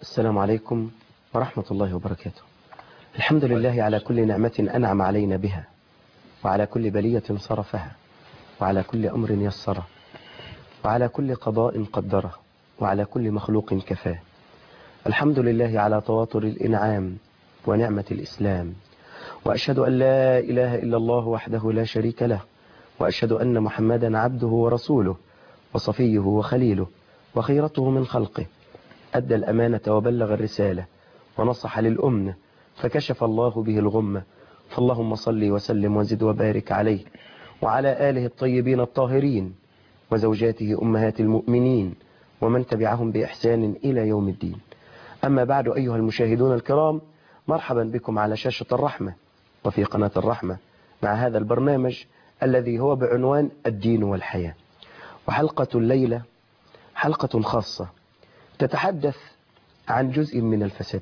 السلام عليكم ورحمة الله وبركاته الحمد لله على كل نعمة أنعم علينا بها وعلى كل بلية صرفها وعلى كل أمر يسره وعلى كل قضاء قدره وعلى كل مخلوق كفاه الحمد لله على تواتر الإنعام ونعمة الإسلام وأشهد أن لا إله إلا الله وحده لا شريك له وأشهد أن محمدا عبده ورسوله وصفيه وخليله وخيرته من خلقه أدى الأمانة وبلغ الرسالة ونصح للأمة فكشف الله به الغمة فاللهم صل وسلم وزد وبارك عليه وعلى آله الطيبين الطاهرين وزوجاته أمهات المؤمنين ومن تبعهم بإحسان إلى يوم الدين أما بعد أيها المشاهدون الكرام مرحبا بكم على شاشة الرحمة وفي قناة الرحمة مع هذا البرنامج الذي هو بعنوان الدين والحياة وحلقة الليلة حلقة خاصة تتحدث عن جزء من الفساد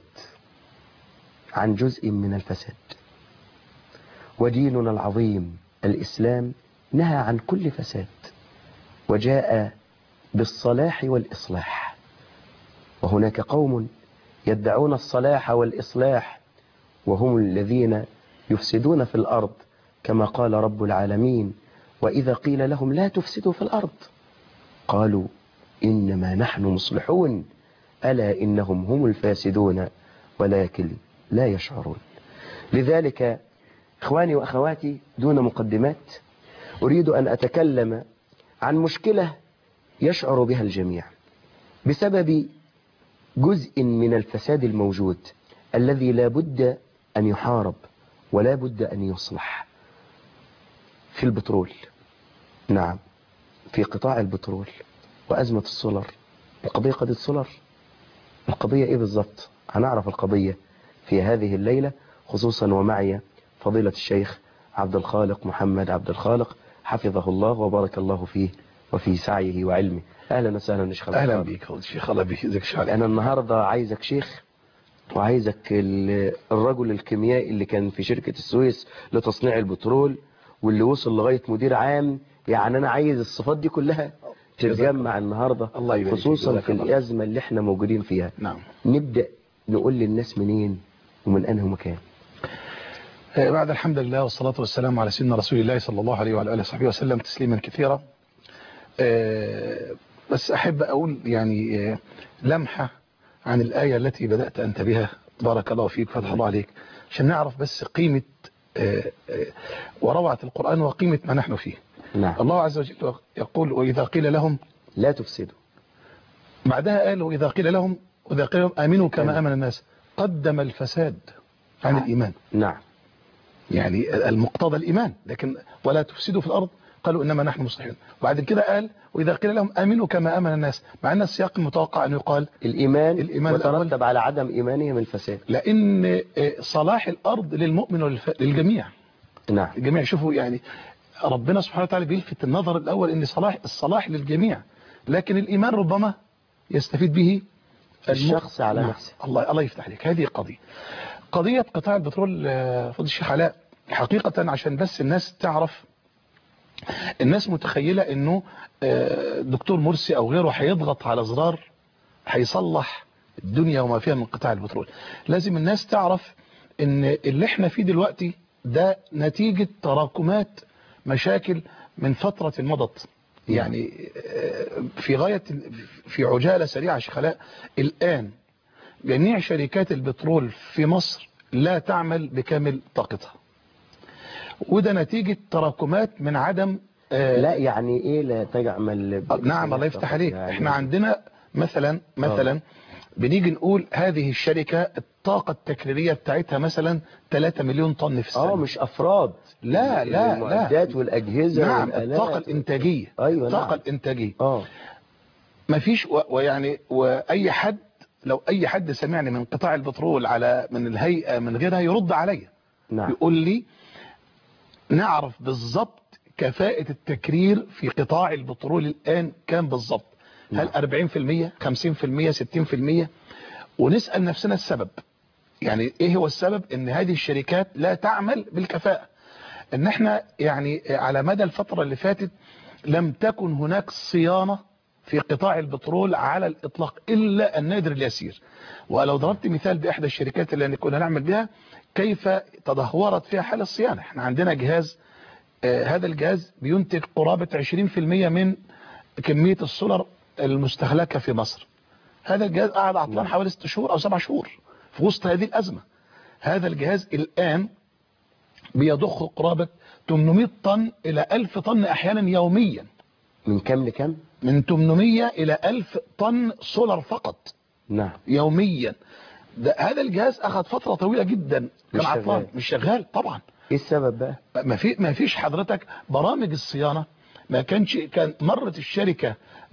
عن جزء من الفساد وديننا العظيم الإسلام نهى عن كل فساد وجاء بالصلاح والإصلاح وهناك قوم يدعون الصلاح والإصلاح وهم الذين يفسدون في الأرض كما قال رب العالمين وإذا قيل لهم لا تفسدوا في الأرض قالوا إنما نحن مصلحون ألا إنهم هم الفاسدون ولكن لا يشعرون لذلك إخواني وأخواتي دون مقدمات أريد أن أتكلم عن مشكلة يشعر بها الجميع بسبب جزء من الفساد الموجود الذي لا بد أن يحارب ولا بد أن يصلح في البترول نعم في قطاع البترول وأزمة السولر القضية قضية سولر القضية إيه بالضبط هنعرف القضية في هذه الليلة خصوصا ومعي فضيلة الشيخ عبد الخالق محمد عبد الخالق حفظه الله وبارك الله فيه وفي سعيه وعلمه أهلا وسهلا شيخ أهلا بك شيخ الله بك ازيك شعر أنا النهاردة عايزك شيخ وعايزك الرجل الكيميائي اللي كان في شركة السويس لتصنيع البترول واللي وصل لغاية مدير عام يعني أنا عايز الصفات دي كلها تتجمع النهاردة الله يبارك خصوصا في الأزمة اللي احنا موجودين فيها نعم نبدأ نقول للناس منين ومن أنه مكان بعد الحمد لله والصلاة والسلام على سيدنا رسول الله صلى الله عليه وعلى آله وصحبه وسلم تسليما كثيرا بس أحب أقول يعني لمحة عن الآية التي بدأت أنت بها بارك الله فيك فتح الله عليك عشان نعرف بس قيمة وروعة القرآن وقيمة ما نحن فيه نعم الله عز وجل يقول وإذا قيل لهم لا تفسدوا بعدها قال وإذا قيل لهم وإذا قيل لهم آمنوا كما آمن الناس قدم الفساد عن الإيمان نعم يعني المقتضى الإيمان لكن ولا تفسدوا في الأرض قالوا إنما نحن مصلحون وبعد كده قال وإذا قيل لهم آمنوا كما آمن الناس مع أن السياق المتوقع أن يقال الإيمان, الإيمان وترتب على عدم إيمانهم الفساد لأن صلاح الأرض للمؤمن والف... للجميع نعم الجميع شوفوا يعني ربنا سبحانه وتعالى بيلفت النظر الأول أن صلاح الصلاح للجميع لكن الإيمان ربما يستفيد به الشخص على نعم. نفسه الله الله يفتح عليك هذه قضية قضية قطاع البترول فضل الشيخ علاء حقيقة عشان بس الناس تعرف الناس متخيلة انه دكتور مرسي او غيره هيضغط على زرار هيصلح الدنيا وما فيها من قطاع البترول لازم الناس تعرف ان اللي احنا فيه دلوقتي ده نتيجة تراكمات مشاكل من فترة مضت يعني في غاية في عجالة سريعة شخلاء الآن جميع شركات البترول في مصر لا تعمل بكامل طاقتها وده نتيجة تراكمات من عدم لا يعني ايه لا تجعمل نعم الله يفتح عليك يعني احنا عندنا مثلا مثلا بنيجي نقول هذه الشركة الطاقة التكريرية بتاعتها مثلا 3 مليون طن في السنة اه مش افراد لا لا لا المعدات والاجهزه نعم والآلات. الطاقة الانتاجية ايوه الطاقة نعم. الانتاجية اه مفيش و- ويعني واي حد لو اي حد سمعني من قطاع البترول على من الهيئة من غيرها يرد عليا نعم يقول لي نعرف بالضبط كفاءة التكرير في قطاع البترول الآن كام بالضبط هل 40% 50% 60% ونسأل نفسنا السبب يعني ايه هو السبب ان هذه الشركات لا تعمل بالكفاءة ان احنا يعني على مدى الفترة اللي فاتت لم تكن هناك صيانة في قطاع البترول على الإطلاق إلا النادر اليسير ولو ضربت مثال بإحدى الشركات اللي كنا نعمل بها كيف تدهورت فيها حال الصيانة احنا عندنا جهاز آه هذا الجهاز بينتج قرابة 20% من كمية السولر المستهلكة في مصر هذا الجهاز قعد عطلان حوالي 6 شهور أو 7 شهور في وسط هذه الأزمة هذا الجهاز الآن بيضخ قرابة 800 طن إلى 1000 طن أحيانا يوميا من كم لكم من 800 إلى 1000 طن سولر فقط نعم يوميا ده هذا الجهاز أخذ فترة طويلة جدا مش كان عطلان شغال. مش شغال طبعا ايه السبب بقى ما في ما فيش حضرتك برامج الصيانة ما كانش كان مرت الشركة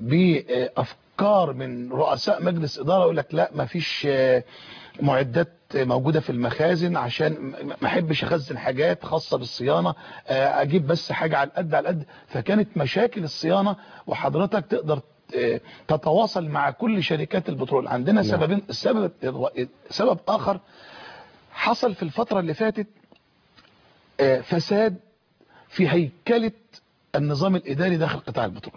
بأفكار من رؤساء مجلس إدارة يقول لك لا ما فيش آه، معدات موجودة في المخازن عشان ما ما احبش اخزن حاجات خاصة بالصيانة آه، اجيب بس حاجة على القد على القد فكانت مشاكل الصيانة وحضرتك تقدر آه، تتواصل مع كل شركات البترول عندنا نعم. سببين السبب سبب اخر حصل في الفترة اللي فاتت آه، فساد في هيكلة النظام الإداري داخل قطاع البترول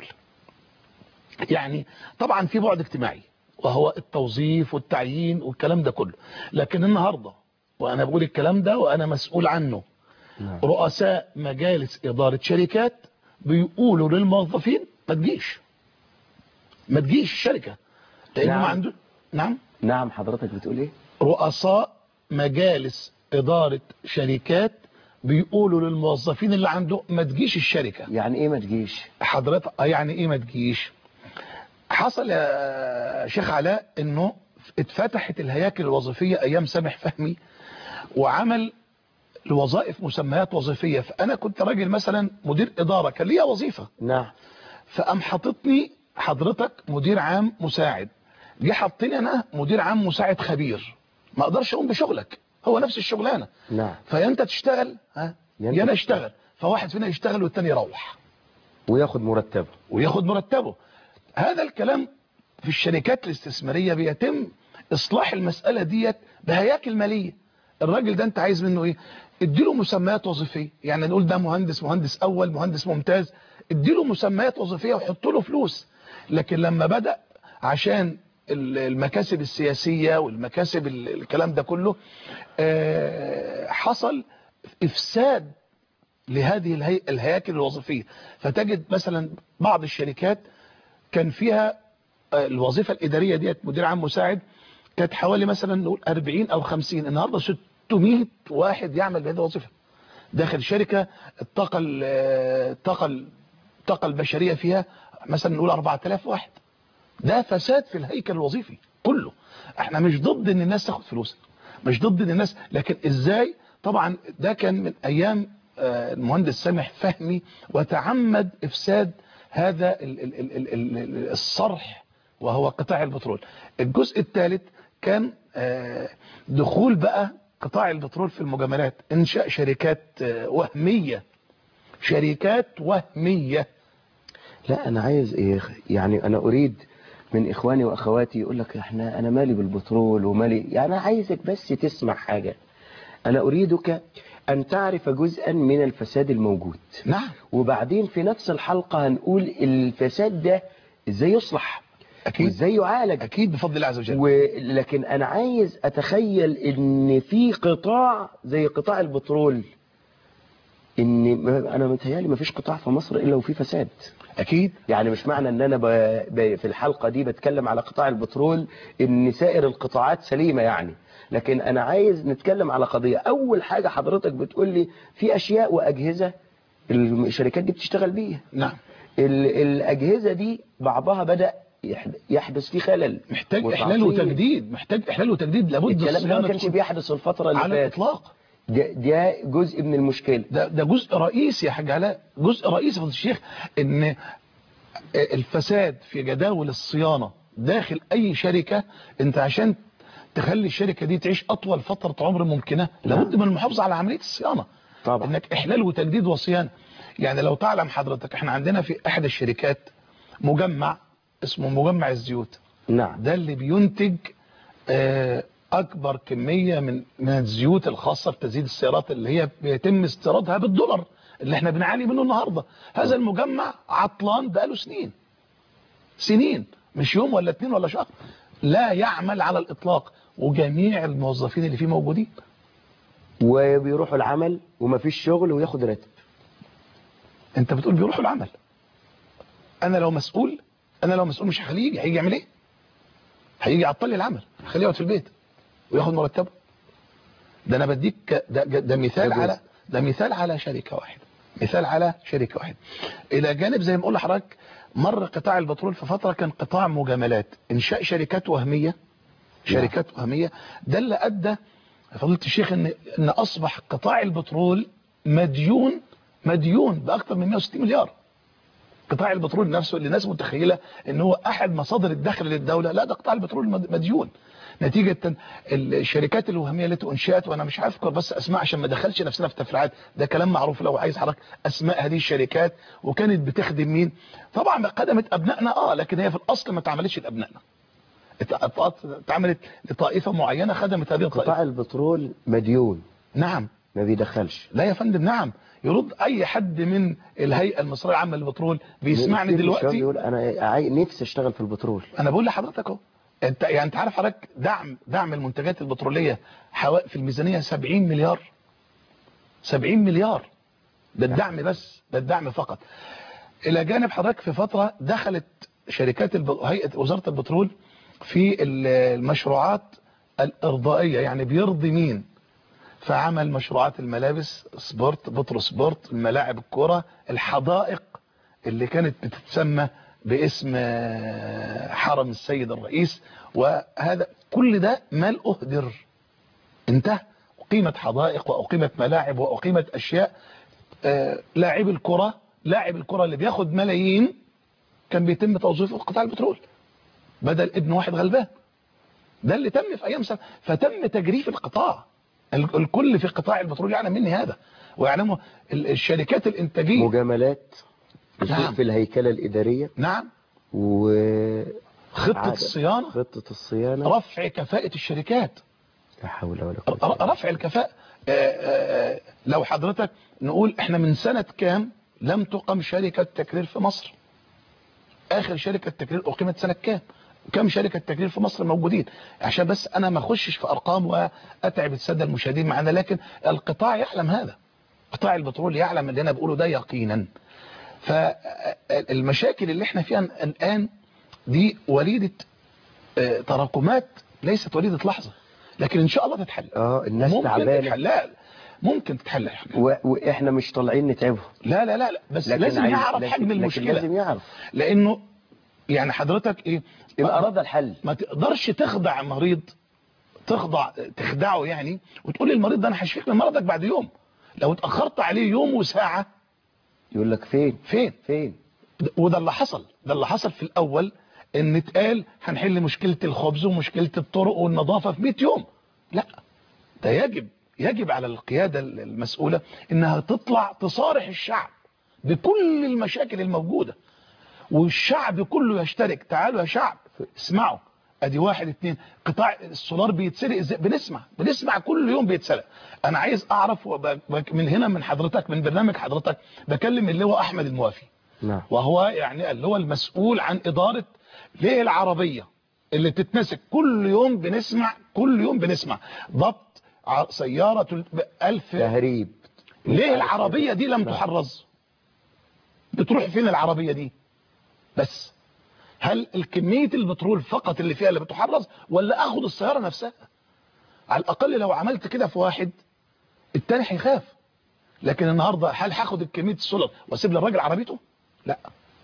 يعني طبعا في بعد اجتماعي وهو التوظيف والتعيين والكلام ده كله لكن النهاردة وأنا بقول الكلام ده وأنا مسؤول عنه نعم. رؤساء مجالس إدارة شركات بيقولوا للموظفين ما تجيش ما تجيش الشركة لأنه نعم. ما عنده نعم نعم حضرتك بتقول ايه رؤساء مجالس إدارة شركات بيقولوا للموظفين اللي عنده ما تجيش الشركة يعني ايه ما تجيش حضرتك آه يعني ايه ما تجيش حصل يا شيخ علاء انه اتفتحت الهياكل الوظيفية ايام سامح فهمي وعمل الوظائف مسميات وظيفية فانا كنت راجل مثلا مدير ادارة كان ليا وظيفة نعم فقام حاططني حضرتك مدير عام مساعد جه حطني انا مدير عام مساعد خبير ما اقدرش اقوم بشغلك هو نفس الشغلانه نعم فيا انت تشتغل ها يا أنت يا انا تشتغل. اشتغل فواحد فينا يشتغل والتاني يروح وياخد مرتبه وياخد مرتبه هذا الكلام في الشركات الاستثمارية بيتم اصلاح المسألة ديت بهياكل مالية الراجل ده انت عايز منه ايه اديله مسميات وظيفية يعني نقول ده مهندس مهندس اول مهندس ممتاز اديله مسميات وظيفية وحط له فلوس لكن لما بدأ عشان ال- المكاسب السياسية والمكاسب ال- الكلام ده كله آه، حصل افساد لهذه الهي... الهياكل الوظيفية فتجد مثلا بعض الشركات كان فيها آه، الوظيفة الإدارية ديت مدير عام مساعد كانت حوالي مثلا نقول 40 أو 50 النهاردة 600 واحد يعمل بهذه الوظيفة داخل شركة الطاقة ال- آه، الطاقة ال- الطاقة البشرية فيها مثلا نقول 4000 واحد ده فساد في الهيكل الوظيفي كله احنا مش ضد ان الناس تاخد فلوس مش ضد ان الناس لكن ازاي طبعا ده كان من ايام آه، المهندس سامح فهمي وتعمد افساد هذا ال- ال- ال- ال- ال- ال- الصرح وهو قطاع البترول الجزء الثالث كان آه، دخول بقى قطاع البترول في المجاملات انشاء شركات آه، وهمية شركات وهمية لا انا عايز ايه يعني انا اريد من اخواني واخواتي يقول لك احنا انا مالي بالبترول ومالي يعني انا عايزك بس تسمع حاجة انا اريدك ان تعرف جزءا من الفساد الموجود نعم وبعدين في نفس الحلقة هنقول الفساد ده ازاي يصلح أكيد. وازاي يعالج اكيد بفضل الله عز وجل ولكن انا عايز اتخيل ان في قطاع زي قطاع البترول ان ما- انا متهيالي ما فيش قطاع في مصر الا وفيه فساد اكيد يعني مش معنى ان انا ب... ب... في الحلقة دي بتكلم على قطاع البترول ان سائر القطاعات سليمة يعني لكن انا عايز نتكلم على قضية اول حاجة حضرتك بتقول لي في اشياء واجهزة الشركات دي بتشتغل بيها نعم ال... الاجهزة دي بعضها بدأ يحد- يحدث فيه خلل محتاج وتعطيل. احلال وتجديد محتاج احلال وتجديد لابد الكلام ده الصيانة ما كانش تكون بيحدث الفترة اللي على فاتت الاطلاق ده, ده جزء من المشكلة ده ده جزء رئيسي يا حاج علاء جزء رئيسي فضل الشيخ ان الفساد في جداول الصيانة داخل اي شركة انت عشان تخلي الشركة دي تعيش اطول فترة عمر ممكنة لابد من المحافظة على عملية الصيانة طبعا انك احلال وتجديد وصيانة يعني لو تعلم حضرتك احنا عندنا في احد الشركات مجمع اسمه مجمع الزيوت نعم ده اللي بينتج آه، اكبر كمية من من الزيوت الخاصة بتزييد السيارات اللي هي بيتم استيرادها بالدولار اللي احنا بنعاني منه النهاردة هذا المجمع عطلان بقاله سنين سنين مش يوم ولا اتنين ولا شهر لا يعمل على الاطلاق وجميع الموظفين اللي فيه موجودين وبيروحوا العمل ومفيش شغل وياخد راتب انت بتقول بيروحوا العمل انا لو مسؤول انا لو مسؤول مش هخليه يجي هيجي يعمل ايه هيجي يعطل لي العمل خليه يقعد في البيت وياخد مرتبه ده انا بديك ده, ده مثال ده على ده مثال على شركه واحده مثال على شركه واحده الى جانب زي ما بقول لحضرتك مر قطاع البترول في فتره كان قطاع مجاملات انشاء شركات وهميه شركات وهميه ده اللي ادى فضيله الشيخ ان ان اصبح قطاع البترول مديون مديون باكثر من 160 مليار قطاع البترول نفسه اللي الناس متخيله ان هو احد مصادر الدخل للدوله لا ده قطاع البترول مد- مديون نتيجة الشركات الوهمية التي انشئت وانا مش هذكر بس اسماء عشان ما دخلش نفسنا في تفريعات ده كلام معروف لو عايز حضرتك اسماء هذه الشركات وكانت بتخدم مين طبعا خدمت ابنائنا اه لكن هي في الاصل ما اتعملتش لابنائنا ات- ات- اتعملت لطائفة معينة خدمت هذه الطائفة قطاع البترول مديون نعم ما بيدخلش لا يا فندم نعم يرد اي حد من الهيئة المصرية العامة للبترول بيسمعني كتير من الشباب دلوقتي يقول انا عاي- نفسي اشتغل في البترول انا بقول لحضرتك اهو انت يعني انت عارف حضرتك دعم دعم المنتجات البتروليه حوا- في الميزانيه 70 مليار 70 مليار ده الدعم بس ده الدعم فقط الى جانب حضرتك في فتره دخلت شركات الب... هيئه وزاره البترول في ال- المشروعات الارضائيه يعني بيرضي مين فعمل مشروعات الملابس سبورت بترو سبورت الملاعب الكرة الحدائق اللي كانت بتتسمى باسم آه، حرم السيد الرئيس وهذا كل ده مال أهدر انتهى أقيمت حدائق وأقيمت ملاعب وأقيمت أشياء آه، لاعب الكرة لاعب الكرة اللي بياخد ملايين كان بيتم توظيفه في قطاع البترول بدل ابن واحد غلبان ده اللي تم في ايام سنة فتم تجريف القطاع ال- الكل في قطاع البترول يعلم مني هذا ويعلمه ال- الشركات الانتاجيه مجاملات نعم. نعم. في الهيكلة الإدارية نعم وخطة خطه الصيانه الصيانة رفع كفاءه الشركات لا حول ولا قوة ر- رفع الكفاءه آه، آه، لو حضرتك نقول احنا من سنه كام لم تقم شركه تكرير في مصر اخر شركه تكرير اقيمت سنه كام كم شركه تكرير في مصر موجودين عشان بس انا ما اخشش في ارقام واتعب الساده المشاهدين معنا لكن القطاع يعلم هذا قطاع البترول يعلم اللي انا بقوله ده يقينا فالمشاكل اللي احنا فيها الان دي وليده آه، تراكمات ليست وليده لحظه لكن ان شاء الله تتحل اه الناس ممكن تعبانة تتحل لا ممكن تتحل يا حاج. و... واحنا مش طالعين نتعبهم لا لا لا لا بس لكن لازم عايز- يعرف لكن- حجم لكن المشكله لازم يعرف لانه يعني حضرتك ايه يبقى أراد الحل ما تقدرش تخدع مريض تخضع تخدعه يعني وتقول للمريض ده انا هشفيك من مرضك بعد يوم لو اتاخرت عليه يوم وساعه يقول لك فين فين فين وده اللي حصل ده اللي حصل في الاول ان اتقال هنحل مشكله الخبز ومشكله الطرق والنظافه في 100 يوم لا ده يجب يجب على القياده المسؤوله انها تطلع تصارح الشعب بكل المشاكل الموجوده والشعب كله يشترك تعالوا يا شعب اسمعوا ادي واحد اتنين قطاع السولار بيتسرق ازاي بنسمع بنسمع كل يوم بيتسرق انا عايز اعرف وب- وب- من هنا من حضرتك من برنامج حضرتك بكلم اللي هو احمد الموافي نعم وهو يعني اللي هو المسؤول عن إدارة ليه العربية اللي تتمسك كل يوم بنسمع كل يوم بنسمع ضبط ع- سيارة تل- ألف تهريب ليه العربية دي لم تحرز بتروح فين العربية دي بس هل الكمية البترول فقط اللي فيها اللي بتحرز ولا اخد السيارة نفسها على الاقل لو عملت كده في واحد التاني هيخاف لكن النهاردة هل هاخد الكمية السولر واسيب للراجل عربيته لا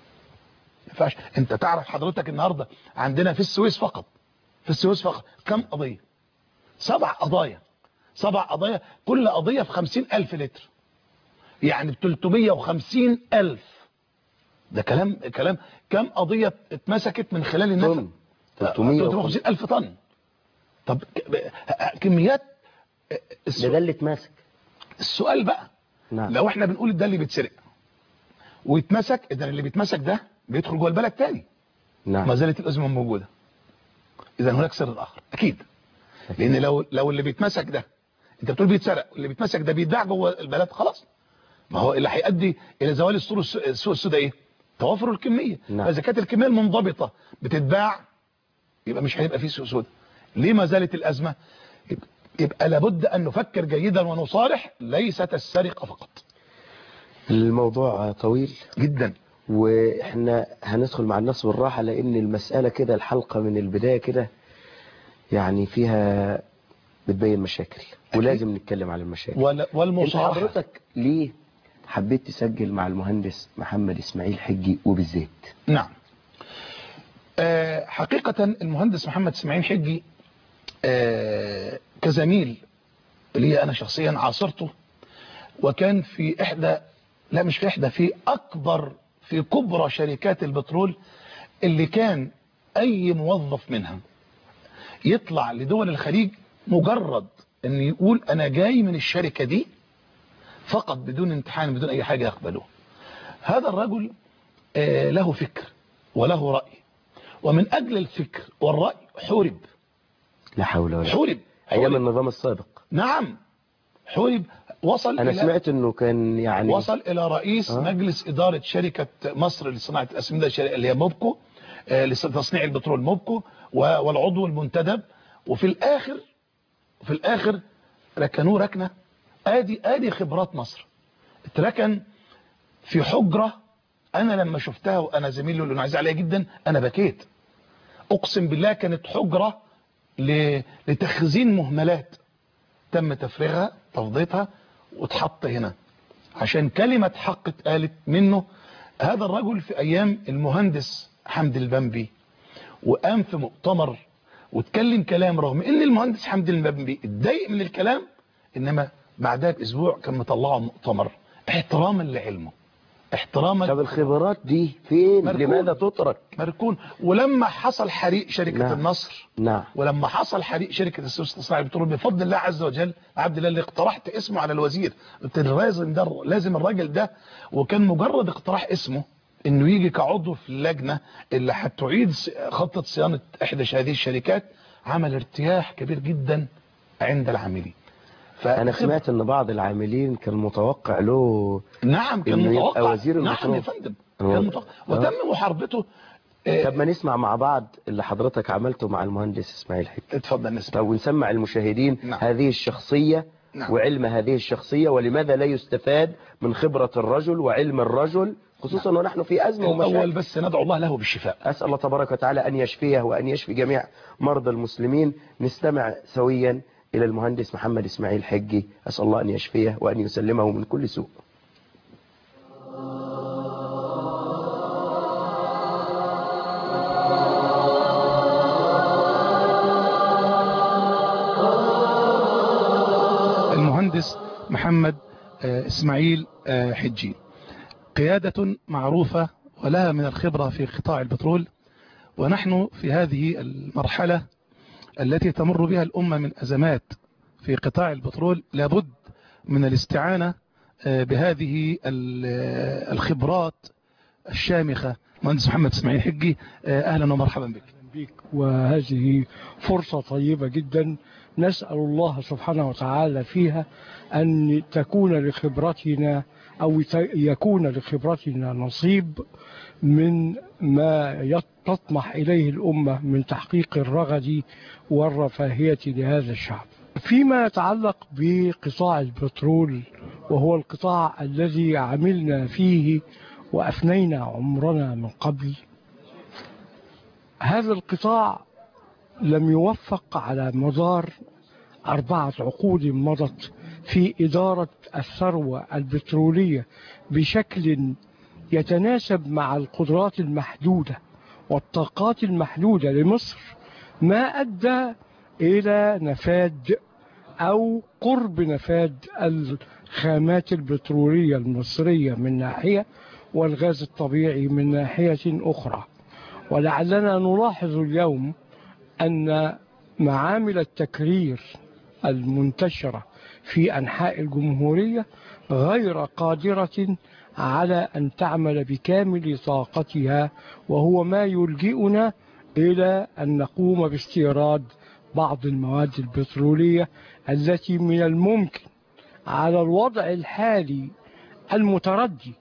ما ينفعش انت تعرف حضرتك النهاردة عندنا في السويس فقط في السويس فقط كم قضية سبع قضايا سبع قضايا كل قضية في خمسين ألف لتر يعني ب 350 ألف ده كلام كلام كم قضية اتمسكت من خلال النفق طن 350 ألف طن طب ك- ب- كميات ده السؤال, ده اللي اتمسك السؤال بقى نعم لو احنا بنقول ده اللي بيتسرق ويتمسك اذا اللي بيتمسك ده بيدخل جوه البلد تاني ما نعم زالت الازمه موجوده اذا هناك سر اخر اكيد لان لو لو اللي بيتمسك ده انت بتقول بيتسرق اللي بيتمسك ده بيتباع جوه البلد خلاص ما هو اللي هيؤدي الى زوال السوق الس- السوق السوداء ايه توافر الكميه نعم. فاذا كانت الكميه المنضبطه بتتباع يبقى مش هيبقى فيه سوق سود ليه ما زالت الازمه يبقى, يبقى لابد ان نفكر جيدا ونصارح ليست السرقه فقط الموضوع طويل جدا واحنا هندخل مع الناس بالراحة لان المسألة كده الحلقة من البداية كده يعني فيها بتبين مشاكل ولازم نتكلم على المشاكل وال- انت والمصارحه حضرتك ليه حبيت تسجل مع المهندس محمد اسماعيل حجي وبالذات نعم آه، حقيقة المهندس محمد اسماعيل حجي آه، كزميل لي أنا شخصيا عاصرته وكان في إحدى لا مش في إحدى في أكبر في كبرى شركات البترول اللي كان أي موظف منها يطلع لدول الخليج مجرد أن يقول أنا جاي من الشركة دي فقط بدون امتحان بدون أي حاجة يقبلوه هذا الرجل آه، له فكر وله رأي ومن أجل الفكر والرأي حورب لا حول ولا قوة حورب ايام حورب. النظام السابق نعم حورب وصل انا إلى سمعت انه كان يعني وصل إلى رئيس آه. مجلس إدارة شركة مصر لصناعة الأسمدة الشركة اللي هي موبكو آه، لتصنيع البترول موبكو و- والعضو المنتدب وفي الآخر في الآخر ركنوه ركنة آدي آدي خبرات مصر اتركن في حجرة أنا لما شفتها وأنا زميلي اللي عايز عليها جدا أنا بكيت أقسم بالله كانت حجرة ل- لتخزين مهملات تم تفريغها تفضيتها واتحط هنا عشان كلمة حق اتقالت منه هذا الرجل في أيام المهندس حمد البنبي وقام في مؤتمر واتكلم كلام رغم ان المهندس حمد البنبي اتضايق من الكلام انما بعدها باسبوع كان مطلعه مؤتمر احتراما لعلمه احتراما طب الخبرات دي فين مركون. لماذا تترك مركون ولما حصل حريق شركة نعم. النصر نعم ولما حصل حريق شركة السويس تصنيع البترول بفضل الله عز وجل عبد الله اللي اقترحت اسمه على الوزير قلت لازم ده لازم الراجل ده وكان مجرد اقتراح اسمه انه يجي كعضو في اللجنة اللي هتعيد س- خطة صيانة احدى هذه الشركات عمل ارتياح كبير جدا عند العاملين انا فخب- سمعت ان بعض العاملين كان متوقع له نعم كان إنه يبقى متوقع وزير نعم البترول. يا فندم هو- كان متوقع وتم محاربته آه، طب ما نسمع مع بعض اللي حضرتك عملته مع المهندس اسماعيل حجي اتفضل نسمع طب ونسمع المشاهدين نعم. هذه الشخصية نعم. وعلم هذه الشخصية ولماذا لا يستفاد من خبرة الرجل وعلم الرجل خصوصا ونحن في أزمة الأول ومشاكل بس ندعو الله له بالشفاء أسأل الله تبارك وتعالى أن يشفيه وأن يشفي جميع مرضى المسلمين نستمع سويا إلى المهندس محمد إسماعيل حجي أسأل الله أن يشفيه وأن يسلمه من كل سوء المهندس محمد آه، اسماعيل آه، حجي قيادة معروفة ولها من الخبرة في قطاع البترول ونحن في هذه المرحلة التي تمر بها الأمة من أزمات في قطاع البترول لابد من الاستعانة آه، بهذه ال- آه، الخبرات الشامخة مهندس محمد اسماعيل حجي آه، أهلا ومرحبا بك بك وهذه فرصة طيبة جدا نسأل الله سبحانه وتعالى فيها أن تكون لخبرتنا أو ت- يكون لخبرتنا نصيب من ما يط- تطمح إليه الأمة من تحقيق الرغد والرفاهية لهذا الشعب فيما يتعلق بقطاع البترول وهو القطاع الذي عملنا فيه وأفنينا عمرنا من قبل هذا القطاع لم يوفق على مدار أربعة عقود مضت في إدارة الثروة البترولية بشكل يتناسب مع القدرات المحدودة والطاقات المحدودة لمصر ما أدى إلى نفاد أو قرب نفاد الخامات البترولية المصرية من ناحية والغاز الطبيعي من ناحية أخرى ولعلنا نلاحظ اليوم أن معامل التكرير المنتشرة في أنحاء الجمهورية غير قادرة على أن تعمل بكامل طاقتها وهو ما يلجئنا إلى أن نقوم باستيراد بعض المواد البترولية التي من الممكن على الوضع الحالي المتردي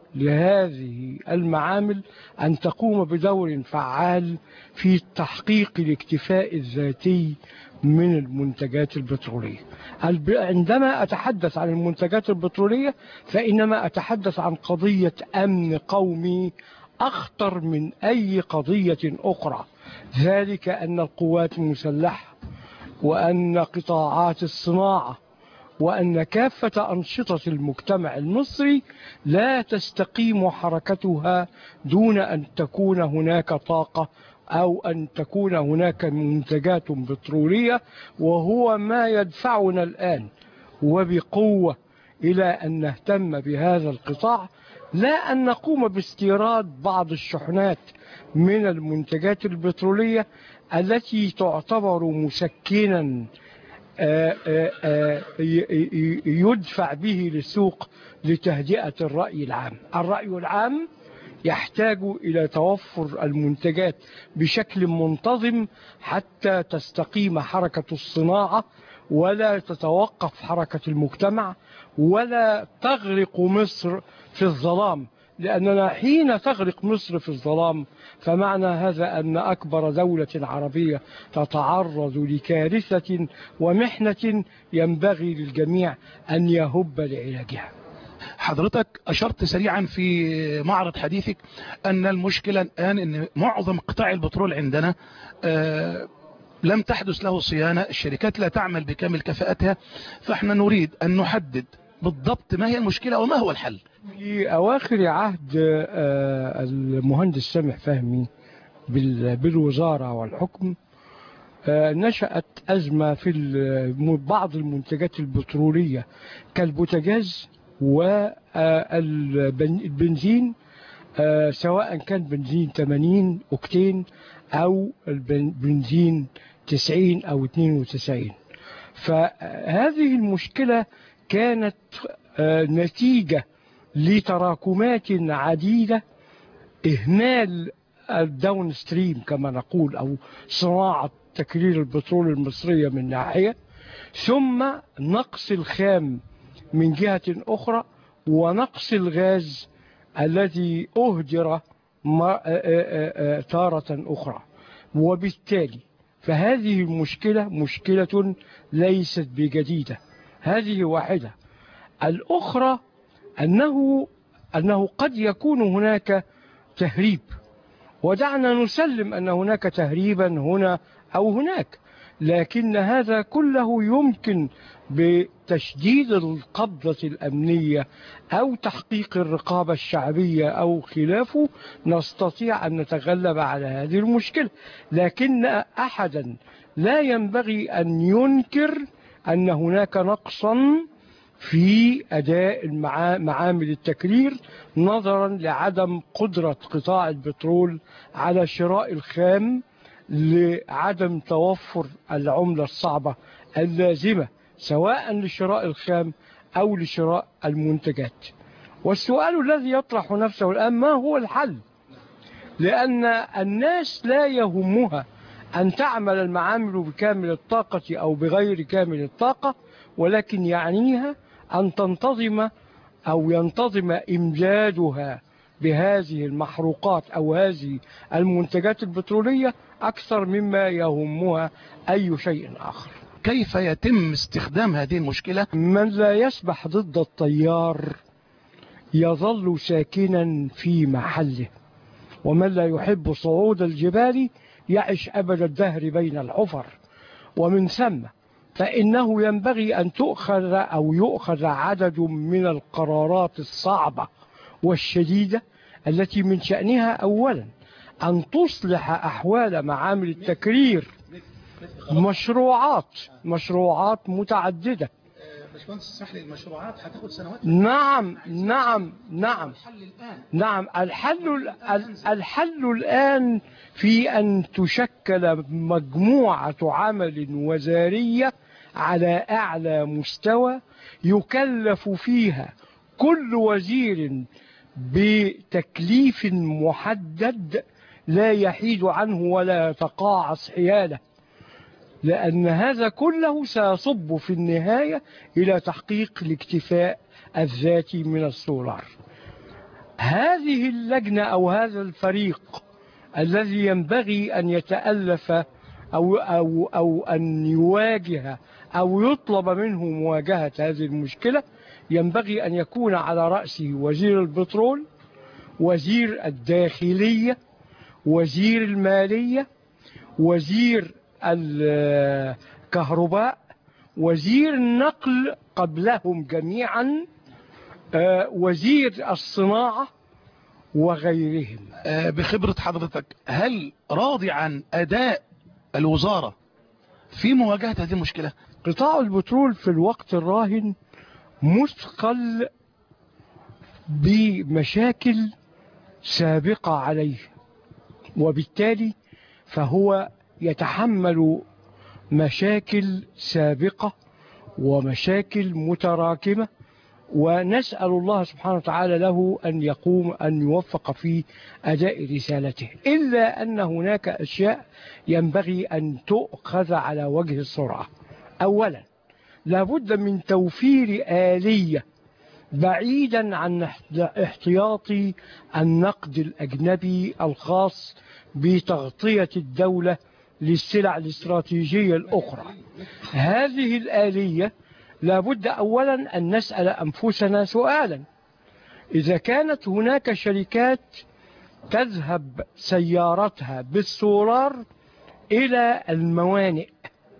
لهذه المعامل أن تقوم بدور فعال في تحقيق الاكتفاء الذاتي من المنتجات البترولية الب- عندما أتحدث عن المنتجات البترولية فإنما أتحدث عن قضية أمن قومي أخطر من أي قضية أخرى ذلك أن القوات المسلحة وأن قطاعات الصناعة وأن كافة أنشطة المجتمع المصري لا تستقيم حركتها دون أن تكون هناك طاقة أو أن تكون هناك منتجات بترولية وهو ما يدفعنا الآن وبقوة إلى أن نهتم بهذا القطاع لا أن نقوم باستيراد بعض الشحنات من المنتجات البترولية التي تعتبر مسكنا آه، آه، آه، ي- ي- يدفع به للسوق لتهدئة الرأي العام الرأي العام يحتاج إلى توفر المنتجات بشكل منتظم حتى تستقيم حركة الصناعة ولا تتوقف حركة المجتمع ولا تغرق مصر في الظلام لأننا حين تغرق مصر في الظلام فمعنى هذا أن أكبر دولة عربية تتعرض لكارثة ومحنة ينبغي للجميع أن يهب لعلاجها حضرتك أشرت سريعا في معرض حديثك أن المشكلة الآن أن معظم قطاع البترول عندنا آه، لم تحدث له صيانة الشركات لا تعمل بكامل كفاءتها فاحنا نريد أن نحدد بالضبط ما هي المشكلة وما هو الحل في أواخر عهد آه، المهندس سامح فهمي بال- بالوزارة والحكم آه، نشأت أزمة في ال- بعض المنتجات البترولية كالبوتاجاز والبنزين سواء كان بنزين 80 أكتين أو البنزين 90 أو 92 فهذه المشكلة كانت آه، نتيجة لتراكمات عديدة إهمال الداون ستريم كما نقول أو صناعة تكرير البترول المصرية من ناحية ثم نقص الخام من جهة أخرى ونقص الغاز الذي أهدر ما- آه، آه، آه، تارة أخرى وبالتالي فهذه المشكلة مشكلة ليست بجديدة هذه واحدة الأخرى أنه أنه قد يكون هناك تهريب ودعنا نسلم أن هناك تهريبا هنا أو هناك لكن هذا كله يمكن بتشديد القبضة الأمنية أو تحقيق الرقابة الشعبية أو خلافه نستطيع أن نتغلب على هذه المشكلة لكن أحدا لا ينبغي أن ينكر أن هناك نقصا في أداء المعا- معامل التكرير نظرا لعدم قدرة قطاع البترول على شراء الخام لعدم توفر العملة الصعبة اللازمة سواء لشراء الخام أو لشراء المنتجات والسؤال الذي يطرح نفسه الآن ما هو الحل لأن الناس لا يهمها أن تعمل المعامل بكامل الطاقة أو بغير كامل الطاقة ولكن يعنيها أن تنتظم أو ينتظم إمدادها بهذه المحروقات أو هذه المنتجات البترولية أكثر مما يهمها أي شيء آخر كيف يتم استخدام هذه المشكلة من لا يسبح ضد التيار يظل ساكنا في محله ومن لا يحب صعود الجبال يعش أبد الدهر بين الحفر ومن ثم فإنه ينبغي أن تؤخذ أو يؤخذ عدد من القرارات الصعبة والشديدة التي من شأنها أولا أن تصلح أحوال معامل التكرير مشروعات مشروعات متعددة باشمهندس اسمح لي المشروعات هتاخد سنوات نعم نعم نعم الحل الآن نعم الحل ال- الحل الآن في أن تشكل مجموعة عمل وزارية على أعلى مستوى يكلف فيها كل وزير بتكليف محدد لا يحيد عنه ولا يتقاعس حياله لأن هذا كله سيصب في النهاية إلى تحقيق الاكتفاء الذاتي من السولار هذه اللجنة أو هذا الفريق الذي ينبغي أن يتألف أو, أو, أو أن يواجه أو يطلب منه مواجهة هذه المشكلة ينبغي أن يكون على رأسه وزير البترول وزير الداخلية وزير المالية وزير الكهرباء وزير النقل قبلهم جميعا آه، وزير الصناعة وغيرهم آه، بخبرة حضرتك هل راضي عن أداء الوزارة في مواجهة هذه المشكلة قطاع البترول في الوقت الراهن مثقل بمشاكل سابقة عليه وبالتالي فهو يتحمل مشاكل سابقة ومشاكل متراكمة ونسأل الله سبحانه وتعالى له أن يقوم أن يوفق في أداء رسالته إلا أن هناك أشياء ينبغي أن تؤخذ على وجه السرعة أولا لابد من توفير آلية بعيدا عن احتياطي النقد الأجنبي الخاص بتغطية الدولة للسلع الاستراتيجية الأخرى هذه الآلية لابد أولا أن نسأل أنفسنا سؤالا إذا كانت هناك شركات تذهب سيارتها بالسولار إلى الموانئ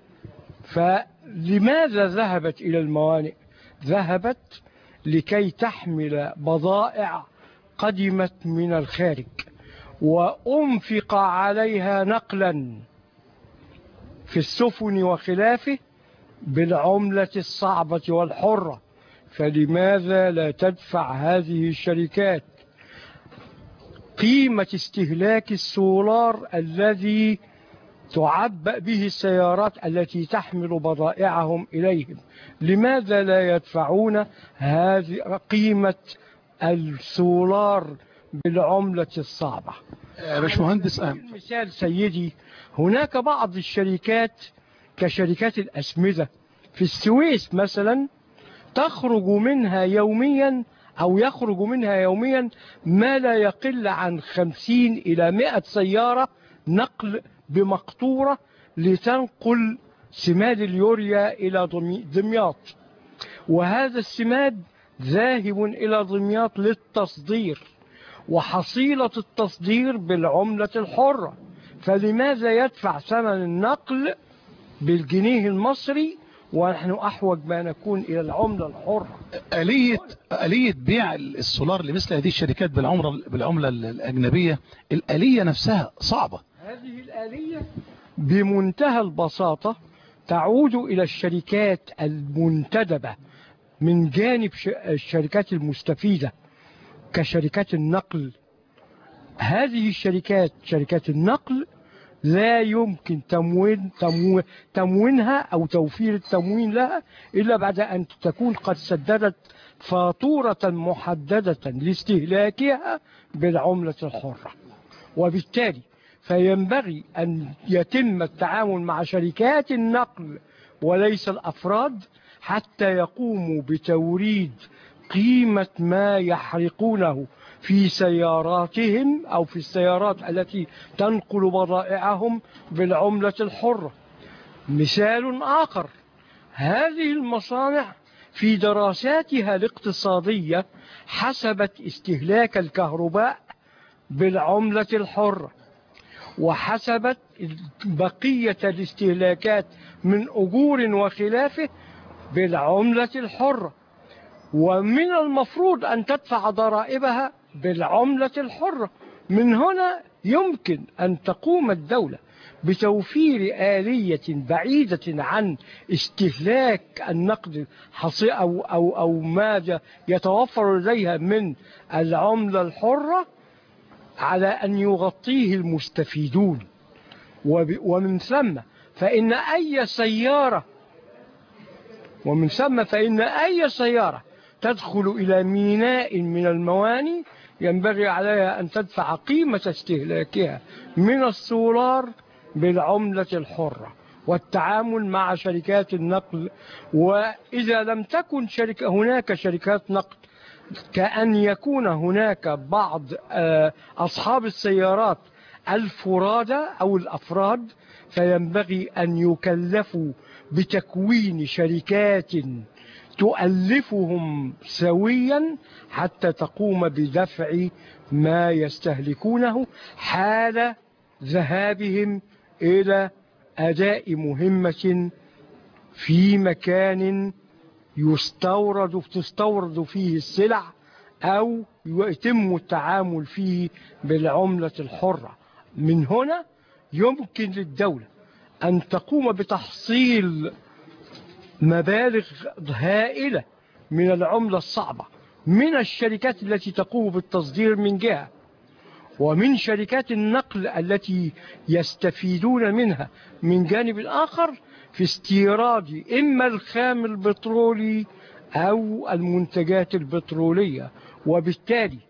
فلماذا ذهبت إلى الموانئ ذهبت لكي تحمل بضائع قدمت من الخارج وأنفق عليها نقلا في السفن وخلافه بالعملة الصعبة والحرة فلماذا لا تدفع هذه الشركات قيمة استهلاك السولار الذي تعبأ به السيارات التي تحمل بضائعهم إليهم لماذا لا يدفعون هذه قيمة السولار بالعملة الصعبة يا باشمهندس آه. مثال سيدي هناك بعض الشركات كشركات الأسمدة في السويس مثلا تخرج منها يوميا أو يخرج منها يوميا ما لا يقل عن خمسين إلى مئة سيارة نقل بمقطورة لتنقل سماد اليوريا إلى دمياط وهذا السماد ذاهب إلى دمياط للتصدير وحصيلة التصدير بالعملة الحرة فلماذا يدفع ثمن النقل بالجنيه المصري ونحن أحوج ما نكون إلى العملة الحرة آلية آلية بيع السولار لمثل هذه الشركات بالعملة بالعملة الأجنبية الآلية نفسها صعبة هذه الآلية بمنتهى البساطة تعود إلى الشركات المنتدبة من جانب الشركات المستفيدة كشركات النقل هذه الشركات شركات النقل لا يمكن تموين تمو تموينها أو توفير التموين لها إلا بعد أن تكون قد سددت فاتورة محددة لاستهلاكها بالعملة الحرة وبالتالي فينبغي أن يتم التعامل مع شركات النقل وليس الأفراد حتى يقوموا بتوريد قيمة ما يحرقونه في سياراتهم أو في السيارات التي تنقل بضائعهم بالعملة الحرة مثال آخر هذه المصانع في دراساتها الاقتصادية حسبت استهلاك الكهرباء بالعملة الحرة وحسبت بقية الاستهلاكات من أجور وخلافه بالعملة الحرة ومن المفروض أن تدفع ضرائبها بالعملة الحرة من هنا يمكن أن تقوم الدولة بتوفير آلية بعيدة عن استهلاك النقد أو, أو, أو ما يتوفر لديها من العملة الحرة على أن يغطيه المستفيدون ومن ثم فإن أي سيارة ومن ثم فإن أي سيارة تدخل إلى ميناء من المواني ينبغي عليها أن تدفع قيمة استهلاكها من السولار بالعملة الحرة والتعامل مع شركات النقل وإذا لم تكن شركة هناك شركات نقل كأن يكون هناك بعض آه، أصحاب السيارات الفرادى أو الأفراد فينبغي أن يكلفوا بتكوين شركات تؤلفهم سويا حتى تقوم بدفع ما يستهلكونه حال ذهابهم إلى أداء مهمة في مكان يستورد تستورد فيه السلع أو يتم التعامل فيه بالعملة الحرة من هنا يمكن للدولة أن تقوم بتحصيل مبالغ هائلة من العملة الصعبة من الشركات التي تقوم بالتصدير من جهة ومن شركات النقل التي يستفيدون منها من جانب آخر في استيراد إما الخام البترولي أو المنتجات البترولية وبالتالي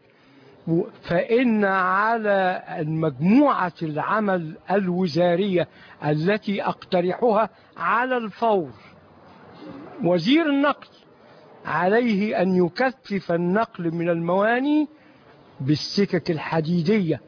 فإن على مجموعة العمل الوزارية التي أقترحها على الفور وزير النقل عليه أن يكثف النقل من المواني بالسكك الحديدية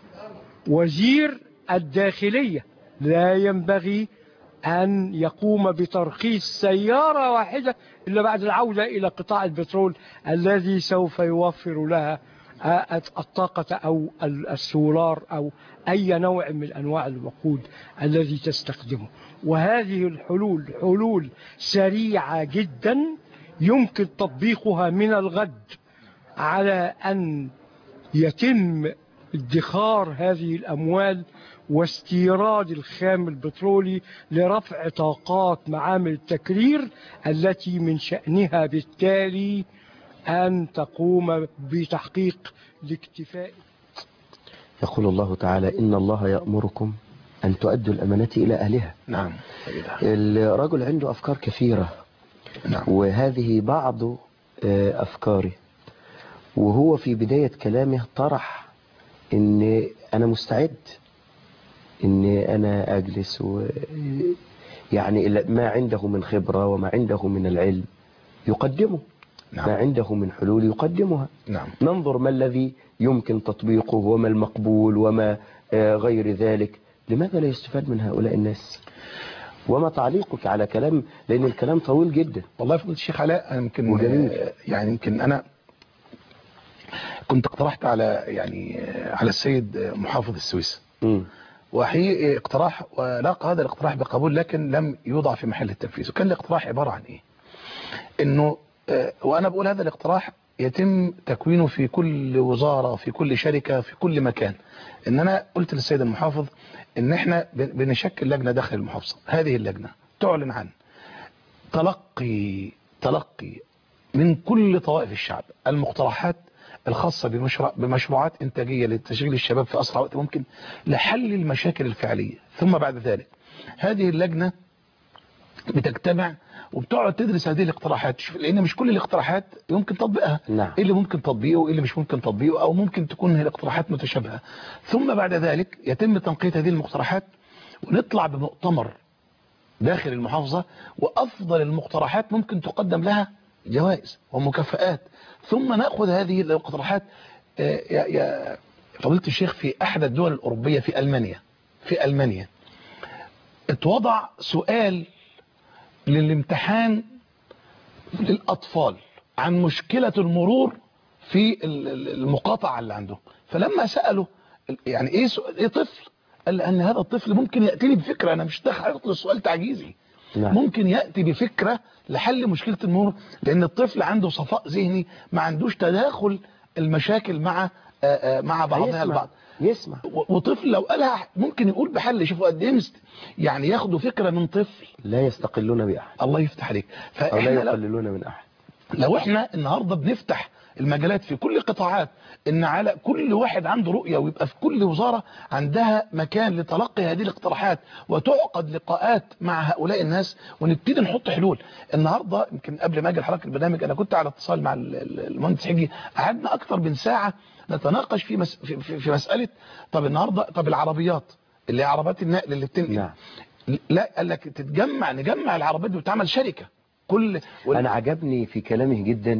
وزير الداخلية لا ينبغي أن يقوم بترخيص سيارة واحدة إلا بعد العودة إلى قطاع البترول الذي سوف يوفر لها الطاقة أو السولار أو أي نوع من أنواع الوقود الذي تستخدمه وهذه الحلول حلول سريعة جدا يمكن تطبيقها من الغد على أن يتم ادخار هذه الأموال واستيراد الخام البترولي لرفع طاقات معامل التكرير التي من شأنها بالتالي أن تقوم بتحقيق الاكتفاء يقول الله تعالى إن الله يأمركم أن تؤدوا الأمانة إلى أهلها نعم الرجل عنده أفكار كثيرة نعم وهذه بعض آه، أفكاره وهو في بداية كلامه طرح ان انا مستعد ان انا اجلس و يعني ما عنده من خبرة وما عنده من العلم يقدمه نعم. ما عنده من حلول يقدمها نعم ننظر ما الذي يمكن تطبيقه وما المقبول وما آه، غير ذلك لماذا لا يستفاد من هؤلاء الناس وما تعليقك على كلام لأن الكلام طويل جدا والله فضيلة الشيخ علاء أنا يمكن وجميل. آه، يعني يمكن أنا كنت اقترحت على يعني آه، على السيد آه، محافظ السويس مم. وحقيقي اقتراح ولاقى هذا الاقتراح بقبول لكن لم يوضع في محل التنفيذ وكان الاقتراح عبارة عن ايه انه آه، وانا بقول هذا الاقتراح يتم تكوينه في كل وزارة في كل شركة في كل مكان ان انا قلت للسيد المحافظ ان احنا بن- بنشكل لجنة داخل المحافظة هذه اللجنة تعلن عن تلقي تلقي من كل طوائف الشعب المقترحات الخاصة بمشروع بمشروعات إنتاجية لتشغيل الشباب في أسرع وقت ممكن لحل المشاكل الفعلية ثم بعد ذلك هذه اللجنة بتجتمع وبتقعد تدرس هذه الاقتراحات شوف- لأن مش كل الاقتراحات يمكن تطبيقها نعم. ايه اللي ممكن تطبيقه وايه اللي مش ممكن تطبيقه او ممكن تكون هي الاقتراحات متشابهة ثم بعد ذلك يتم تنقية هذه المقترحات ونطلع بمؤتمر داخل المحافظة وأفضل المقترحات ممكن تقدم لها جوائز ومكافآت ثم نأخذ هذه المقترحات آه، يا يا فضيلة الشيخ في أحد الدول الأوروبية في ألمانيا في ألمانيا اتوضع سؤال للامتحان للأطفال عن مشكلة المرور في ال- ال- المقاطعة اللي عندهم فلما سألوا يعني ايه سؤال ايه طفل قال لأن هذا الطفل ممكن يأتيني بفكرة أنا مش داخل السؤال تعجيزي نعم. ممكن يأتي بفكرة لحل مشكلة المرور لأن الطفل عنده صفاء ذهني ما عندوش تداخل المشاكل مع آه، آه، مع بعضها يسمع البعض يسمع و- وطفل لو قالها ممكن يقول بحل شوفوا قد ايه مست- يعني ياخدوا فكرة من طفل لا يستقلون بأحد الله يفتح عليك أو لا فاحنا لو, يقللون من أحد لو احنا النهاردة بنفتح المجالات في كل القطاعات ان على كل واحد عنده رؤية ويبقى في كل وزارة عندها مكان لتلقي هذه الاقتراحات وتعقد لقاءات مع هؤلاء الناس ونبتدي نحط حلول النهاردة يمكن قبل ما اجي لحضرتك البرنامج انا كنت على اتصال مع ال- ال- المهندس حجي قعدنا اكتر من ساعة نتناقش في, مس في, في, في مسألة طب النهاردة طب العربيات اللي هي عربات النقل اللي بتنقل نعم. لا قال لك تتجمع نجمع العربيات دي وتعمل شركة كل وال- أنا عجبني في كلامه جدا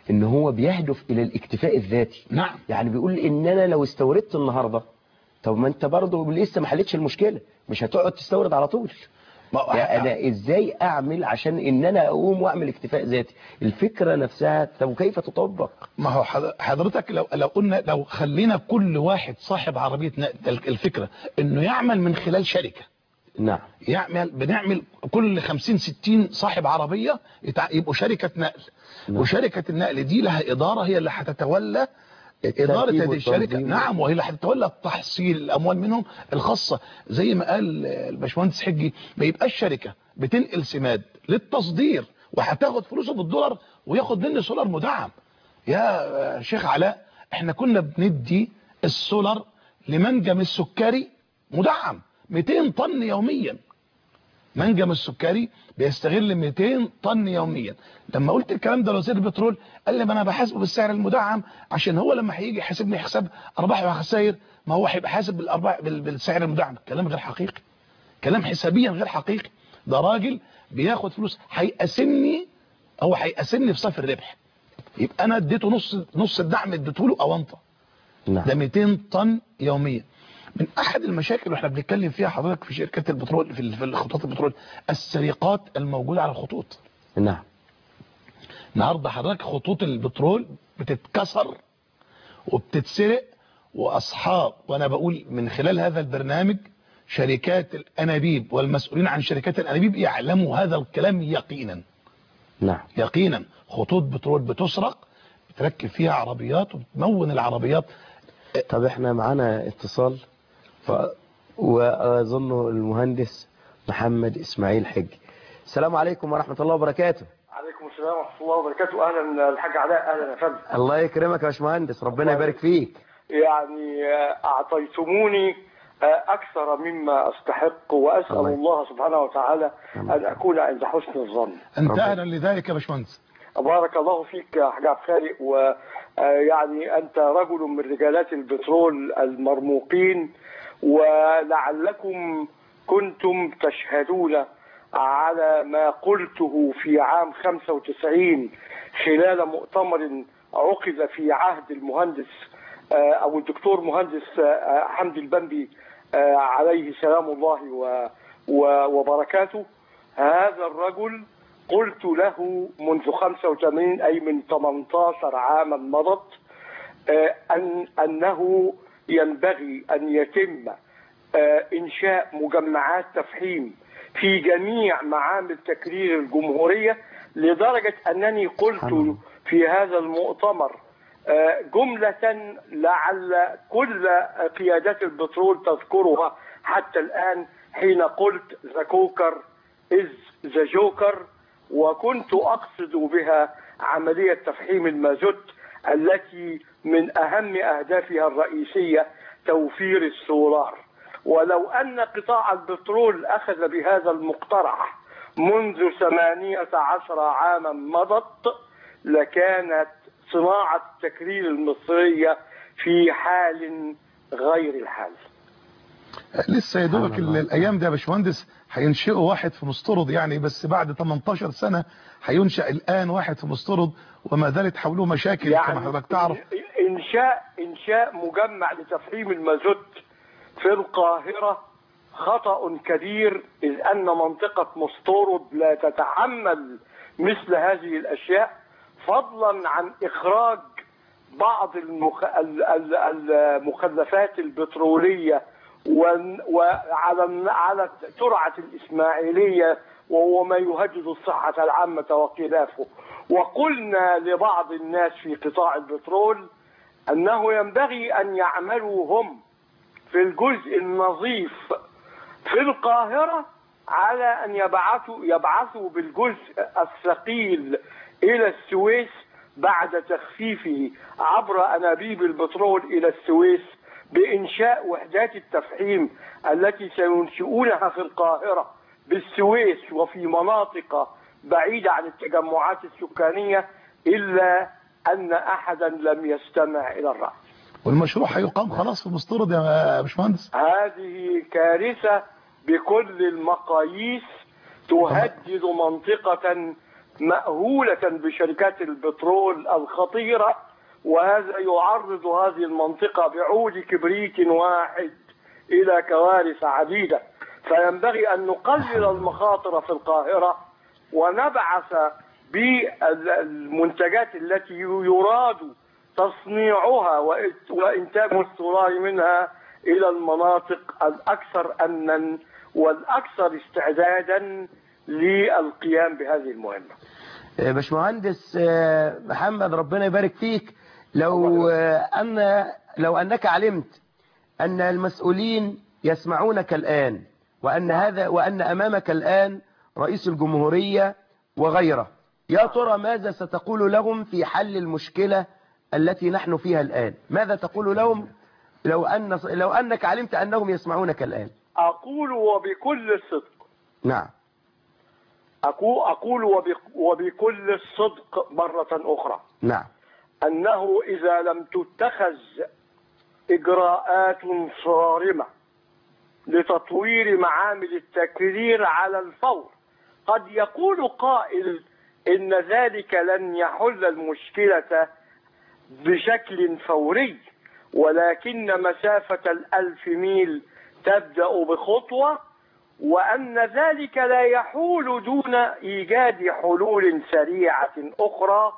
ان هو بيهدف الى الاكتفاء الذاتي نعم يعني بيقول ان انا لو استوردت النهارده طب ما انت برضه لسه ما حلتش المشكله مش هتقعد تستورد على طول ما هو يعني انا ازاي اعمل عشان ان انا اقوم واعمل اكتفاء ذاتي الفكره نفسها طب وكيف تطبق ما هو حض- حضرتك لو لو قلنا لو خلينا كل واحد صاحب عربيه نقل الفكره انه يعمل من خلال شركه نعم يعمل بنعمل كل 50 60 صاحب عربيه يتع- يبقوا شركه نقل نعم. وشركه النقل دي لها اداره هي اللي هتتولى اداره الترتيب هذه الشركه والتنظيم. نعم وهي اللي هتتولى تحصيل الاموال منهم الخاصه زي ما قال الباشمهندس حجي ما يبقاش شركه بتنقل سماد للتصدير وهتاخد فلوسه بالدولار وياخد مني سولار مدعم يا شيخ علاء احنا كنا بندي السولار لمنجم السكري مدعم 200 طن يوميا منجم السكري بيستغل 200 طن يوميا لما قلت الكلام ده لوزير البترول قال لي ما انا بحاسبه بالسعر المدعم عشان هو لما هيجي يحاسبني حساب ارباح وخسائر ما هو هيبقى حاسب بالارباح بال- بالسعر المدعم كلام غير حقيقي كلام حسابيا غير حقيقي ده راجل بياخد فلوس هيقاسمني هو هيقاسمني في صافي الربح يبقى انا اديته نص نص الدعم اديته له اونطه نعم ده 200 طن يوميا من احد المشاكل واحنا بنتكلم فيها حضرتك في شركات البترول في في خطوط البترول السرقات الموجوده على الخطوط نعم النهارده حضرتك خطوط البترول بتتكسر وبتتسرق واصحاب وانا بقول من خلال هذا البرنامج شركات الانابيب والمسؤولين عن شركات الانابيب يعلموا هذا الكلام يقينا نعم يقينا خطوط بترول بتسرق بتركب فيها عربيات وبتمون العربيات طب احنا معانا اتصال ف... واظن المهندس محمد اسماعيل حج السلام عليكم ورحمة الله وبركاته عليكم السلام ورحمة الله وبركاته أهلا الحاج علاء أهلا يا فندم الله يكرمك يا باشمهندس ربنا يبارك فيك يعني آه، أعطيتموني آه، أكثر مما أستحق وأسأل الله. الله سبحانه وتعالى الله. أن أكون عند حسن الظن انت ربنا- اهلا لذلك يا باشمهندس بارك الله فيك يا حاج عبد الخالق ويعني أنت رجل من رجالات البترول المرموقين ولعلكم كنتم تشهدون على ما قلته في عام 95 خلال مؤتمر عقد في عهد المهندس آه، أو الدكتور مهندس آه، حمدي البنبي آه، عليه سلام الله و- و- وبركاته هذا الرجل قلت له منذ 85 أي من 18 عاما مضت آه، أن أنه ينبغي أن يتم آه، إنشاء مجمعات تفحيم في جميع معامل تكرير الجمهورية لدرجة أنني قلت سبحان الله. في هذا المؤتمر آه، جملة لعل كل قيادات البترول تذكرها حتى الآن حين قلت ذا كوكر إز ذا جوكر وكنت أقصد بها عملية تفحيم المازوت التي من أهم أهدافها الرئيسية توفير السولار ولو أن قطاع البترول أخذ بهذا المقترح منذ ثمانية عشر عاما مضت لكانت صناعة التكرير المصرية في حال غير الحال لسه يا دوبك سبحان الله. الايام دي يا باشمهندس هينشئوا واحد في مسترد يعني بس بعد 18 سنه هينشا الان واحد في مسترد وما زالت حوله مشاكل كما حضرتك تعرف إنشاء إنشاء مجمع لتفحيم المازوت في القاهرة خطأ كبير إذ أن منطقة مستورد لا تتحمل مثل هذه الأشياء فضلا عن إخراج بعض المخ... ال- ال- المخلفات البترولية ون- وعلى على ترعة الإسماعيلية وهو ما يهدد الصحة العامة وخلافه وقلنا لبعض الناس في قطاع البترول أنه ينبغي أن يعملوا هم في الجزء النظيف في القاهرة على أن يبعثوا يبعثوا بالجزء الثقيل إلى السويس بعد تخفيفه عبر أنابيب البترول إلى السويس بإنشاء وحدات التفحيم التي سينشئونها في القاهرة بالسويس وفي مناطق بعيدة عن التجمعات السكانية إلا أن أحدا لم يستمع إلى الرأي والمشروع هيقام خلاص في مسترد يا باشمهندس هذه كارثة بكل المقاييس تهدد منطقة مأهولة بشركات البترول الخطيرة وهذا يعرض هذه المنطقة بعود كبريت واحد إلى كوارث عديدة فينبغي أن نقلل المخاطر في القاهرة ونبعث بالمنتجات التي يراد تصنيعها وإت- وإنتاج السولار منها إلى المناطق الأكثر أمنا والأكثر استعدادا للقيام بهذه المهمة آه، باشمهندس آه، محمد ربنا يبارك فيك لو آه، أن لو أنك علمت أن المسؤولين يسمعونك الآن وأن هذا وأن أمامك الآن رئيس الجمهورية وغيره يا ترى ماذا ستقول لهم في حل المشكلة التي نحن فيها الآن ماذا تقول لهم لو أن لو أنك علمت أنهم يسمعونك الآن أقول وبكل صدق نعم أقول, أقول وبك- وبكل الصدق مرة أخرى نعم أنه إذا لم تتخذ إجراءات صارمة لتطوير معامل التكرير على الفور قد يقول قائل إن ذلك لن يحل المشكلة بشكل فوري ولكن مسافة الألف ميل تبدأ بخطوة وأن ذلك لا يحول دون إيجاد حلول سريعة أخرى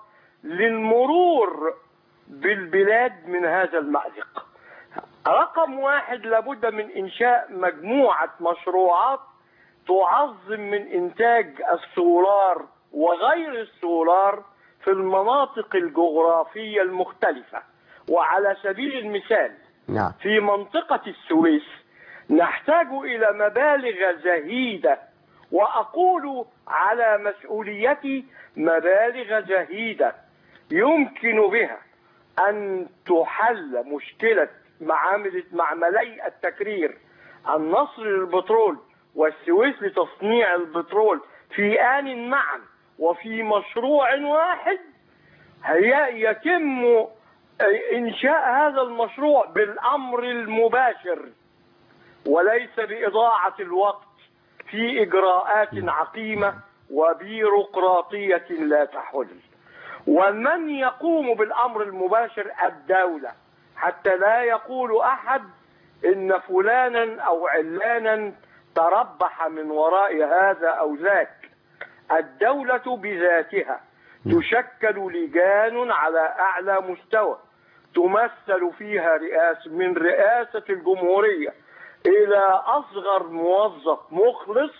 للمرور بالبلاد من هذا المأزق رقم واحد لابد من إنشاء مجموعة مشروعات تعظم من إنتاج السولار وغير السولار في المناطق الجغرافية المختلفة وعلى سبيل المثال نعم في منطقة السويس نحتاج إلى مبالغ زهيدة وأقول على مسؤوليتي مبالغ زهيدة يمكن بها أن تحل مشكلة معاملة معملي التكرير النصر للبترول والسويس لتصنيع البترول في آن معا وفي مشروع واحد هي يتم إنشاء هذا المشروع بالأمر المباشر وليس بإضاعة الوقت في إجراءات عقيمة وبيروقراطية لا تحل ومن يقوم بالأمر المباشر الدولة حتى لا يقول أحد إن فلانا أو علانا تربح من وراء هذا أو ذاك الدولة بذاتها تشكل لجان على أعلى مستوى تمثل فيها رئاسة من رئاسة الجمهورية إلى أصغر موظف مخلص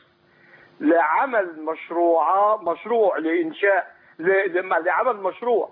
لعمل مشروع مشروع لإنشاء ل- لعمل مشروع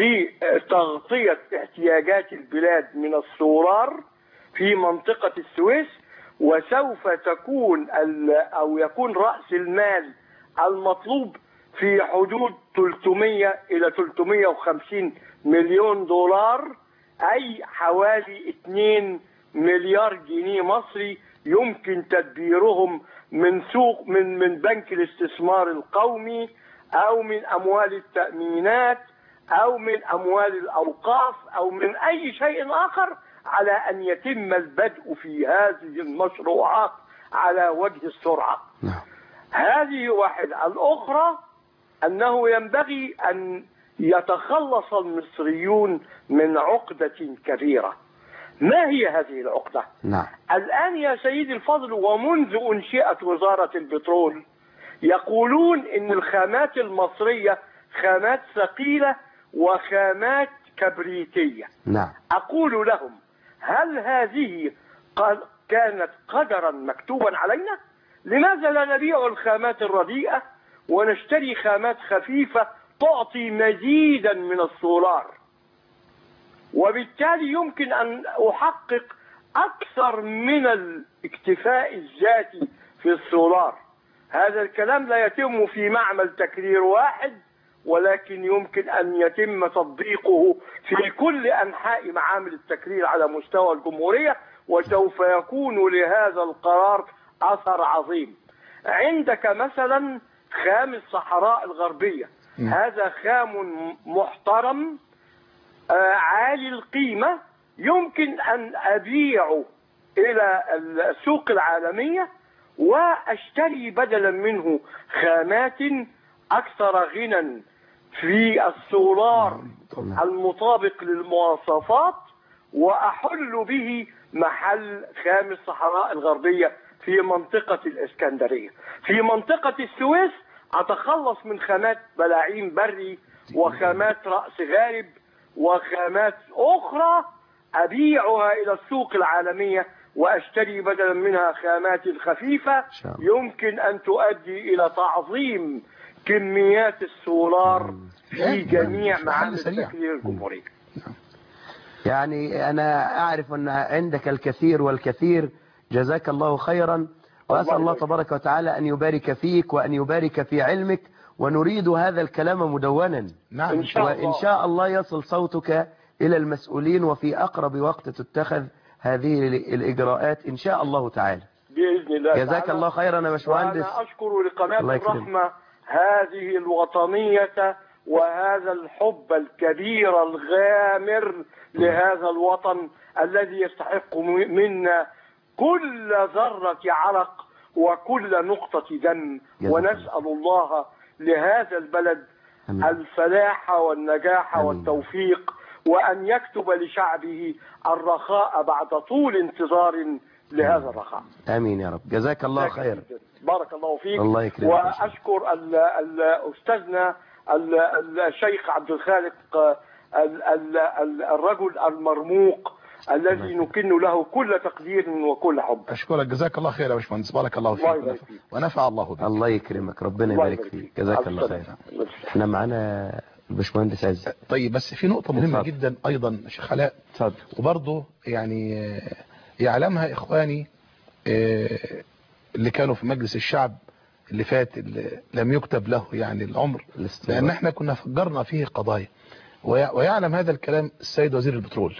لتغطية احتياجات البلاد من السولار في منطقة السويس وسوف تكون ال- أو يكون رأس المال المطلوب في حدود 300 إلى 350 مليون دولار أي حوالي 2 مليار جنيه مصري يمكن تدبيرهم من سوق من من بنك الاستثمار القومي أو من أموال التأمينات أو من أموال الأوقاف أو من أي شيء آخر على أن يتم البدء في هذه المشروعات على وجه السرعة نعم هذه واحدة الأخرى أنه ينبغي أن يتخلص المصريون من عقدة كبيرة ما هي هذه العقدة؟ نعم الآن يا سيدي الفضل ومنذ أنشئت وزارة البترول يقولون إن الخامات المصرية خامات ثقيلة وخامات كبريتية نعم أقول لهم هل هذه قد- كانت قدرا مكتوبا علينا لماذا لا نبيع الخامات الرديئة ونشتري خامات خفيفة تعطي مزيدا من السولار وبالتالي يمكن أن أحقق أكثر من الاكتفاء الذاتي في السولار هذا الكلام لا يتم في معمل تكرير واحد ولكن يمكن أن يتم تطبيقه في كل أنحاء معامل التكرير على مستوى الجمهورية وسوف يكون لهذا القرار أثر عظيم عندك مثلا خام الصحراء الغربية هذا خام محترم آه، عالي القيمة يمكن أن أبيعه إلى السوق العالمية وأشتري بدلا منه خامات أكثر غنى في السولار المطابق للمواصفات وأحل به محل خام الصحراء الغربية في منطقة الإسكندرية في منطقة السويس أتخلص من خامات بلاعيم بري وخامات رأس غارب وخامات أخرى أبيعها إلى السوق العالمية وأشتري بدلا منها خامات خفيفة شاء الله. يمكن أن تؤدي إلى تعظيم كميات السولار في جميع حل معامل سريع. التكرير الجمهورية يعني أنا أعرف أن عندك الكثير والكثير جزاك الله خيرا وأسأل الله يبارك. تبارك وتعالى أن يبارك فيك وأن يبارك في علمك ونريد هذا الكلام مدونا نعم إن شاء وإن الله. شاء الله يصل صوتك إلى المسؤولين وفي أقرب وقت تتخذ هذه الإجراءات إن شاء الله تعالى بإذن الله جزاك تعالى. الله خيرا يا باشمهندس وأنا أشكر لقناة الله يكرمك. الرحمة هذه الوطنية وهذا الحب الكبير الغامر لهذا الوطن الذي يستحق م- منا كل ذرة عرق وكل نقطة دم جزاك ونسأل الله لهذا البلد أمين. الفلاح والنجاح أمين. والتوفيق وأن يكتب لشعبه الرخاء بعد طول انتظار لهذا الرخاء آمين يا رب جزاك الله شاكر خير جداً. بارك الله فيك الله يكرمك يا شيخ. واشكر ال- ال- استاذنا ال- ال- الشيخ عبد الخالق آه، ال- ال- ال- الرجل المرموق الذي نكن له كل تقدير وكل حب أشكرك جزاك الله خير يا باشمهندس بارك الله الله فيك يبارك ونفع- فيك. ونفع الله بك الله يكرمك ربنا الله يبارك فيك جزاك ألف الله سلامة. خير احنا معانا الباشمهندس عز طيب بس في نقطة مهمة اتفضل. جدا أيضا يا شيخ علاء اتفضل وبرضه يعني آه، يعلمها إخواني آه، اللي كانوا في مجلس الشعب اللي فات اللي لم يكتب له يعني العمر الاستمرار. لأن احنا كنا فجرنا فيه قضايا وي- ويعلم هذا الكلام السيد وزير البترول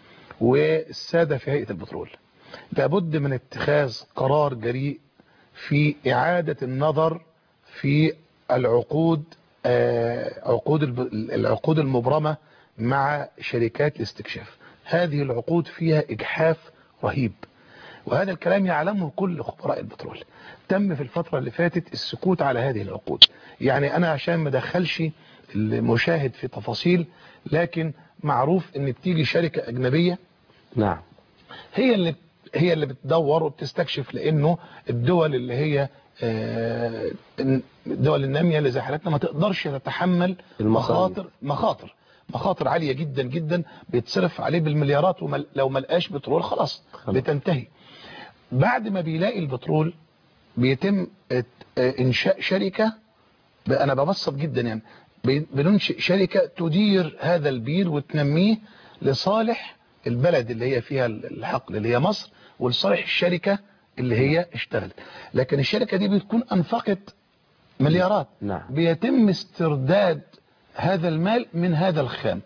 والسادة في هيئة البترول لابد من اتخاذ قرار جريء في إعادة النظر في العقود آه، عقود الب- العقود المبرمة مع شركات الاستكشاف هذه العقود فيها إجحاف رهيب وهذا الكلام يعلمه كل خبراء البترول تم في الفترة اللي فاتت السكوت على هذه العقود يعني أنا عشان ما دخلش المشاهد في تفاصيل لكن معروف ان بتيجي شركة أجنبية نعم هي اللي هي اللي بتدور وبتستكشف لانه الدول اللي هي آه، الدول الناميه اللي زي حالتنا ما تقدرش تتحمل المصاريف. مخاطر مخاطر مخاطر عاليه جدا جدا بيتصرف عليه بالمليارات ولو ما لقاش بترول خلاص خلاص. بتنتهي بعد ما بيلاقي البترول بيتم ات- آه، انشاء شركه ب- انا ببسط جدا يعني بي- بننشئ شركه تدير هذا البير وتنميه لصالح البلد اللي هي فيها الحقل اللي هي مصر ولصالح الشركه اللي هي اشتغلت لكن الشركه دي بتكون انفقت مليارات نعم. بيتم استرداد هذا المال من هذا الخام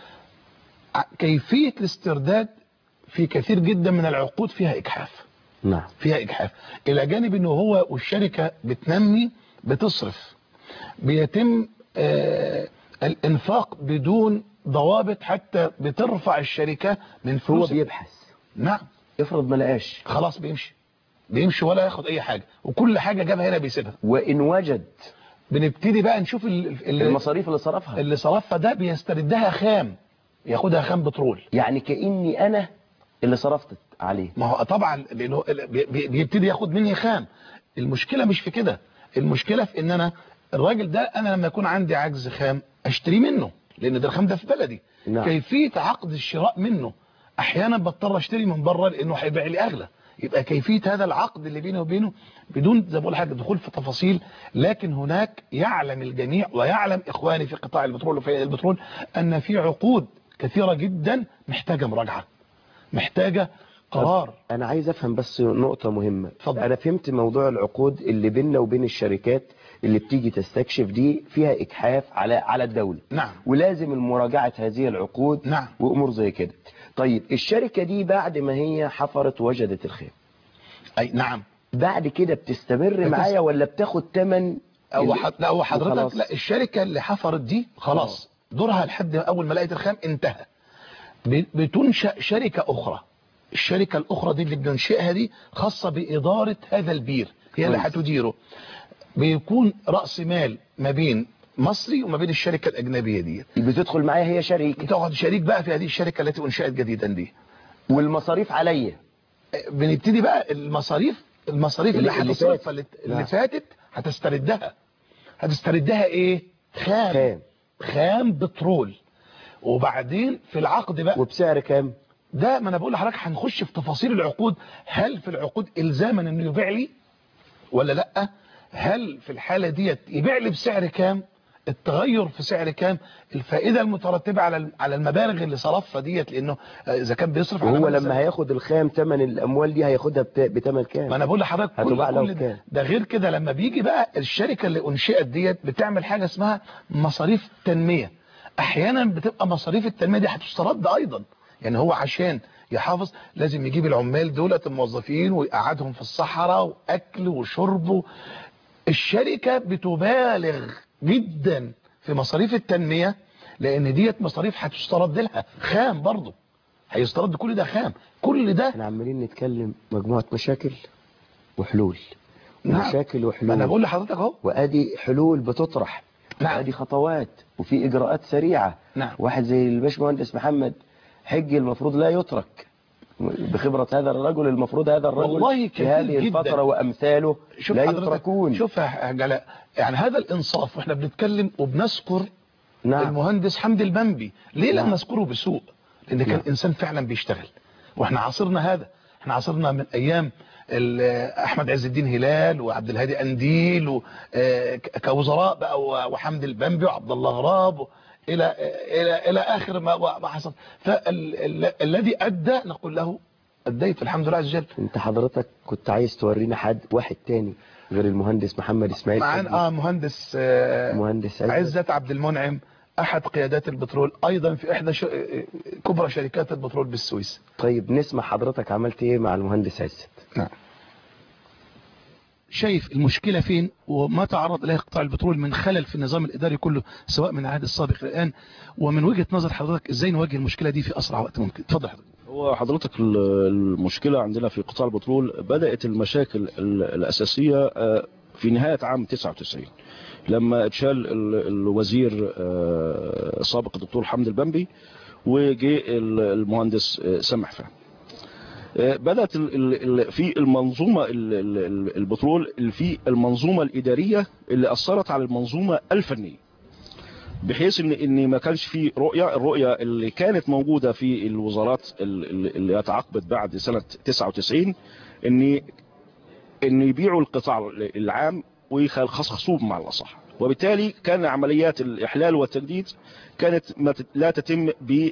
ع- كيفيه الاسترداد في كثير جدا من العقود فيها اجحاف نعم فيها إجحاف إلى جانب أنه هو والشركة بتنمي بتصرف بيتم آه الإنفاق بدون ضوابط حتى بترفع الشركة من هو فلوس بيبحث نعم افرض ما لقاش خلاص بيمشي بيمشي ولا ياخد أي حاجة وكل حاجة جابها هنا بيسيبها وإن وجد بنبتدي بقى نشوف ال- ال- المصاريف اللي صرفها اللي صرفها ده بيستردها خام ياخدها خام بترول يعني كأني أنا اللي صرفت عليه ما هو طبعا لانه بي- بي- بيبتدي ياخد مني خام المشكله مش في كده المشكله في ان انا الراجل ده انا لما يكون عندي عجز خام اشتري منه لان ده الخام ده في بلدي نعم. كيفيه عقد الشراء منه احيانا بضطر اشتري من بره لانه هيبيع لي اغلى يبقى كيفيه هذا العقد اللي بيني وبينه بدون زي ما بقول حاجه دخول في تفاصيل لكن هناك يعلم الجميع ويعلم اخواني في قطاع البترول وفي البترول ان في عقود كثيره جدا محتاجه مراجعه محتاجه قرار أنا عايز أفهم بس نقطة مهمة اتفضل. أنا فهمت موضوع العقود اللي بيننا وبين الشركات اللي بتيجي تستكشف دي فيها إجحاف على على الدولة نعم ولازم مراجعة هذه العقود نعم. وأمور زي كده طيب الشركة دي بعد ما هي حفرت وجدت الخير اي نعم بعد كده بتستمر بتس- معايا ولا بتاخد تمن هو ال- حد... لا هو حضرتك وخلاص؟ لا الشركه اللي حفرت دي خلاص دورها لحد اول ما لقيت الخام انتهى ب- بتنشا شركه اخرى الشركه الاخرى دي اللي بننشئها دي خاصه باداره هذا البير هي اللي كويس. هتديره بيكون رأس مال ما بين مصري وما بين الشركة الأجنبية دي بتدخل معايا هي شريك بتقعد شريك بقى في هذه الشركة التي أنشأت جديدا دي والمصاريف عليا بنبتدي بقى المصاريف المصاريف اللي, اللي- اللي هتصرف فاتت. اللي, نعم. اللي فاتت هتستردها هتستردها ايه خام خام. خام بترول وبعدين في العقد بقى وبسعر كام ده ما انا بقول لحضرتك هنخش في تفاصيل العقود هل في العقود الزاما انه يبيع لي ولا لا هل في الحالة ديت يبيع لي بسعر كام التغير في سعر كام الفائدة المترتبة على على المبالغ اللي صرفها ديت لانه اذا كان بيصرف على وهو مبلغ لما هياخد الخام ثمن الاموال دي هياخدها بت- بتمن ما كام انا بقول لحضرتك كل, هتباع لو كل ده, كام. ده غير كده لما بيجي بقى الشركة اللي انشئت ديت بتعمل حاجة اسمها مصاريف تنمية احيانا بتبقى مصاريف التنمية دي هتسترد ايضا يعني هو عشان يحافظ لازم يجيب العمال دولة الموظفين ويقعدهم في الصحراء واكل وشرب الشركة بتبالغ جدا في مصاريف التنمية لان ديت مصاريف هتسترد لها خام برضه هيسترد كل ده خام كل ده احنا عمالين نتكلم مجموعة مشاكل وحلول نعم. مشاكل ما انا وحلول بقول لحضرتك اهو وادي حلول بتطرح نعم. وادي خطوات وفي اجراءات سريعة نعم. واحد زي الباشمهندس محمد حج المفروض لا يترك بخبرة هذا الرجل المفروض هذا الرجل والله في كثير هذه جداً. الفترة وامثاله شوف لا حضرتك يتركون شوف يا جلاء يعني هذا الانصاف واحنا بنتكلم وبنذكر نعم المهندس حمدي البنبي ليه لم نعم. نذكره بسوء لان كان نعم. انسان فعلا بيشتغل واحنا عاصرنا هذا احنا عاصرنا من ايام ال- احمد عز الدين هلال وعبد الهادي انديل و- آه، ك- كوزراء بقى و- وحمدي البنبي وعبد الله غراب و- الى الى الى اخر ما ما حصل فالذي ادى نقول له اديت الحمد لله عز وجل انت حضرتك كنت عايز تورينا حد واحد تاني غير المهندس محمد اسماعيل معانا حجي. اه مهندس آه مهندس عزت. عزت عبد المنعم احد قيادات البترول ايضا في احدى ش... كبرى شركات البترول بالسويس طيب نسمع حضرتك عملت ايه مع المهندس عزت نعم شايف المشكلة فين وما تعرض إليه قطاع البترول من خلل في النظام الإداري كله سواء من العهد السابق الآن ومن وجهة نظر حضرتك إزاي نواجه المشكلة دي في أسرع وقت ممكن اتفضل حضرتك هو حضرتك ال- المشكلة عندنا في قطاع البترول بدأت المشاكل ال- الأساسية آه، في نهاية عام 99 لما اتشال ال- الوزير آه، سابق الدكتور حمد البنبي وجي ال- المهندس آه، سامح فهمي آه، بدأت ال- ال- ال- في المنظومة ال- ال- ال- البترول اللي في المنظومة الإدارية اللي أثرت على المنظومة الفنية بحيث ان ان ما كانش في رؤيه الرؤيه اللي كانت موجوده في الوزارات ال- ال- اللي اتعاقبت بعد سنه 99 ان ان يبيعوا القطاع العام ويخصصوه مع الاصح وبالتالي كان عمليات الاحلال والتجديد كانت ما تت- لا تتم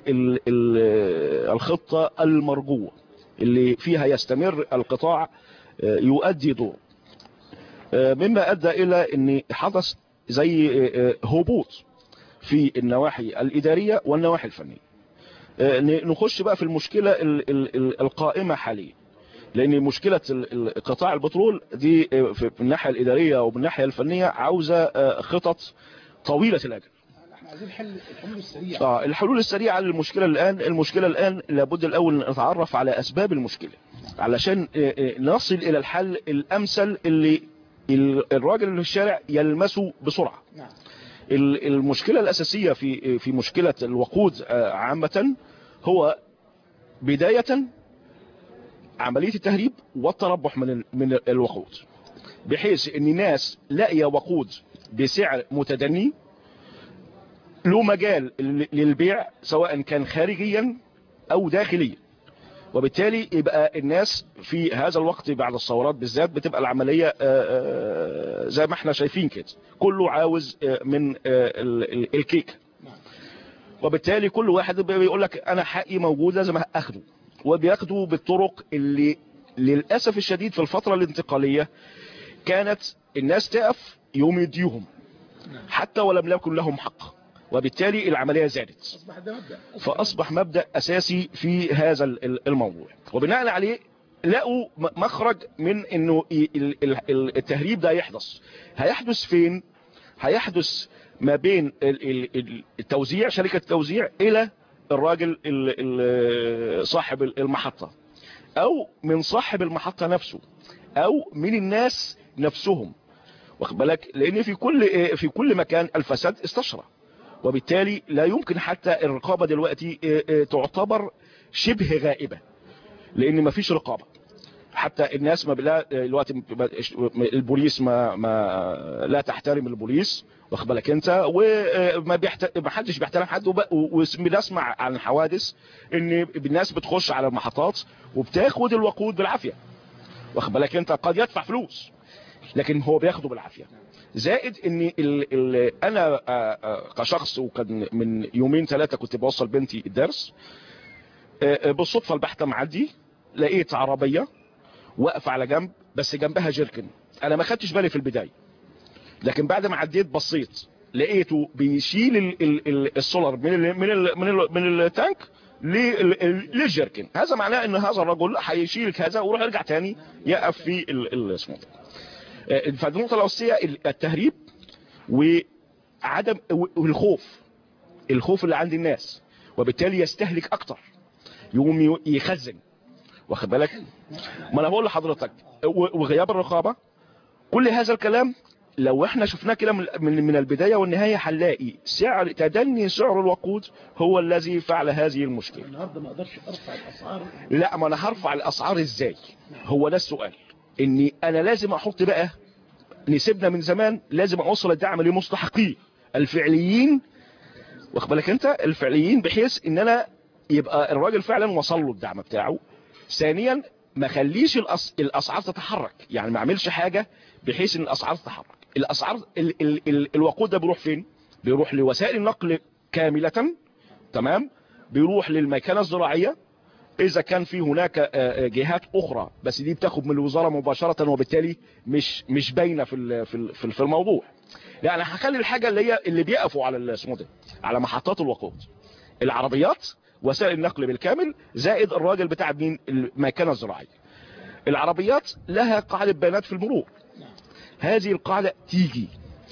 بالخطه المرجوه اللي فيها يستمر القطاع آه، يؤدي دوره آه، مما ادى الى ان حدث زي آه، آه، هبوط في النواحي الإدارية والنواحي الفنية آه، ن- نخش بقى في المشكلة ال- ال- ال- القائمة حاليا لأن مشكلة ال- ال- قطاع البترول دي آه، في في الناحية الإدارية وبالناحية الفنية عاوزة آه، خطط طويلة الأجل احنا عايزين حل الحلول السريعة آه الحلول السريعة للمشكلة الآن المشكلة الآن لابد الأول نتعرف على أسباب المشكلة علشان آه، آه، نصل إلى الحل الأمثل اللي ال- الراجل اللي في الشارع يلمسه بسرعة نعم ال- المشكلة الأساسية في في مشكلة الوقود آه، عامة هو بداية عملية التهريب والتربح من ال- من الوقود بحيث ان ناس لاقيه وقود بسعر متدني له مجال ل- للبيع سواء كان خارجيا او داخليا وبالتالي يبقى الناس في هذا الوقت بعد الثورات بالذات بتبقى العملية آه، آه، زي ما احنا شايفين كده كله عاوز آه، من آه، ال- ال- الكيك وبالتالي كل واحد بيقول لك انا حقي موجود لازم اخده وبياخده بالطرق اللي للأسف الشديد في الفترة الانتقالية كانت الناس تقف يوم يديهم حتى ولم يكن لهم حق وبالتالي العملية زادت اصبح ده مبدأ فأصبح مبدأ أساسي في هذا ال- الموضوع وبناء عليه لقوا م- مخرج من انه ي- ال- ال- التهريب ده يحدث هيحدث فين هيحدث ما بين ال- ال- ال- التوزيع شركة التوزيع الى الراجل ال- ال- صاحب المحطة او من صاحب المحطة نفسه او من الناس نفسهم واخد بالك لان في كل في كل مكان الفساد استشرى وبالتالي لا يمكن حتى الرقابه دلوقتي تعتبر شبه غائبه لان ما فيش رقابه حتى الناس ما بلا دلوقتي البوليس ما ما لا تحترم البوليس واخد بالك انت وما بيحت... ما حدش بيحترم حد وب... وبنسمع عن حوادث ان الناس بتخش على المحطات وبتاخد الوقود بالعافيه واخد بالك انت قد يدفع فلوس لكن هو بياخده بالعافيه زائد ان ال... ال... انا كشخص وكان من يومين ثلاثه كنت بوصل بنتي الدرس بالصدفه البحته معدي لقيت عربيه واقفه على جنب بس جنبها جيركن انا ما خدتش بالي في البدايه لكن بعد ما عديت بصيت لقيته بيشيل ال ال ال السولار من ال من ال من ال من التانك للجيركن هذا معناه ان هذا الرجل هيشيل هذا ويروح يرجع تاني يقف في اسمه فالنقطه الاساسيه التهريب وعدم والخوف الخوف اللي عند الناس وبالتالي يستهلك اكتر يقوم يخزن واخد بالك ما انا بقول لحضرتك وغياب الرقابه كل هذا الكلام لو احنا شفناه كده من من البدايه والنهايه هنلاقي سعر تدني سعر الوقود هو الذي فعل هذه المشكله النهارده ما اقدرش ارفع الاسعار لا ما انا هرفع الاسعار ازاي هو ده السؤال اني انا لازم احط بقى نسيبنا من زمان لازم اوصل الدعم لمستحقيه الفعليين واخد بالك انت الفعليين بحيث ان انا يبقى الراجل فعلا وصل له الدعم بتاعه ثانيا ما خليش الأس... الاسعار تتحرك يعني ما اعملش حاجه بحيث ان الاسعار تتحرك الاسعار ال... ال... ال... الوقود ده بيروح فين بيروح لوسائل النقل كامله تمام بيروح للميكنه الزراعيه اذا كان في هناك جهات اخرى بس دي بتاخد من الوزاره مباشره وبالتالي مش مش باينه في في في الموضوع لا انا هخلي الحاجه اللي هي اللي بيقفوا على اسمه ده على محطات الوقود العربيات وسائل النقل بالكامل زائد الراجل بتاع مين المكانه الزراعيه العربيات لها قاعده بيانات في المرور هذه القاعده تيجي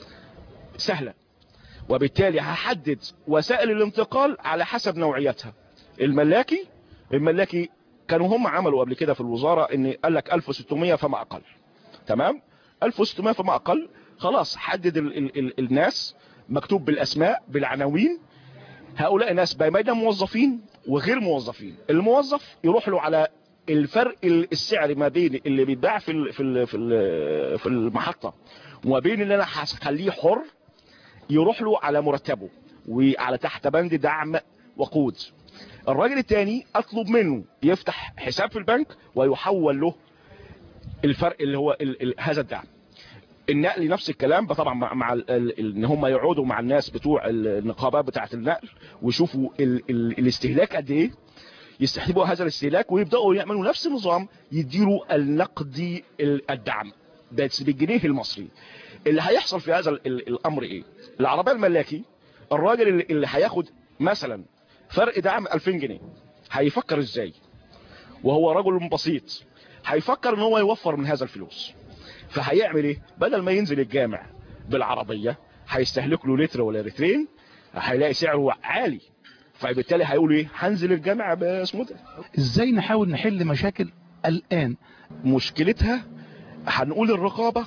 سهله وبالتالي هحدد وسائل الانتقال على حسب نوعيتها الملاكي الملاكي كانوا هم عملوا قبل كده في الوزاره ان قال لك 1600 فما اقل تمام 1600 فما اقل خلاص حدد ال ال ال الناس مكتوب بالاسماء بالعناوين هؤلاء الناس بين موظفين وغير موظفين الموظف يروح له على الفرق السعر ما بين اللي بيتباع في ال في ال في ال في المحطه وما بين اللي انا هخليه حر يروح له على مرتبه وعلى تحت بند دعم وقود الراجل الثاني اطلب منه يفتح حساب في البنك ويحول له الفرق اللي هو ال ال هذا الدعم النقل نفس الكلام طبعا مع, مع ال ال ان هم يقعدوا مع الناس بتوع النقابات بتاعه النقل ويشوفوا ال ال الاستهلاك قد ايه يستحبوا هذا الاستهلاك ويبداوا يعملوا نفس النظام يديروا النقدي الدعم بس بالجنيه المصري اللي هيحصل في هذا ال ال الامر ايه العربيه الملاكي الراجل اللي, اللي هياخد مثلا فرق دعم 2000 جنيه هيفكر ازاي وهو رجل بسيط هيفكر ان هو يوفر من هذا الفلوس فهيعمل ايه بدل ما ينزل الجامع بالعربية هيستهلك له لتر ولا لترين هيلاقي سعره عالي فبالتالي هيقول ايه هنزل الجامع باسمه ده ازاي نحاول نحل مشاكل الان مشكلتها هنقول الرقابة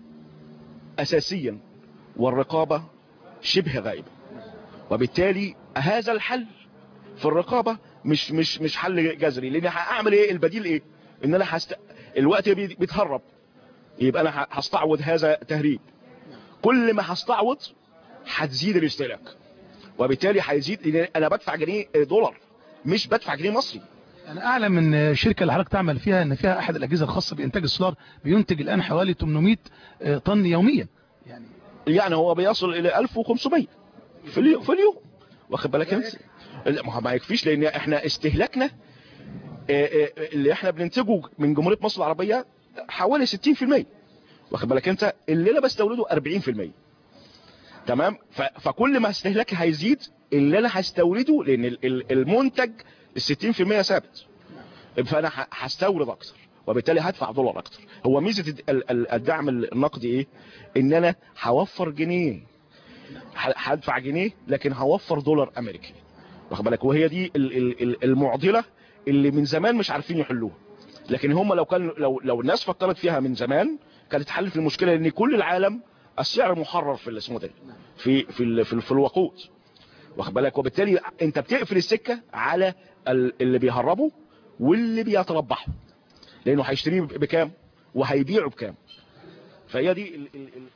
اساسيا والرقابة شبه غائبة وبالتالي هذا الحل في الرقابة مش مش مش حل جذري لان هعمل ايه البديل ايه ان انا هست... الوقت بيتهرب يبقى انا هستعوض هذا تهريب كل ما هستعوض هتزيد الاستهلاك وبالتالي هيزيد لان انا بدفع جنيه دولار مش بدفع جنيه مصري انا اعلم من الشركه اللي حضرتك تعمل فيها ان فيها احد الاجهزه الخاصه بانتاج السولار بينتج الان حوالي 800 طن يوميا يعني يعني هو بيصل الى 1500 في اليوم في اليوم واخد بالك انت لا ما هو ما يكفيش لان احنا استهلاكنا اللي احنا بننتجه من جمهوريه مصر العربيه حوالي 60% واخد بالك انت اللي انا بستورده 40% تمام فكل ما استهلاكي هيزيد اللي انا هستورده لان المنتج ال 60% ثابت فانا هستورد اكتر وبالتالي هدفع دولار اكتر هو ميزه الدعم النقدي ايه ان انا هوفر جنيه هدفع جنيه لكن هوفر دولار امريكي واخد بالك وهي دي المعضله اللي من زمان مش عارفين يحلوها لكن هم لو كان لو لو الناس فكرت فيها من زمان كانت تحل في المشكله لان كل العالم السعر محرر في اسمه ده في في ال- في, ال- في الوقود واخد بالك وبالتالي انت بتقفل السكه على ال- اللي بيهربوا واللي بيتربحوا لانه هيشتريه بكام وهيبيعه بكام فهي دي ال ال ال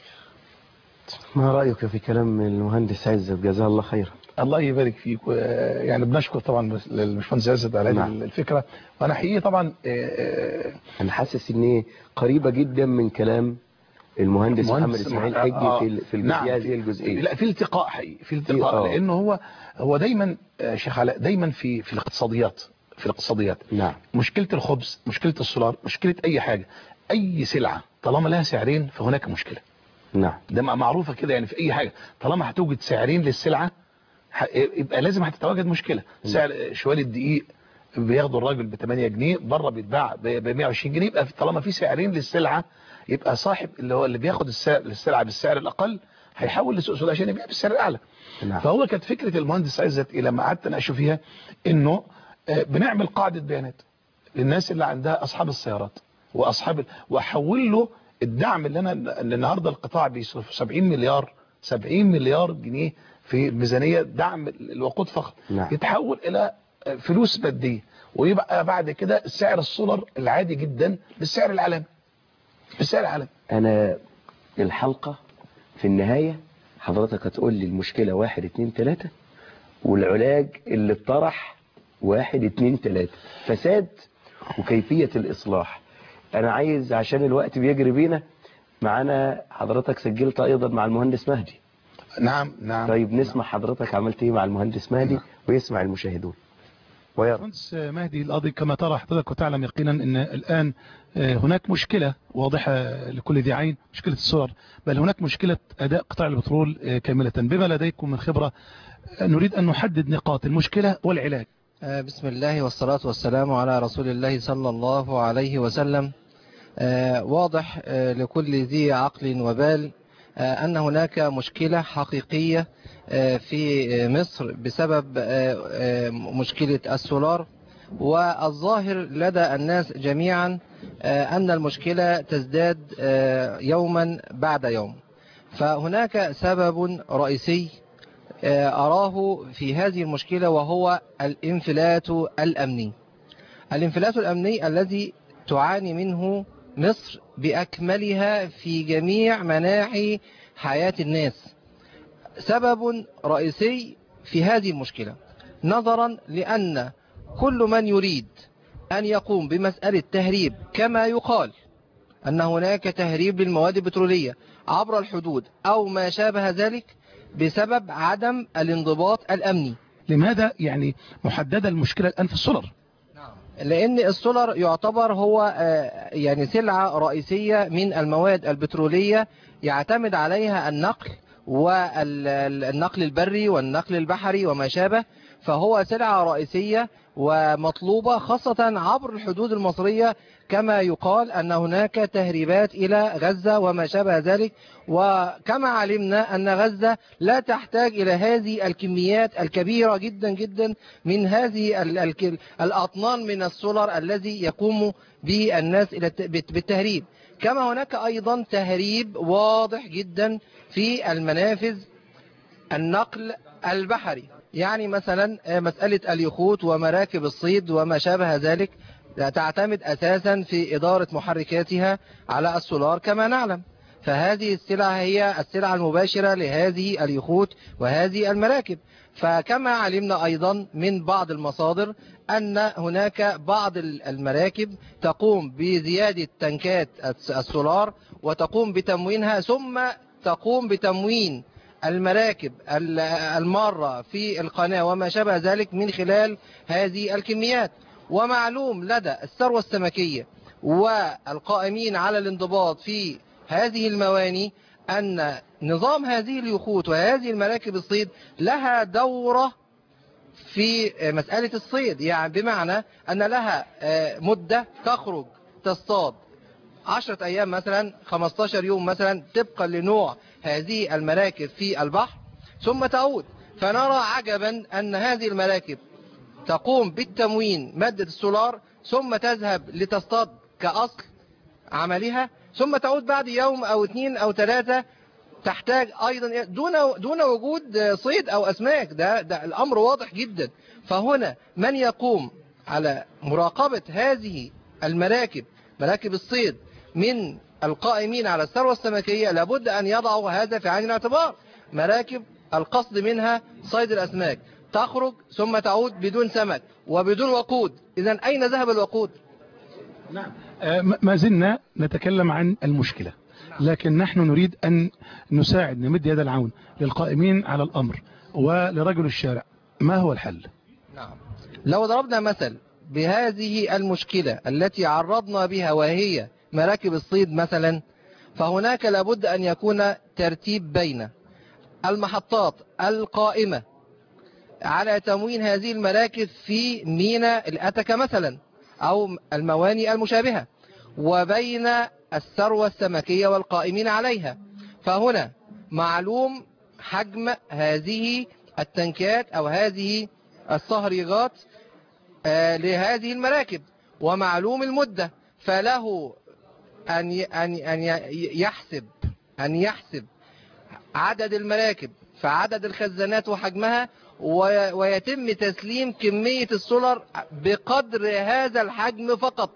ما رأيك في كلام المهندس عزت جزاه الله خيرا الله يبارك فيك و- يعني بنشكر طبعا الباشمهندس عزت على هذه نعم. الفكره وانا حقيقي طبعا آه، أنا حاسس إن هي قريبة جدا من كلام المهندس محمد مهندس إسماعيل مح- حجي آه، في ال- في ال- نعم، في هذه في- الجزئية لا في التقاء حقيقي في في- التقاء آه. لانه هو هو دايما آه، شيخ علاء دايما في في الاقتصاديات في الاقتصاديات نعم مشكله الخبز مشكله السولار مشكله اي حاجه اي سلعه طالما لها سعرين فهناك مشكله نعم ده م- معروفه كده يعني في اي حاجه طالما هتوجد سعرين للسلعه ح- يبقى لازم هتتواجد مشكله سعر شوال الدقيق بياخدوا الراجل ب 8 جنيه بره بيتباع ب 120 جنيه يبقى طالما في سعرين للسلعه يبقى صاحب اللي هو اللي بياخد السعر السلعه بالسعر الاقل هيحول لسوق سوداء عشان يبيع بالسعر الاعلى نعم فهو كانت فكره المهندس عزت إيه لما قعدت اناقشه فيها انه آه، بنعمل قاعده بيانات للناس اللي عندها اصحاب السيارات واصحاب ال- واحول له الدعم اللي انا اللي النهارده القطاع بيصرف 70 مليار 70 مليار جنيه في ميزانيه دعم الوقود فقط نعم. يتحول الى آه، فلوس ماديه ويبقى بعد كده سعر السولار العادي جدا بالسعر العالمي بالسعر العالمي أنا الحلقة في النهاية حضرتك هتقول لي المشكلة واحد اتنين تلاتة والعلاج اللي اتطرح واحد اتنين تلاتة فساد وكيفية الإصلاح أنا عايز عشان الوقت بيجري بينا معانا حضرتك سجلت أيضا مع المهندس مهدي نعم نعم طيب نسمع حضرتك عملت إيه مع المهندس مهدي ويسمع المشاهدون ويرى مهندس مهدي القاضي كما ترى حضرتك وتعلم يقينا ان الان آه، هناك مشكلة واضحة لكل ذي عين مشكلة السولار بل هناك مشكلة اداء قطاع البترول آه، كاملة بما لديكم من خبرة آه، نريد ان نحدد نقاط المشكلة والعلاج آه، بسم الله والصلاة والسلام على رسول الله صلى الله عليه وسلم آه، واضح آه، لكل ذي عقل وبال آه، أن هناك مشكلة حقيقية آه، في آه، مصر بسبب آه، آه، مشكلة السولار والظاهر لدى الناس جميعا آه، أن المشكلة تزداد آه، يوما بعد يوم فهناك سبب رئيسي آه، أراه في هذه المشكلة وهو الانفلات الأمني الانفلات الأمني الذي تعاني منه مصر بأكملها في جميع مناحي حياة الناس سبب رئيسي في هذه المشكلة نظرا لأن كل من يريد أن يقوم بمسألة تهريب كما يقال أن هناك تهريب للمواد البترولية عبر الحدود أو ما شابه ذلك بسبب عدم الانضباط الأمني لماذا يعني محددة المشكلة الان في السولار لأن السولار يعتبر هو آه، يعني سلعة رئيسية من المواد البترولية يعتمد عليها النقل والنقل البري والنقل البحري وما شابه فهو سلعة رئيسية ومطلوبة خاصة عبر الحدود المصرية كما يقال أن هناك تهريبات إلى غزة وما شابه ذلك وكما علمنا أن غزة لا تحتاج إلى هذه الكميات الكبيرة جدا جدا من هذه ال- ال- الأطنان من السولار الذي يقوم بالناس إلى الت- بالت- بالتهريب كما هناك أيضا تهريب واضح جدا في المنافذ النقل البحري يعني مثلا آه، مسألة اليخوت ومراكب الصيد وما شابه ذلك تعتمد أساسا في إدارة محركاتها على السولار كما نعلم فهذه السلعة هي السلعة المباشرة لهذه اليخوت وهذه المراكب فكما علمنا أيضا من بعض المصادر أن هناك بعض ال- المراكب تقوم بزيادة تنكات الس- السولار وتقوم بتموينها ثم تقوم بتموين المراكب ال- المارة في القناة وما شابه ذلك من خلال هذه الكميات ومعلوم لدى الثروة السمكية والقائمين على الانضباط في هذه المواني أن نظام هذه اليخوت وهذه المراكب الصيد لها دورة في مسألة الصيد يعني بمعنى أن لها آه، مدة تخرج تصطاد 10 أيام مثلا 15 يوم مثلا طبقا لنوع هذه المراكب في البحر ثم تعود فنرى عجبا أن هذه المراكب تقوم بالتموين مادة السولار ثم تذهب لتصطاد كأصل عملها ثم تعود بعد يوم أو اثنين أو ثلاثة تحتاج أيضا دون دون وجود صيد أو أسماك ده, ده الأمر واضح جدا فهنا من يقوم على مراقبة هذه المراكب مراكب الصيد من القائمين على الثروة السمكية لابد أن يضعوا هذا في عين الاعتبار مراكب القصد منها صيد الأسماك تخرج ثم تعود بدون سمك وبدون وقود إذا أين ذهب الوقود آه، ما- ما زلنا نتكلم عن المشكلة لكن نحن نريد أن نساعد نمد يد العون للقائمين على الأمر ولرجل الشارع ما هو الحل نعم لو ضربنا مثل بهذه المشكلة التي عرضنا بها وهي مراكب الصيد مثلا فهناك لابد أن يكون ترتيب بين المحطات القائمة على تموين هذه المراكب في ميناء الأتكة مثلا أو الموانئ المشابهة وبين الثروة السمكية والقائمين عليها فهنا معلوم حجم هذه التنكات أو هذه الصهريغات آه، لهذه المراكب ومعلوم المدة فله أن ي- أن أن ي- يحسب أن يحسب عدد المراكب فعدد الخزانات وحجمها وي- ويتم تسليم كمية السولر بقدر هذا الحجم فقط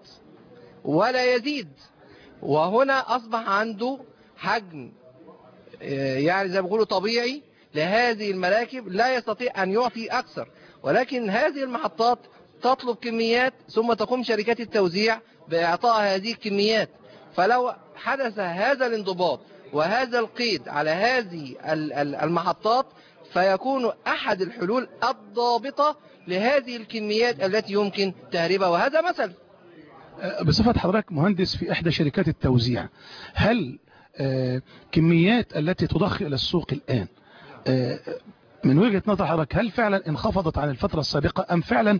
ولا يزيد وهنا أصبح عنده حجم آه، يعني زي ما بيقولوا طبيعي لهذه المراكب لا يستطيع أن يعطي أكثر ولكن هذه المحطات تطلب كميات ثم تقوم شركات التوزيع بإعطاء هذه الكميات فلو حدث هذا الانضباط وهذا القيد على هذه ال- ال- المحطات فيكون أحد الحلول الضابطة لهذه الكميات التي يمكن تهريبها وهذا مثل آه، بصفة حضرتك مهندس في إحدى شركات التوزيع هل آه، كميات التي تضخ إلى السوق الآن آه، من وجهة نظر حضرتك هل فعلا انخفضت عن الفترة السابقة أم فعلا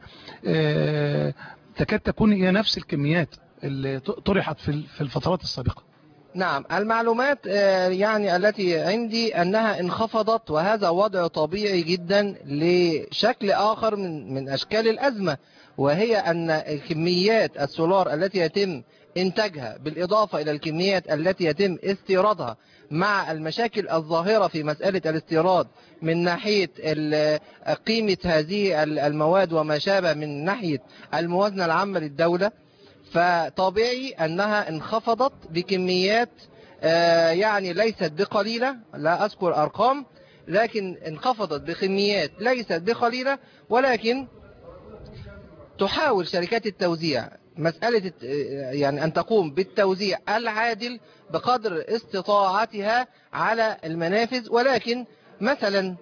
آه، تكاد تكون هي نفس الكميات اللي ط- طرحت في ال- في الفترات السابقة نعم المعلومات آه، يعني التي عندي أنها انخفضت وهذا وضع طبيعي جدا لشكل آخر من من أشكال الأزمة وهي أن كميات السولار التي يتم إنتاجها بالإضافة إلى الكميات التي يتم استيرادها مع المشاكل الظاهرة في مسألة الاستيراد من ناحية ال- قيمة هذه المواد وما شابه من ناحية الموازنة العامة للدولة فطبيعي أنها انخفضت بكميات آه، يعني ليست بقليلة لا أذكر أرقام لكن انخفضت بكميات ليست بقليلة ولكن تحاول شركات التوزيع مسألة الت- آه، يعني أن تقوم بالتوزيع العادل بقدر استطاعتها على المنافذ ولكن مثلا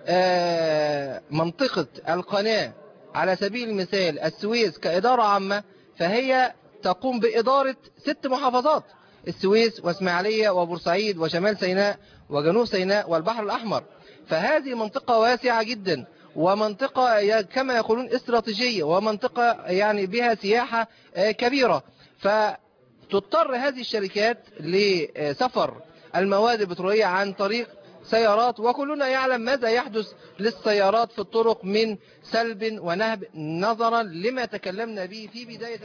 آه، منطقة القناة على سبيل المثال السويس كإدارة عامة فهي تقوم بإدارة ست محافظات السويس واسماعيلية وبورسعيد وشمال سيناء وجنوب سيناء والبحر الأحمر فهذه منطقة واسعة جدا ومنطقة ي- كما يقولون استراتيجية ومنطقة يعني بها سياحة آه، كبيرة فتضطر هذه الشركات لسفر المواد البترولية عن طريق سيارات وكلنا يعلم ماذا يحدث للسيارات في الطرق من سلب ونهب نظرا لما تكلمنا به في بداية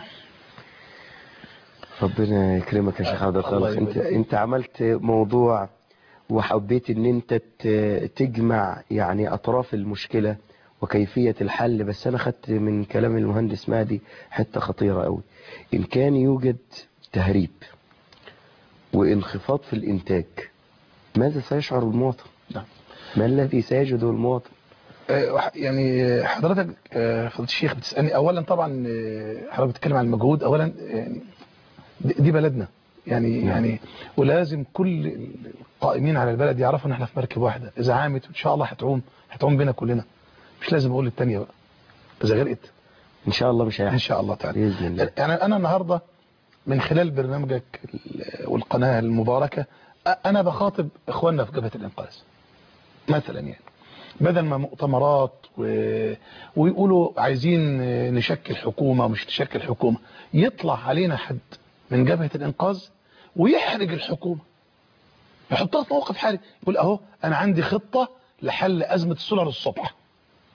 ربنا يكرمك يا شيخ عبد الله الخالق انت يبارك. انت عملت موضوع وحبيت ان انت ت- تجمع يعني اطراف المشكلة وكيفية الحل بس انا خدت من كلام المهندس مهدي حتة خطيرة قوي ان كان يوجد تهريب وانخفاض في الانتاج ماذا سيشعر المواطن نعم. ما الذي سيجده المواطن آه، وح- يعني آه، حضرتك آه، فضيلة الشيخ بتسألني أولا طبعا آه، حضرتك بتتكلم عن المجهود أولا يعني دي دي بلدنا يعني يعني ولازم كل القائمين على البلد يعرفوا ان احنا في مركب واحده اذا عامت ان شاء الله هتعوم هتعوم بينا كلنا مش لازم اقول للتانية بقى اذا غرقت ان شاء الله مش ان هيحصل شاء الله تعالى باذن الله يعني انا النهارده من خلال برنامجك ال- والقناه المباركه أ- انا بخاطب اخواننا في جبهه الانقاذ مثلا يعني بدل ما مؤتمرات و... ويقولوا عايزين نشكل حكومه مش نشكل حكومه يطلع علينا حد من جبهه الانقاذ ويحرج الحكومه يحطها في موقف حرج يقول اهو انا عندي خطه لحل ازمه السولر الصبح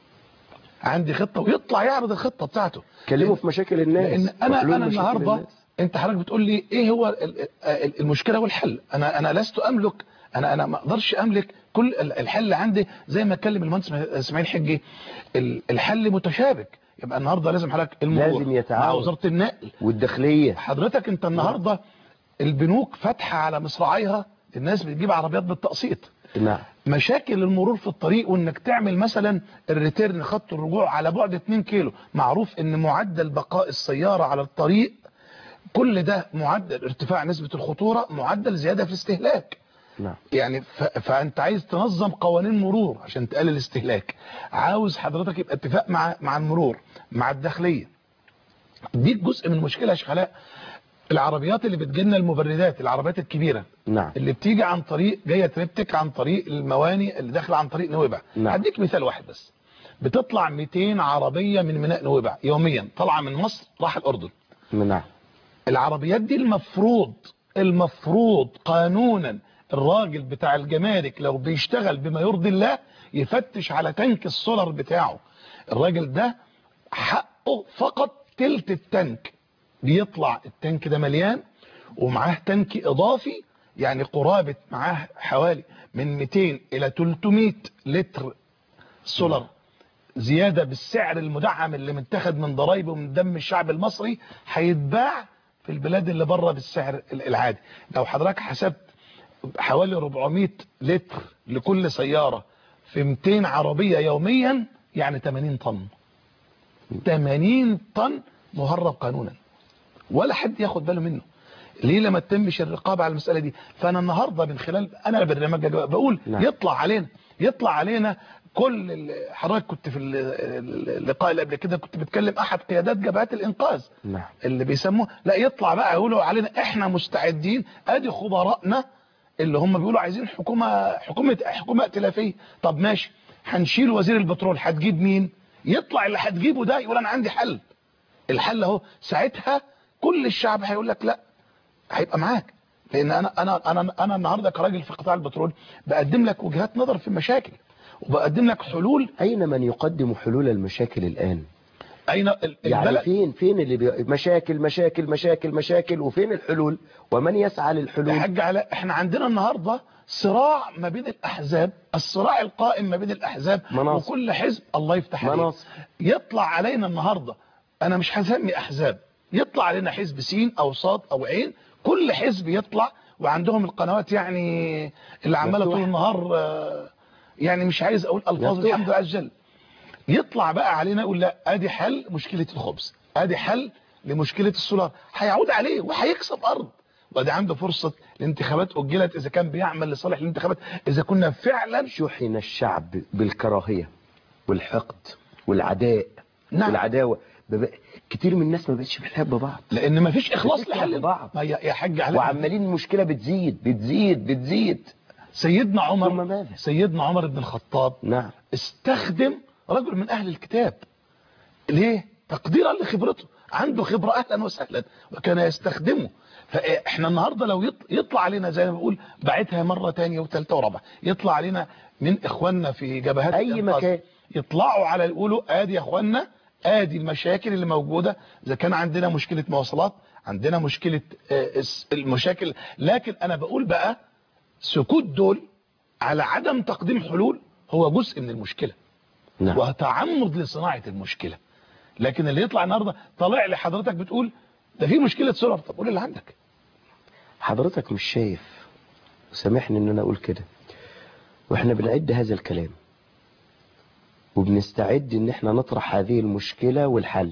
عندي خطه ويطلع يعرض الخطه بتاعته كلموا في مشاكل الناس لان انا وحلول انا مشاكل النهارده الناس. انت حضرتك بتقول لي ايه هو ال- ال- المشكله والحل انا انا لست املك انا انا ما اقدرش املك كل ال- الحل عندي زي ما اتكلم المهندس اسماعيل حجي ال- الحل متشابك يبقى النهارده لازم حضرتك المرور لازم مع يتعاون. وزاره النقل والداخلية حضرتك انت النهارده البنوك فاتحه على مصراعيها الناس بتجيب عربيات بالتقسيط نعم مشاكل المرور في الطريق وانك تعمل مثلا الريتيرن خط الرجوع على بعد 2 كيلو معروف ان معدل بقاء السيارة على الطريق كل ده معدل ارتفاع نسبة الخطورة معدل زيادة في الاستهلاك نعم يعني ف... فانت عايز تنظم قوانين مرور عشان تقلل الاستهلاك عاوز حضرتك يبقى اتفاق مع مع المرور مع الداخلية دي جزء من المشكلة يا شيخ علاء العربيات اللي بتجيلنا المبردات العربيات الكبيرة نعم اللي بتيجي عن طريق جايه تريبتك عن طريق المواني اللي داخله عن طريق نويبع نعم. هديك مثال واحد بس بتطلع 200 عربيه من ميناء نويبع يوميا طالعه من مصر راح الاردن نعم العربيات دي المفروض المفروض قانونا الراجل بتاع الجمارك لو بيشتغل بما يرضي الله يفتش على تانك السولار بتاعه الراجل ده حقه فقط تلت التانك بيطلع التانك ده مليان ومعاه تانك اضافي يعني قرابة معاه حوالي من 200 الى 300 لتر سولار زيادة بالسعر المدعم اللي متاخد من ضرائبه ومن دم الشعب المصري هيتباع في البلاد اللي بره بالسعر العادي لو حضرتك حسبت حوالي 400 لتر لكل سيارة في 200 عربية يوميا يعني 80 طن 80 طن مهرب قانونا ولا حد ياخد باله منه ليه لما تتمش الرقابة على المسألة دي فأنا النهاردة من خلال أنا برنامج بقول نعم. يطلع علينا يطلع علينا كل ال- حضرتك كنت في ال- ال- اللقاء اللي قبل كده كنت بتكلم أحد قيادات جبهات الإنقاذ نعم اللي بيسموه لا يطلع بقى يقولوا علينا احنا مستعدين ادي خبرائنا اللي هم بيقولوا عايزين حكومة حكومة حكومة ائتلافية طب ماشي هنشيل وزير البترول هتجيب مين يطلع اللي هتجيبه ده يقول انا عندي حل الحل اهو ساعتها كل الشعب هيقول لك لا هيبقى معاك لان انا انا انا انا النهارده كراجل في قطاع البترول بقدم لك وجهات نظر في المشاكل وبقدم لك حلول أين من يقدم حلول المشاكل الآن اين ال- يعني البلد فين فين اللي بي... مشاكل مشاكل مشاكل مشاكل وفين الحلول ومن يسعى يا للحلول حاج علاء احنا عندنا النهارده صراع ما بين الاحزاب الصراع القائم ما بين الاحزاب مناصب. وكل حزب الله يفتح عليه مناصب. يطلع علينا النهارده انا مش هسمي احزاب يطلع علينا حزب سين او صاد او عين كل حزب يطلع وعندهم القنوات يعني اللي عماله مفتوحة. طول النهار آه، يعني مش عايز اقول الفاظ مفتوحة. الحمد لله عز وجل يطلع بقى علينا يقول لا ادي حل مشكله الخبز ادي حل لمشكله السولار هيعود عليه وهيكسب ارض وادي عنده فرصه الانتخابات اجلت اذا كان بيعمل لصالح الانتخابات اذا كنا فعلا شحن الشعب بالكراهية والحقد والعداء نعم. والعداوة بب... كتير من الناس ما بقتش بتحب بعض لان مفيش اخلاص بتكره لحل بعض. ما يا يا حاج علاء وعمالين المشكلة بتزيد بتزيد بتزيد سيدنا ثم عمر ماذا؟ سيدنا عمر بن الخطاب نعم استخدم رجل من اهل الكتاب ليه تقديرا لخبرته عنده خبرة اهلا وسهلا وكان يستخدمه فاحنا النهاردة لو يط- يطلع علينا زي ما بقول بعتها مرة تانية وثالثة ورابعة يطلع علينا من اخواننا في جبهات أي الإنقاذ. مكان. يطلعوا على يقولوا ادي يا اخواننا ادي المشاكل اللي موجودة اذا كان عندنا مشكلة مواصلات عندنا مشكلة آه، الس- المشاكل لكن انا بقول بقى سكوت دول على عدم تقديم حلول هو جزء من المشكلة نعم وتعمد لصناعة المشكلة لكن اللي يطلع النهاردة طالع لي حضرتك بتقول ده في مشكلة سولار طب قول اللي عندك حضرتك مش شايف سامحني ان انا اقول كده واحنا بنعد هذا الكلام وبنستعد ان احنا نطرح هذه المشكلة والحل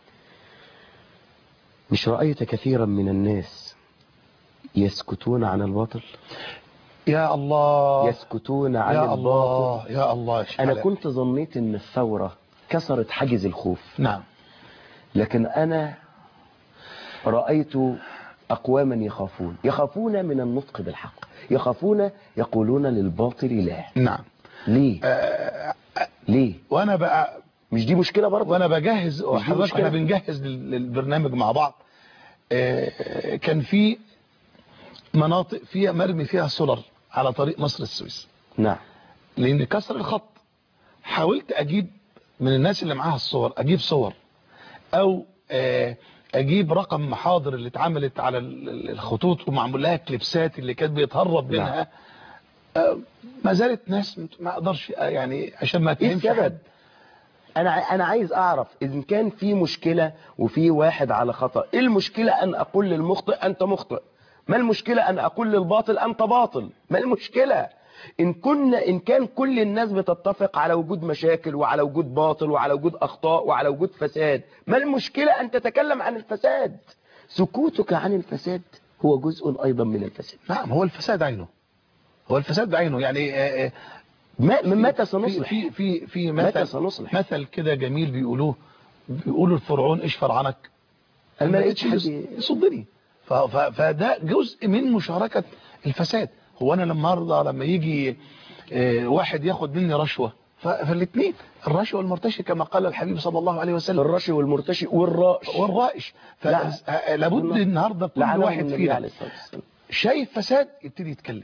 مش رأيت كثيرا من الناس يسكتون عن الباطل يا الله يسكتون عن يا الباطل الله يا الله يا شيخ انا علاء. كنت ظنيت ان الثورة كسرت حاجز الخوف نعم لكن أنا رأيت أقواما يخافون يخافون من النطق بالحق يخافون يقولون للباطل لا نعم ليه ليه وانا بقى مش دي مشكلة برضه وانا بجهز دي وحضرتك مشكلة. احنا بنجهز لل- للبرنامج مع بعض آه، كان في مناطق فيها مرمي فيها سولار على طريق مصر السويس نعم لان كسر الخط حاولت اجيب من الناس اللي معاها الصور اجيب صور او آه، اجيب رقم محاضر اللي اتعملت على ال- ال- الخطوط ومعمول لها كليبسات اللي كانت بيتهرب منها آه، ما زالت ناس ما اقدرش آه، يعني عشان ما ايه اتهمش السبب حد انا ع- انا عايز اعرف اذا كان في مشكلة وفي واحد على خطأ ايه المشكلة ان اقول للمخطئ انت مخطئ ما المشكلة ان اقول للباطل انت باطل ما المشكلة ان كنا ان كان كل الناس بتتفق على وجود مشاكل وعلى وجود باطل وعلى وجود اخطاء وعلى وجود فساد ما المشكلة ان تتكلم عن الفساد سكوتك عن الفساد هو جزء ايضا من الفساد نعم هو الفساد عينه هو الفساد بعينه يعني آه، آه، ما من متى في سنصلح في في في متى مثل سنصلح مثل كده جميل بيقولوه بيقولوا الفرعون اشفر عنك انا ما لقيتش يص- حد يصدني ف- ف- فده جزء من مشاركة الفساد هو انا لما ارضى لما يجي آه، واحد ياخد مني رشوة ف- فالاثنين الرشوة والمرتشي كما قال الحبيب صلى الله عليه وسلم الرشي والمرتشي والرائش والرائش لا. فلابد الله. النهارده كل لعنهم واحد النبي فينا عليه الصلاة والسلام شايف فساد يبتدي يتكلم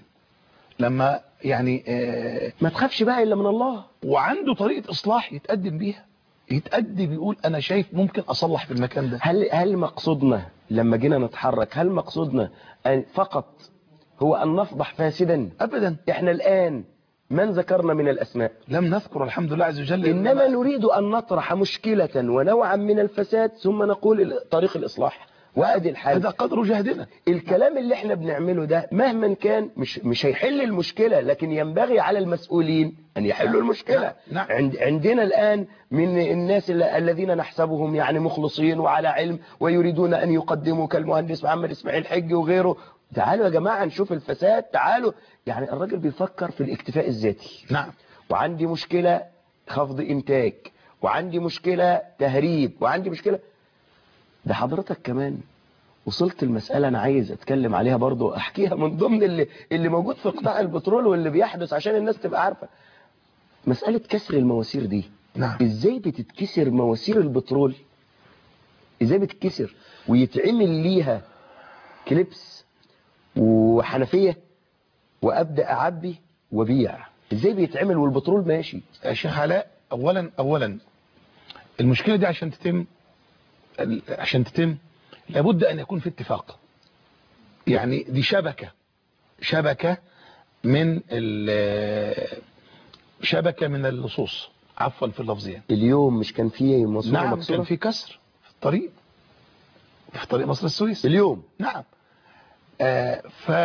لما يعني آه، ما تخافش بقى الا من الله وعنده طريقة إصلاح يتقدم بيها يتقدم يقول أنا شايف ممكن أصلح في المكان ده هل هل مقصودنا لما جينا نتحرك هل مقصودنا أن فقط هو ان نفضح فاسدا أبدا احنا الان من ذكرنا من الاسماء لم نذكر الحمد لله عز وجل انما نريد ان نطرح مشكلة ونوعا من الفساد ثم نقول ال- طريق الاصلاح وادي الحل هذا قدر جهدنا الكلام اللي احنا بنعمله ده مهما كان مش مش هيحل المشكلة لكن ينبغي على المسؤولين ان يحلوا المشكلة نعم، نعم. عند عندنا الآن من الناس ال- الذين نحسبهم يعني مخلصين وعلى علم ويريدون أن يقدموا كالمهندس محمد إسماعيل حجي وغيره تعالوا يا جماعة نشوف الفساد تعالوا يعني الراجل بيفكر في الاكتفاء الذاتي نعم وعندي مشكلة خفض إنتاج وعندي مشكلة تهريب وعندي مشكلة ده حضرتك كمان وصلت المسألة أنا عايز أتكلم عليها برضو أحكيها من ضمن اللي, اللي موجود في قطاع البترول واللي بيحدث عشان الناس تبقى عارفة مسألة كسر المواسير دي نعم إزاي بتتكسر مواسير البترول إزاي بتتكسر ويتعمل ليها كليبس وحنفية وأبدأ أعبي وبيع إزاي بيتعمل والبترول ماشي يا شيخ علاء أولا أولا المشكلة دي عشان تتم ال- عشان تتم لابد أن يكون في اتفاق يعني دي شبكة شبكة من ال- شبكة من اللصوص عفوا في اللفظية اليوم مش كان فيه ماسورة نعم مكسورة كان في كسر في الطريق في طريق مصر السويس اليوم نعم آه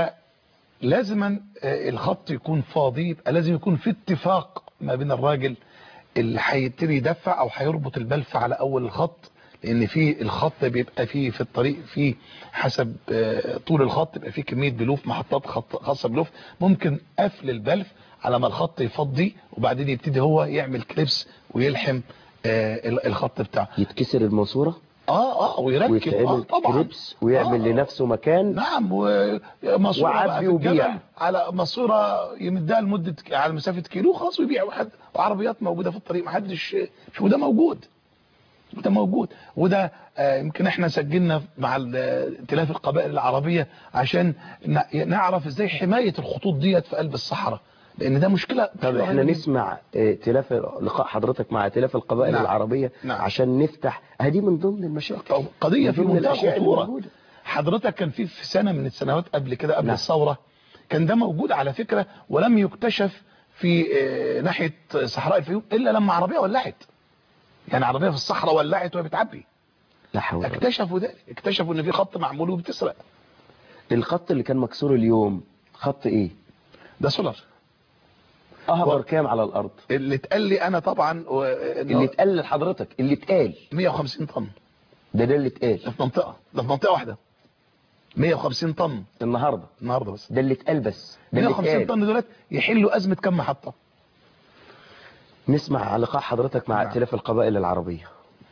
فلازما آه الخط يكون فاضي يبقى لازم يكون في اتفاق ما بين الراجل اللي هيبتدي يدفع او هيربط البلف على اول الخط لان في الخط بيبقى فيه في الطريق فيه حسب آه طول الخط بيبقى فيه كميه بلوف محطات خط خاصه بلوف ممكن قفل البلف على ما الخط يفضي وبعدين يبتدي هو يعمل كليبس ويلحم آه الخط بتاعه يتكسر الماسورة اه اه ويركب اه ويتعمل طبعا كليبس ويعمل آه. لنفسه مكان نعم وماسوره وعبي بقى في وبيع. الجبل على ماسوره يمدها لمده على مسافه كيلو خلاص ويبيع واحد وعربيات موجوده في الطريق ما حدش مش وده موجود وده موجود وده آه، يمكن احنا سجلنا مع ال- ائتلاف القبائل العربيه عشان ن- نعرف ازاي حمايه الخطوط ديت في قلب الصحراء لان ده مشكله طب احنا نسمع ائتلاف لقاء حضرتك مع ائتلاف القبائل نعم. العربية نعم. عشان نفتح هذه من ضمن المشاكل قضيه من في ضمن منتهى الأشياء الخطوره الموجودة. حضرتك كان في في سنه من السنوات قبل كده قبل نعم. الثوره كان ده موجود على فكره ولم يكتشف في آه، ناحيه صحراء الفيوم الا لما عربيه ولعت يعني عربيه في الصحراء ولعت وهي بتعبي لا حول ولا قوة. اكتشفوا ده اكتشفوا ان في خط معمول وبتسرق الخط اللي كان مكسور اليوم خط ايه ده سولار اهبر و- كام على الارض اللي اتقال لي انا طبعا و- إنه اللي اتقال لحضرتك اللي اتقال 150 طن ده ده اللي اتقال ده في منطقه ده في منطقه واحده 150 طن النهارده النهارده بس ده اللي اتقال بس ده اللي 150 اتقال طن دولت يحلوا ازمه كم محطه نسمع لقاء حضرتك مع نعم. ائتلاف القبائل العربية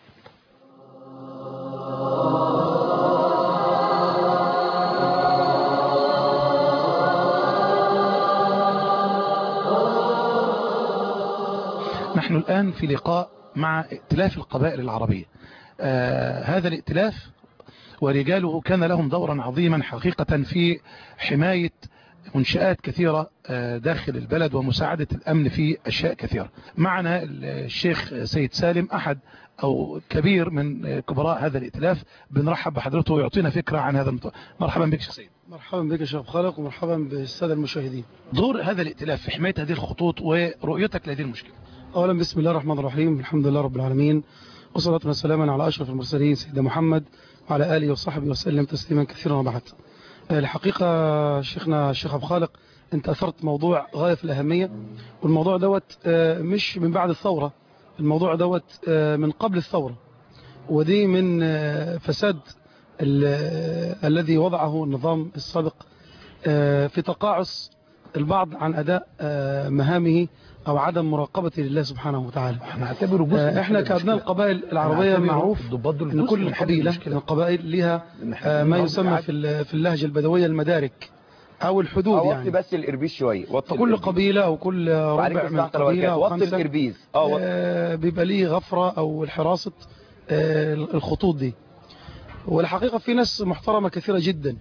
نحن الآن في لقاء مع ائتلاف القبائل العربية آه هذا الائتلاف ورجاله كان لهم دورا عظيما حقيقة في حماية منشآت كثيرة آه، داخل البلد ومساعدة الأمن في أشياء كثيرة معنا الشيخ سيد سالم أحد أو كبير من آه، كبراء هذا الائتلاف بنرحب بحضرته ويعطينا فكرة عن هذا الموضوع مرحبا بك شيخ سيد مرحبا بك يا شيخ خالق ومرحبا بالسادة المشاهدين دور هذا الائتلاف في حماية هذه الخطوط ورؤيتك لهذه المشكلة أولا بسم الله الرحمن الرحيم الحمد لله رب العالمين وصلاة وسلاما على أشرف المرسلين سيدنا محمد وعلى آله وصحبه وسلم تسليما كثيرا وبعد آه، الحقيقة شيخنا الشيخ أبو خالق أنت أثرت موضوع غاية في الأهمية والموضوع دوت آه، مش من بعد الثورة الموضوع دوت آه، من قبل الثورة ودي من آه، فساد ال- آه، الذي وضعه النظام السابق آه، في تقاعس البعض عن أداء آه، مهامه أو عدم مراقبته لله سبحانه وتعالى نعتبره جزء آه، احنا كأبناء القبائل العربية نعتبره معروف الضباط دول ان جزء كل من حل قبيلة المشكلة. من القبائل لها إن إحنا آه، ما بنقعد يسمى قاعد- في ال- في اللهجة البدوية المدارك أو الحدود وطي يعني بس الإربيز شوية وطي فكل الإربيز. قبيلة أو كل وعليكم ربع من السلام ورحمة الله قبيلة وبركاته. أو وطي خمسة الإربيز اه وطي. آه، بيبقى ليه غفرة أو الحراسة آه، الخطوط دي والحقيقة في ناس محترمة كثيرة جدا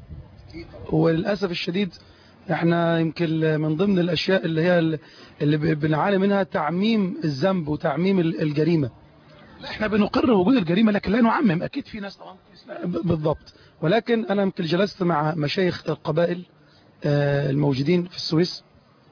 وللأسف الشديد احنا يمكن من ضمن الأشياء اللي هي اللي ب- بنعاني منها تعميم الذنب وتعميم ال- الجريمة احنا بنقر وجود الجريمة لكن لا نعمم أكيد في ناس طبعا ب- بالضبط ولكن أنا يمكن جلست مع مشايخ القبائل آه، الموجودين في السويس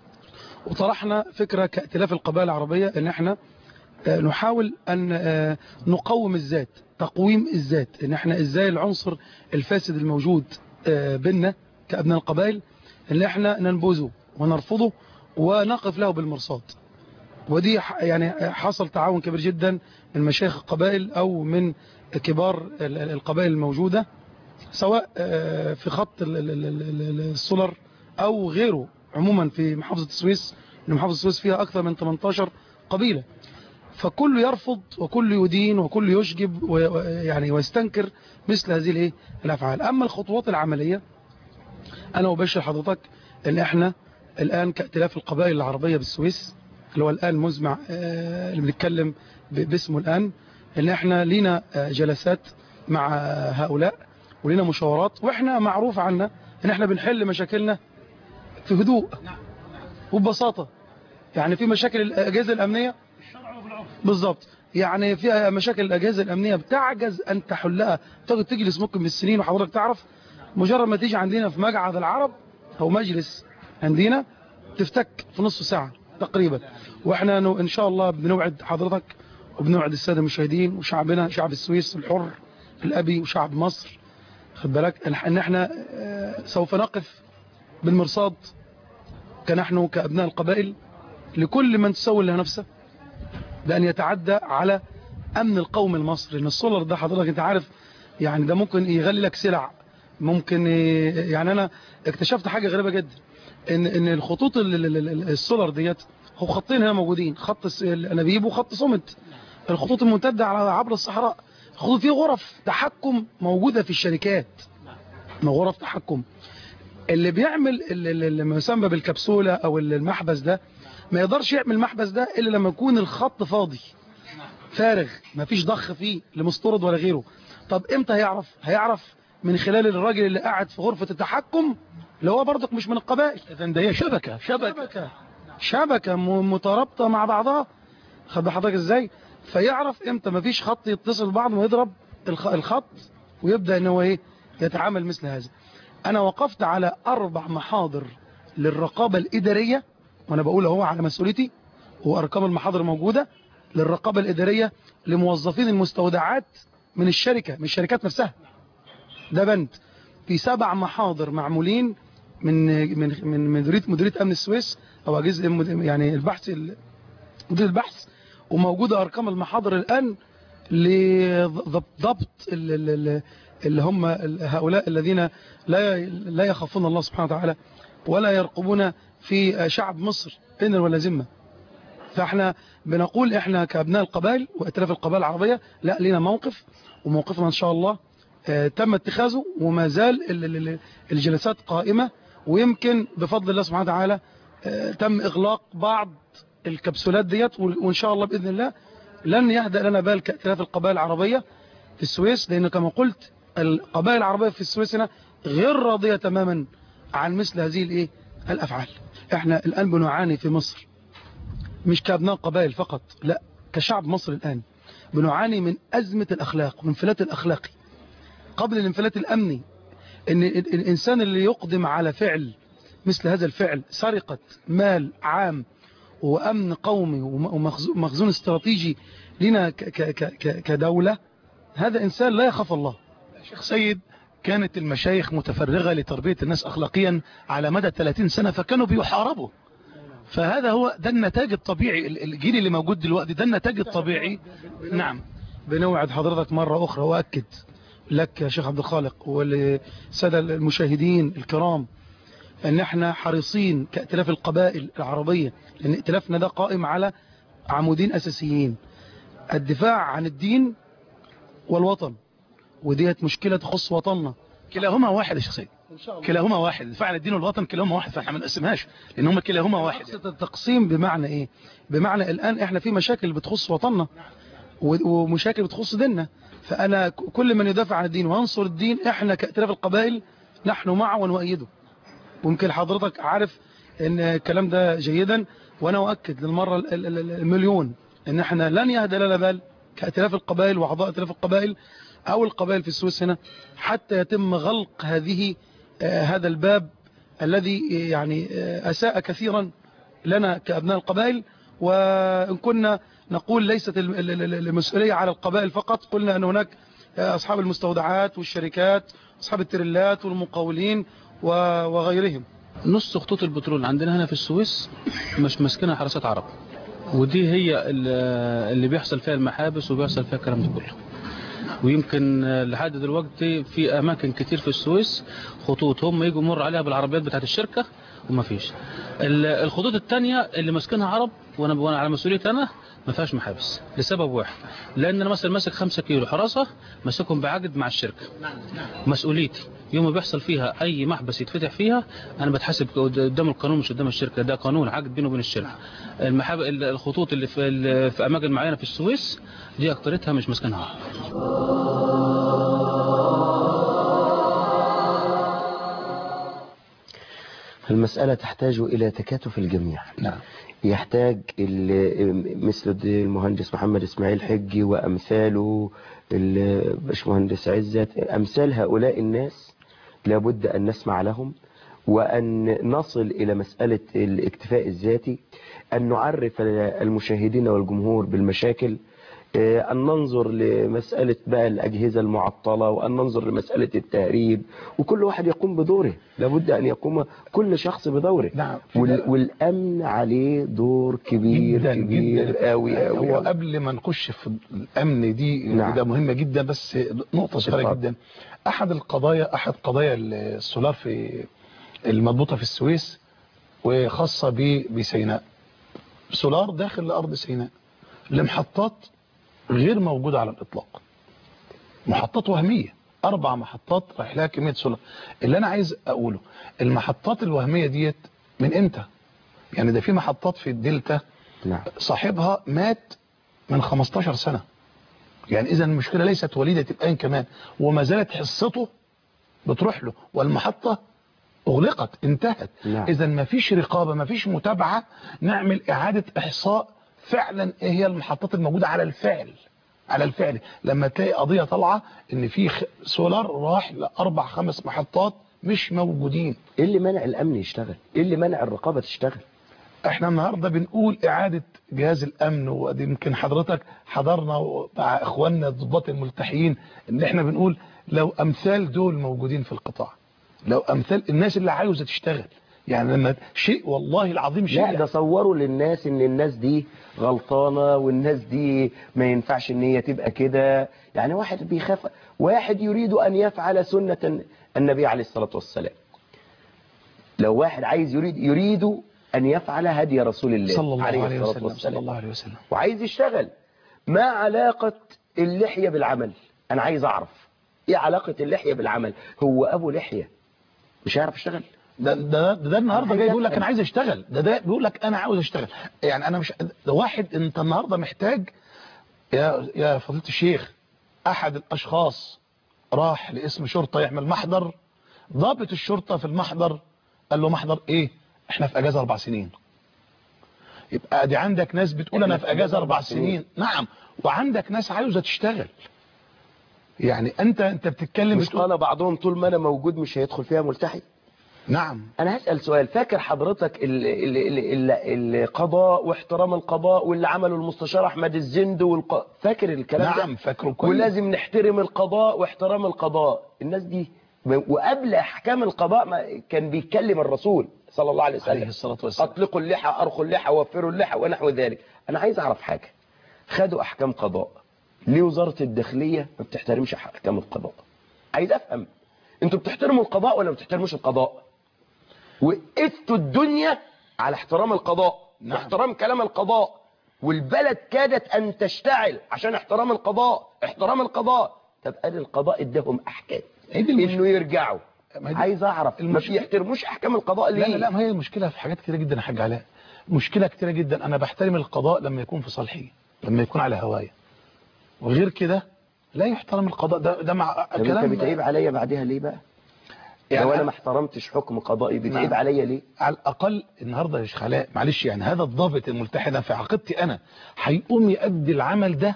وطرحنا فكرة كائتلاف القبائل العربية ان احنا آه، نحاول ان آه، نقوم الذات تقويم الذات ان احنا ازاي العنصر الفاسد الموجود آه، بيننا كأبناء القبائل ان احنا ننبذه ونرفضه ونقف له بالمرصاد ودي ح- يعني حصل تعاون كبير جدا من مشايخ القبائل او من كبار ال- ال- القبائل الموجودة سواء آه، في خط ال- ال- ال- ال- ال- السولر او غيره عموما في محافظة السويس لأن محافظة السويس فيها اكثر من 18 قبيلة فكل يرفض وكل يدين وكل يشجب ويعني ويستنكر مثل هذه الايه الافعال اما الخطوات العملية انا ابشر حضرتك ان احنا الان كائتلاف القبائل العربية بالسويس اللي هو الان مزمع آه، اللي بنتكلم ب- باسمه الان ان احنا لينا آه، جلسات مع هؤلاء ولينا مشاورات واحنا معروف عنا ان احنا بنحل مشاكلنا في هدوء وببساطة يعني في مشاكل الاجهزة الامنية بالظبط يعني في مشاكل الاجهزه الامنيه بتعجز ان تحلها تقعد تجلس ممكن بالسنين وحضرتك تعرف مجرد ما تيجي عندنا في مقعد العرب او مجلس عندنا تفتك في نصف ساعه تقريبا واحنا نو- ان شاء الله بنوعد حضرتك وبنوعد الساده المشاهدين وشعبنا شعب السويس الحر الابي وشعب مصر خد بالك ان إن احنا آه، سوف نقف بالمرصاد كنحن كابناء القبائل لكل من تسول له نفسه بأن يتعدى على أمن القوم المصري لأن السولر ده حضرتك أنت عارف يعني ده ممكن يغلي لك سلع ممكن ي- يعني أنا اكتشفت حاجة غريبة جدا إن إن الخطوط ال- ال- ال- السولر ديت هو خطين هنا موجودين خط الس- الأنابيب وخط صمد الخطوط الممتدة على عبر الصحراء الخطوط فيه غرف تحكم موجودة في الشركات ما غرف تحكم اللي بيعمل ال- ال- اللي ما يسمى بالكبسولة أو المحبس ده ما يقدرش يعمل المحبس ده إلا لما يكون الخط فاضي فارغ ما فيش ضخ فيه لمستورد ولا غيره طب امتى هيعرف هيعرف من خلال الراجل اللي قاعد في غرفة التحكم اللي هو برضك مش من القبائل اذا ده هي شبكة شبكة شبكة شبكة م- مترابطة مع بعضها خد بال حضرتك ازاي فيعرف امتى ما فيش خط يتصل ببعض ويضرب الخ- الخط ويبدأ ان هو ايه يتعامل مثل هذا انا وقفت على اربع محاضر للرقابة الادارية وانا بقول هو على مسؤوليتي وارقام المحاضر موجودة للرقابة الادارية لموظفين المستودعات من الشركة من الشركات نفسها ده بند في سبع محاضر معمولين من من من مديريه مديريه امن السويس او اجهزه المد- يعني البحث ال- مدير البحث وموجوده ارقام المحاضر الان لضبط ال- ال- ال- اللي هم ال- هؤلاء الذين لا لا يخافون الله سبحانه وتعالى ولا يرقبون في شعب مصر ان ولا ذمه فاحنا بنقول احنا كابناء القبائل وائتلاف القبائل العربيه لا لنا موقف وموقفنا ان شاء الله آه، تم اتخاذه وما زال ال- ال- ال- الجلسات قائمة ويمكن بفضل الله سبحانه وتعالى آه، تم إغلاق بعض الكبسولات ديت وال- وإن شاء الله بإذن الله لن يهدأ لنا بال كائتلاف القبائل العربية في السويس لأن كما قلت القبائل العربية في السويس هنا غير راضية تماما عن مثل هذه الإيه الأفعال احنا الآن بنعاني في مصر مش كأبناء قبائل فقط لا كشعب مصر الآن بنعاني من أزمة الأخلاق والانفلات الأخلاقي قبل الانفلات الأمني ان ال- الإنسان اللي يقدم على فعل مثل هذا الفعل سرقة مال عام وأمن قومي ومخزون استراتيجي لنا ك- ك- ك- ك- كدولة هذا إنسان لا يخاف الله شيخ سيد كانت المشايخ متفرغة لتربية الناس أخلاقيا على مدى 30 سنة فكانوا بيحاربوا فهذا هو ده النتاج الطبيعي ال- الجيل اللي موجود دلوقتي ده النتاج الطبيعي نعم بنوعد حضرتك مرة أخرى وأكد لك يا شيخ عبد الخالق وللسادة المشاهدين الكرام أن احنا حريصين كائتلاف القبائل العربية لأن ائتلافنا ده قائم على عمودين أساسيين الدفاع عن الدين والوطن وديت مشكلة تخص وطننا كلاهما واحد يا شيخ سيد كلاهما واحد الدفاع عن الدين والوطن كلاهما واحد فاحنا ما نقسمهاش لان هم كلاهما واحد أقصد التقسيم بمعنى إيه بمعنى الآن احنا في مشاكل بتخص وطننا و- ومشاكل بتخص ديننا فأنا ك- كل من يدافع عن الدين وينصر الدين احنا كائتلاف القبائل نحن معه ونؤيده ويمكن حضرتك عارف ان الكلام ده جيدا وانا اؤكد للمره ال- ال- ال- المليون ان احنا لن يهدى لنا بال كائتلاف القبائل واعضاء ائتلاف القبائل او القبائل في السويس هنا حتى يتم غلق هذه آه، هذا الباب الذي يعني آه، اساء كثيرا لنا كابناء القبائل وان كنا نقول ليست الم- ال- ال- ال- المسؤوليه على القبائل فقط قلنا ان هناك آه، اصحاب المستودعات والشركات اصحاب التريلات والمقاولين و- وغيرهم نص خطوط البترول اللي عندنا هنا في السويس مش ماسكينها حراسات عرب ودي هي ال- اللي بيحصل فيها المحابس وبيحصل فيها الكلام ده كله ويمكن لحد دلوقتي في اماكن كتير في السويس خطوط هم يجوا يمر عليها بالعربيات بتاعت الشركه وما فيش ال- الخطوط الثانيه اللي ماسكينها عرب وانا وانا على مسؤوليتي انا ما فيهاش محابس لسبب واحد لان انا مثلا ماسك 5 كيلو حراسه ماسكهم بعقد مع الشركه مسؤوليتي يوم ما بيحصل فيها اي محبس يتفتح فيها انا بتحاسب قدام القانون مش قدام الشركه ده قانون عقد بينه وبين الشركه المحاب الخطوط اللي في ال- في اماكن معينه في السويس دي اكترتها مش ماسكينها عرب المسألة تحتاج إلى تكاتف الجميع نعم يحتاج ال- مثل المهندس محمد إسماعيل حجي وأمثاله الباشمهندس عزت أمثال هؤلاء الناس لابد أن نسمع لهم وأن نصل إلى مسألة الاكتفاء الذاتي أن نعرف المشاهدين والجمهور بالمشاكل آه، أن ننظر لمسألة بقى الأجهزة المعطلة وأن ننظر لمسألة التهريب وكل واحد يقوم بدوره لابد أن يقوم كل شخص بدوره نعم وال- والأمن عليه دور كبير جدا كبير جدا قوي قوي هو قوي. قبل ما نخش في الامن دي نعم. ده مهمه جدا بس نقطه صغيره اتفضل. جدا احد القضايا احد قضايا السولار في المضبوطه في السويس وخاصه ب- بسيناء سولار داخل ارض سيناء لمحطات غير موجوده على الاطلاق محطات وهميه اربع محطات رايح لها كميه سولار اللي انا عايز اقوله المحطات الوهميه ديت من امتى يعني ده في محطات في الدلتا نعم صاحبها مات من 15 سنة يعني إذا المشكلة ليست وليدة الآن كمان وما زالت حصته بتروح له والمحطة أغلقت انتهت نعم. إذا ما فيش رقابة ما فيش متابعة نعمل إعادة إحصاء فعلا إيه هي المحطات الموجودة على الفعل على الفعل لما تلاقي قضية طالعة إن في خ- سولار راح لأربع خمس محطات مش موجودين إيه اللي منع الأمن يشتغل إيه اللي منع الرقابة تشتغل احنا النهارده بنقول اعاده جهاز الامن ودي يمكن حضرتك حضرنا مع اخواننا الضباط الملتحيين ان احنا بنقول لو امثال دول موجودين في القطاع لو امثال الناس اللي عاوزه تشتغل يعني لما شيء والله العظيم شيء لا ده صوروا للناس ان الناس دي غلطانة والناس دي ما ينفعش ان هي تبقى كده يعني واحد بيخاف واحد يريد ان يفعل سنة النبي عليه الصلاة والسلام لو واحد عايز يريد يريد ان يفعل هدي رسول الله صلى الله عليه الصلاة وسلم صلى الله عليه وسلم وعايز يشتغل ما علاقة اللحية بالعمل انا عايز اعرف ايه علاقة اللحية بالعمل هو ابو لحية مش هيعرف يشتغل ده ده ده, ده النهارده جاي بيقول لك انا عايز اشتغل ده ده بيقول لك انا عاوز اشتغل يعني انا مش ده واحد انت النهارده محتاج يا يا فضيله الشيخ احد الاشخاص راح لاسم شرطه يعمل محضر ضابط الشرطه في المحضر قال له محضر ايه احنا في اجازه اربع سنين يبقى دي عندك ناس بتقول انا في اجازه اربع سنين نعم وعندك ناس عاوزه تشتغل يعني انت انت بتتكلم مش قال بعضهم طول ما انا موجود مش هيدخل فيها ملتحي نعم انا هسأل سؤال فاكر حضرتك ال- ال- ال- ال- القضاء واحترام القضاء واللي عمله المستشار احمد الزند والق... فاكر الكلام ده نعم فاكره كويس ولازم نحترم القضاء واحترام القضاء الناس دي وقبل احكام القضاء ما كان بيتكلم الرسول صلى الله عليه وسلم عليه الصلاه والسلام اطلقوا اللحى ارخوا اللحى وفروا اللحى ونحو ذلك انا عايز اعرف حاجه خدوا احكام قضاء ليه وزاره الداخليه ما بتحترمش احكام القضاء عايز افهم انتوا بتحترموا القضاء ولا ما بتحترموش القضاء وقفتوا الدنيا على احترام القضاء نعم. واحترام كلام القضاء والبلد كادت ان تشتعل عشان احترام القضاء احترام القضاء طب قال القضاء اداهم احكام هي دي المشكله انه يرجعوا ما دي- عايز اعرف ما المشكلة- بيحترموش احكام القضاء ليه لا لا لا ما هي المشكله في حاجات كتيره جدا يا حاج علاء مشكله كتيره جدا انا بحترم القضاء لما يكون في صالحي لما يكون على هوايا وغير كده لا يحترم القضاء ده ده مع طب انت بتعيب عليا بعدها ليه بقى يعني لو انا أنا- ما احترمتش حكم قضائي بتعيب نعم. عليا ليه على الاقل النهارده يا شيخ علاء معلش يعني هذا الضابط الملتحد في عقيدتي انا هيقوم يؤدي العمل ده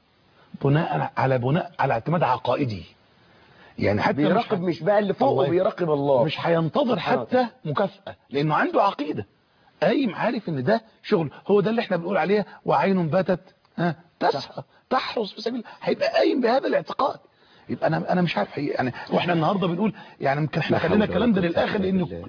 بناء على بناء على اعتماد عقائدي يعني حتى بيراقب مش مش بقى اللي فوقه الله بيراقب الله مش هينتظر حتى مكافأة لانه عنده عقيدة قايم عارف ان ده شغل هو ده اللي احنا بنقول عليه وعين باتت ها تسعى تحرس في سبيل هيبقى قايم بهذا الاعتقاد يبقى انا انا مش عارف حقيقة يعني واحنا النهارده بنقول يعني يمكن احنا لا خلينا حول الكلام ده ولا قوة للاخر إلا لانه بالله.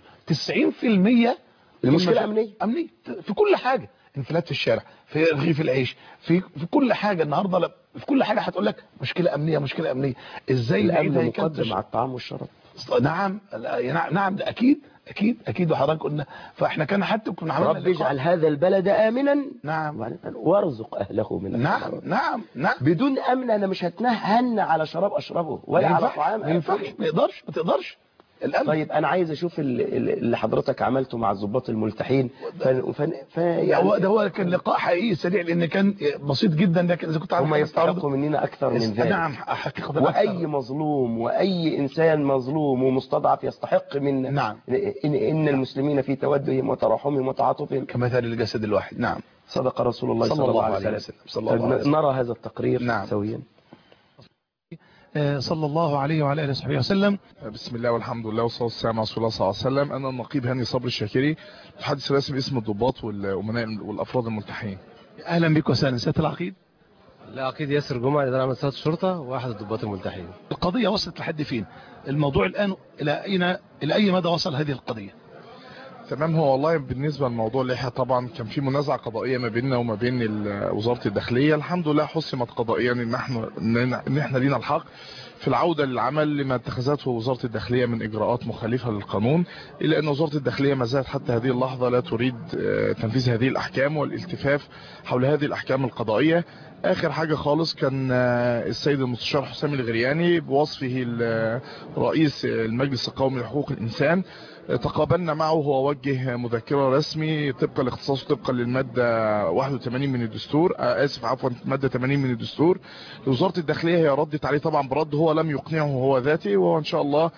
90% المشكلة المشا- أمنية. امنيه في كل حاجه انفلات في الشارع في رغيف العيش في في كل حاجه النهارده لا- في كل حاجه هتقول لك مشكله امنيه مشكله امنيه ازاي نعيد الامن هيكلة مقدم على الطعام والشراب نعم لا- نعم نعم ده اكيد اكيد اكيد وحضرتك قلنا فاحنا كان حتى كنا عملنا رب لقاء. اجعل هذا البلد امنا نعم وبعدين قال وارزق اهله من نعم الثمرات. نعم نعم بدون امن انا مش هتنهن على شراب اشربه ولا ما على ينفعش، طعام ما ينفعش آكله. ما يقدرش ما تقدرش الامن طيب انا عايز اشوف ال- ال- اللي حضرتك عملته مع الضباط الملتحين ف... ف... ف... ده هو ده هو كان لقاء حقيقي سريع لان كان بسيط جدا لكن اذا كنت عارف هم حاجة يستحقوا تعرضه- مننا اكثر من ذلك نعم حقيقه واي أكثر. مظلوم واي انسان مظلوم ومستضعف يستحق منا نعم. ان, إن المسلمين في تودهم وتراحمهم وتعاطفهم كمثال الجسد الواحد نعم صدق رسول الله صلى, الله عليه وسلم صلى الله عليه وسلم نرى هذا التقرير نعم. سويا آه، صلى الله عليه وعلى اله وصحبه وسلم بسم الله والحمد لله والصلاه والسلام على رسول الله صلى الله عليه وسلم انا النقيب هاني صبري الشاكري متحدث رسمي باسم الضباط والامناء والافراد الملتحين اهلا بك وسهلا سياده العقيد لا اكيد ياسر جمعه اداره عام سياده الشرطه واحد الضباط الملتحين القضيه وصلت لحد فين الموضوع الان الى اين الى اي مدى وصل هذه القضيه تمام هو والله بالنسبه لموضوع اللحيه طبعا كان في منازعه قضائيه ما بيننا وما بين ال- وزاره الداخليه الحمد لله حسمت قضائيا ان احنا ان إن احنا لينا الحق في العوده للعمل لما اتخذته وزاره الداخليه من اجراءات مخالفه للقانون الا ان وزاره الداخليه ما زالت حتى هذه اللحظه لا تريد آه، تنفيذ هذه الاحكام والالتفاف حول هذه الاحكام القضائيه اخر حاجه خالص كان آه، السيد المستشار حسام الغرياني بوصفه ال- رئيس المجلس القومي لحقوق الانسان تقابلنا معه هو وجه مذكرة رسمي طبقا لاختصاصه طبقا للمادة 81 من الدستور آه، آسف عفوا مادة 80 من الدستور وزارة الداخلية هي ردت عليه طبعا برد هو لم يقنعه هو ذاته وهو إن شاء الله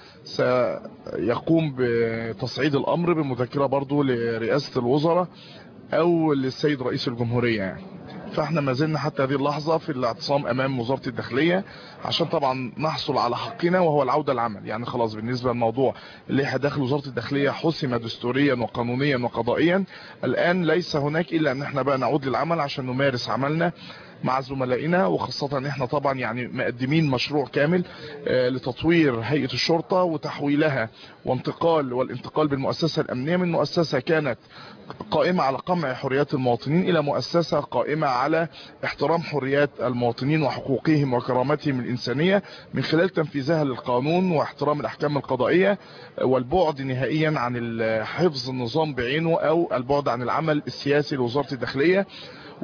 سيقوم بتصعيد الأمر بمذكرة برضو لرئاسة الوزراء أو للسيد رئيس الجمهورية يعني فاحنا ما زلنا حتى هذه اللحظة في الاعتصام امام وزارة الداخلية عشان طبعا نحصل على حقنا وهو العودة العمل يعني خلاص بالنسبة للموضوع اللي داخل وزارة الداخلية حسم دستوريا وقانونيا وقضائيا الان ليس هناك الا ان احنا بقى نعود للعمل عشان نمارس عملنا مع زملائنا وخاصة ان احنا طبعا يعني مقدمين مشروع كامل آه، لتطوير هيئة الشرطة وتحويلها وانتقال والانتقال بالمؤسسة الامنية من مؤسسة كانت قائمة على قمع حريات المواطنين إلى مؤسسة قائمة على احترام حريات المواطنين وحقوقهم وكرامتهم الإنسانية من خلال تنفيذها للقانون واحترام الأحكام القضائية والبعد نهائيا عن ال- حفظ النظام بعينه أو البعد عن العمل السياسي لوزارة الداخلية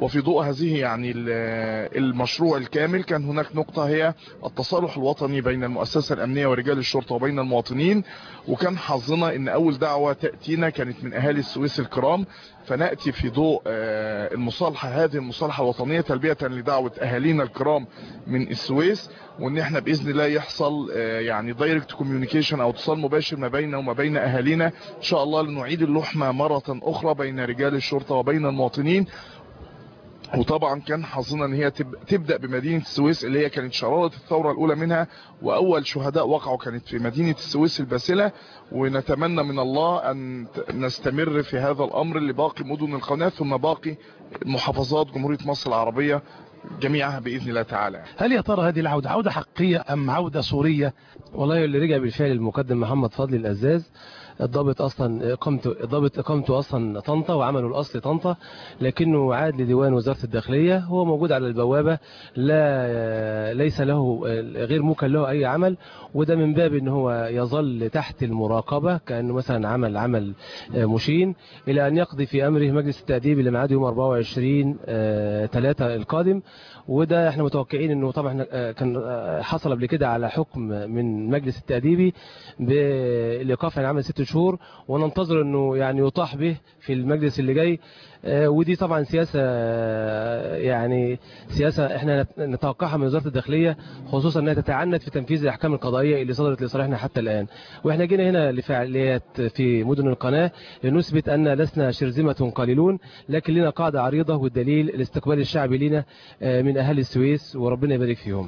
وفي ضوء هذه يعني ال- المشروع الكامل كان هناك نقطة هي التصالح الوطني بين المؤسسة الأمنية ورجال الشرطة وبين المواطنين وكان حظنا ان اول دعوة تأتينا كانت من اهالي السويس الكرام فنأتي في ضوء آه، المصالحة هذه المصالحة الوطنية تلبية لدعوة اهالينا الكرام من السويس وان احنا باذن الله يحصل آه، يعني دايركت كوميونيكيشن او اتصال مباشر ما بيننا وما بين اهالينا ان شاء الله لنعيد اللحمة مرة اخرى بين رجال الشرطة وبين المواطنين وطبعا كان حظنا ان هي تب- تبدا بمدينه السويس اللي هي كانت شراره الثوره الاولى منها واول شهداء وقعوا كانت في مدينه السويس الباسله ونتمنى من الله ان ت- نستمر في هذا الامر لباقي مدن القناه ثم باقي محافظات جمهوريه مصر العربيه جميعها باذن الله تعالى هل يا ترى هذه العودة عودة حقيقية أم عودة صورية والله اللي رجع بالفعل المقدم محمد فضل الأزاز الضابط اصلا اقامته الضابط اقامته اصلا طنطا وعمله الاصل طنطا لكنه عاد لديوان وزاره الداخليه هو موجود على البوابه لا ليس له غير موكل له اي عمل وده من باب ان هو يظل تحت المراقبه كانه مثلا عمل عمل مشين الى ان يقضي في امره مجلس التاديب اللي ميعاده يوم 24 3 القادم وده احنا متوقعين انه طبعا كان حصل قبل كده على حكم من مجلس التاديبي بالايقاف عن عمل ست شهور وننتظر انه يعني يطاح به في المجلس اللي جاي ودي طبعا سياسة يعني سياسة احنا نتوقعها من وزارة الداخلية خصوصا انها تتعنت في تنفيذ الاحكام القضائية اللي صدرت لصالحنا حتى الان واحنا جينا هنا لفعاليات في مدن القناة لنثبت ان لسنا شرذمة قليلون لكن لنا قاعدة عريضة والدليل الاستقبال الشعبي لنا من اهالي السويس وربنا يبارك فيهم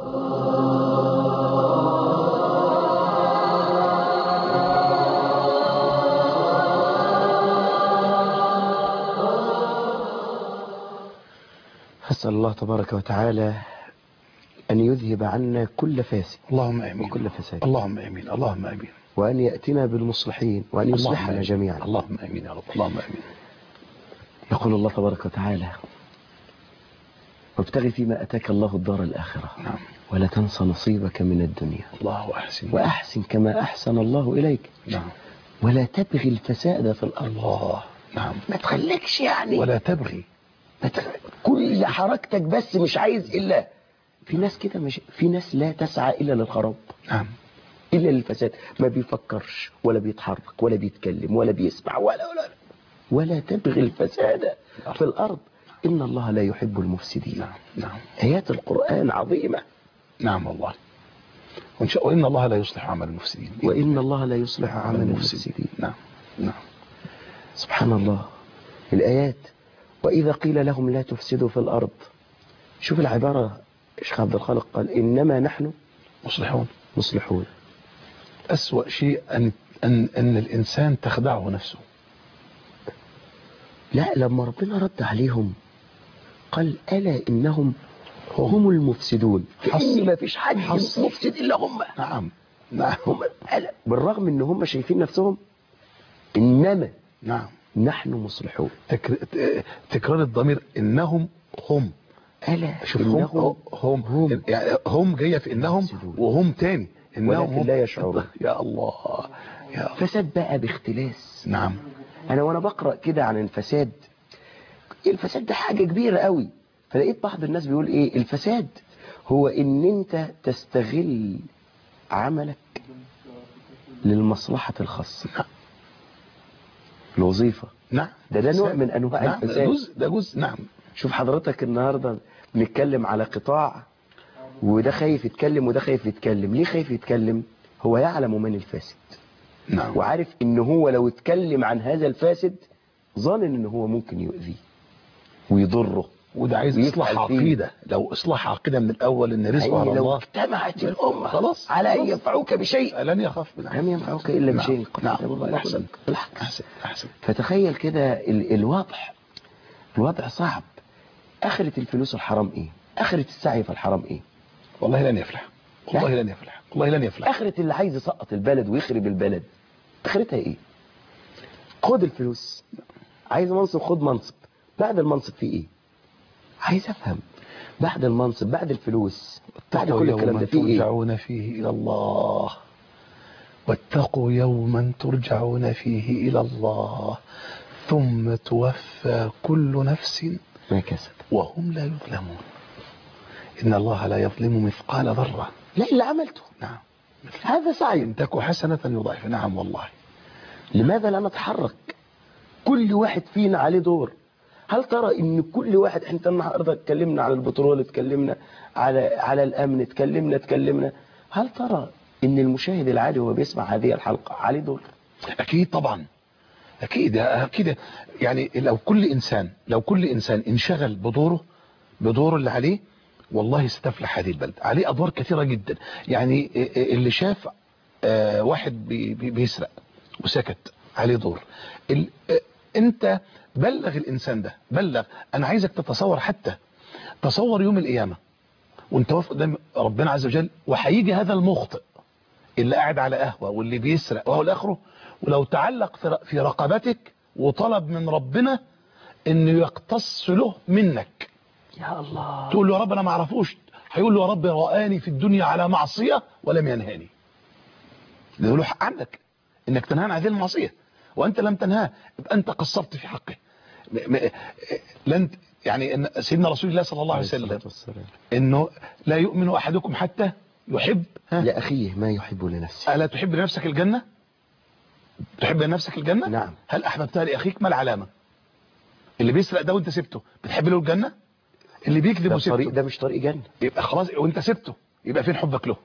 أسأل الله تبارك وتعالى أن يذهب عنا كل فاسد اللهم امين وكل فساد اللهم امين اللهم امين وأن يأتنا بالمصلحين وأن اللهم يصلحنا آمين. جميعا اللهم امين يا رب اللهم امين يقول الله تبارك وتعالى وابتغ فيما أتاك الله الدار الآخرة نعم ولا تنس نصيبك من الدنيا الله احسن وأحسن كما أحسن الله إليك نعم ولا تبغي الفساد في الأرض الله نعم ما تخليكش يعني ولا تبغي ما تخ... كل حركتك بس مش عايز إلا في ناس كده مش في ناس لا تسعى إلا للخراب نعم إلا للفساد ما بيفكرش ولا بيتحرك ولا بيتكلم ولا بيسمع ولا ولا ولا تبغي الفساد في الأرض إن الله لا يحب المفسدين نعم نعم آيات القرآن عظيمة نعم والله وان شاء وان الله لا يصلح عمل المفسدين وإن الله لا يصلح عمل المفسدين نعم نعم سبحان الله الآيات وإذا قيل لهم لا تفسدوا في الأرض شوف العبارة الشيخ عبد الخالق قال إنما نحن مصلحون مصلحون أسوأ شيء أن أن أن الإنسان تخدعه نفسه لا لما ربنا رد عليهم قال ألا إنهم هم المفسدون كأن ما فيش حد حصر. مفسد إلا هم نعم نعم هم ألا بالرغم إن هم شايفين نفسهم إنما نعم نحن مصلحون تكر... ت- تكرار الضمير إنهم هم ألا شوف هم إنهم هم هم, يعني هم جاية في إنهم مفسدون. وهم تاني إنهم ولكن هم لا يشعرون. يا الله يا الله فساد بقى باختلاس نعم انا وانا بقرا كده عن الفساد الفساد ده حاجه كبيره قوي فلقيت بعض الناس بيقول ايه الفساد هو ان انت تستغل عملك للمصلحه الخاصه الوظيفه نعم ده ده نوع من انواع نعم ده الفساد جزء ده جزء نعم شوف حضرتك النهارده بنتكلم على قطاع وده خايف يتكلم وده خايف يتكلم ليه خايف يتكلم هو يعلم من الفاسد نعم وعارف ان هو لو اتكلم عن هذا الفاسد ظن ان هو ممكن يؤذيه ويضره وده عايز ويفعل إصلاح فيه. عقيدة لو إصلاح عقيدة من الأول إن رزقه على يعني لو الله اجتمعت الامه خلاص. على ان خلاص. ينفعوك بشيء لن يخاف بالعكس. لم ينفعوك الا نعم. بشيء قد نعم. كتبه الله أحسن. لك. بالعكس أحسن أحسن فتخيل كده ال- الوضع الوضع صعب اخره الفلوس الحرام ايه اخره السعي في الحرام ايه والله لن يفلح والله لن يفلح والله لن يفلح اخره اللي عايز يسقط البلد ويخرب البلد اخرتها ايه خد الفلوس عايز منصب خد منصب بعد المنصب في ايه عايز افهم بعد المنصب بعد الفلوس بعد اتقوا كل الكلام يوما ده في ايه ترجعون فيه إلى الله واتقوا يوما ترجعون فيه إلى الله ثم توفى كل نفس ما كسب وهم لا يظلمون إن الله لا يظلم مثقال ذرة لا اللي عملته نعم هذا سعي إن تك حسنة يضاعف نعم والله لماذا لا نتحرك كل واحد فينا عليه دور هل ترى ان كل واحد انت النهارده اتكلمنا على البترول اتكلمنا على على الامن اتكلمنا اتكلمنا هل ترى ان المشاهد العادي وهو بيسمع هذه الحلقه عليه دور أكيد طبعا أكيد أكيد يعني لو كل إنسان لو كل إنسان انشغل بدوره بدوره اللي عليه والله ستفلح هذه البلد عليه أدوار كثيرة جدا يعني اللي شاف آه، واحد بي- بي- بيسرق وسكت عليه دور ال- آه، انت بلغ الانسان ده بلغ انا عايزك تتصور حتى تصور يوم القيامه وانت واقف قدام ربنا عز وجل وهيجي هذا المخطئ اللي قاعد على قهوه واللي بيسرق وهو الاخره ولو تعلق في ر- في رقبتك وطلب من ربنا انه يقتص له منك يا الله تقول له يا رب انا ما اعرفوش هيقول له يا رب رآني في الدنيا على معصيه ولم ينهاني ده له حق عندك انك تنهى عن هذه المعصيه وانت لم تنهاه يبقى انت قصرت في حقه م- م- لن يعني إن سيدنا رسول الله صلى الله عليه وسلم والسلام. انه لا يؤمن احدكم حتى يحب ها لاخيه ما يحب لنفسه الا تحب لنفسك الجنه تحب لنفسك الجنه نعم هل احببتها لاخيك ما العلامه اللي بيسرق ده وانت سبته بتحب له الجنه اللي بيكذب ده وسبته طريق ده مش طريق جنه يبقى خلاص وانت سبته يبقى فين حبك له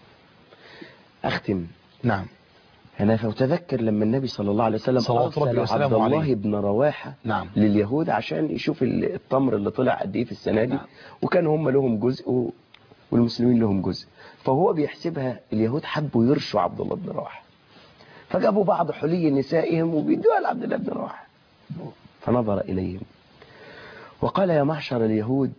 اختم نعم انا فاتذكر لما النبي صلى الله عليه وسلم صلوات ربي ارسل وسلامه عبد الله عليه. بن رواحه نعم لليهود عشان يشوف ال- التمر اللي طلع قد ايه في السنه دي نعم. وكان هم لهم جزء و- والمسلمين لهم جزء فهو بيحسبها اليهود حبوا يرشوا عبد الله بن رواحه فجابوا بعض حلي نسائهم وبيدوها لعبد الله بن رواحه فنظر اليهم وقال يا معشر اليهود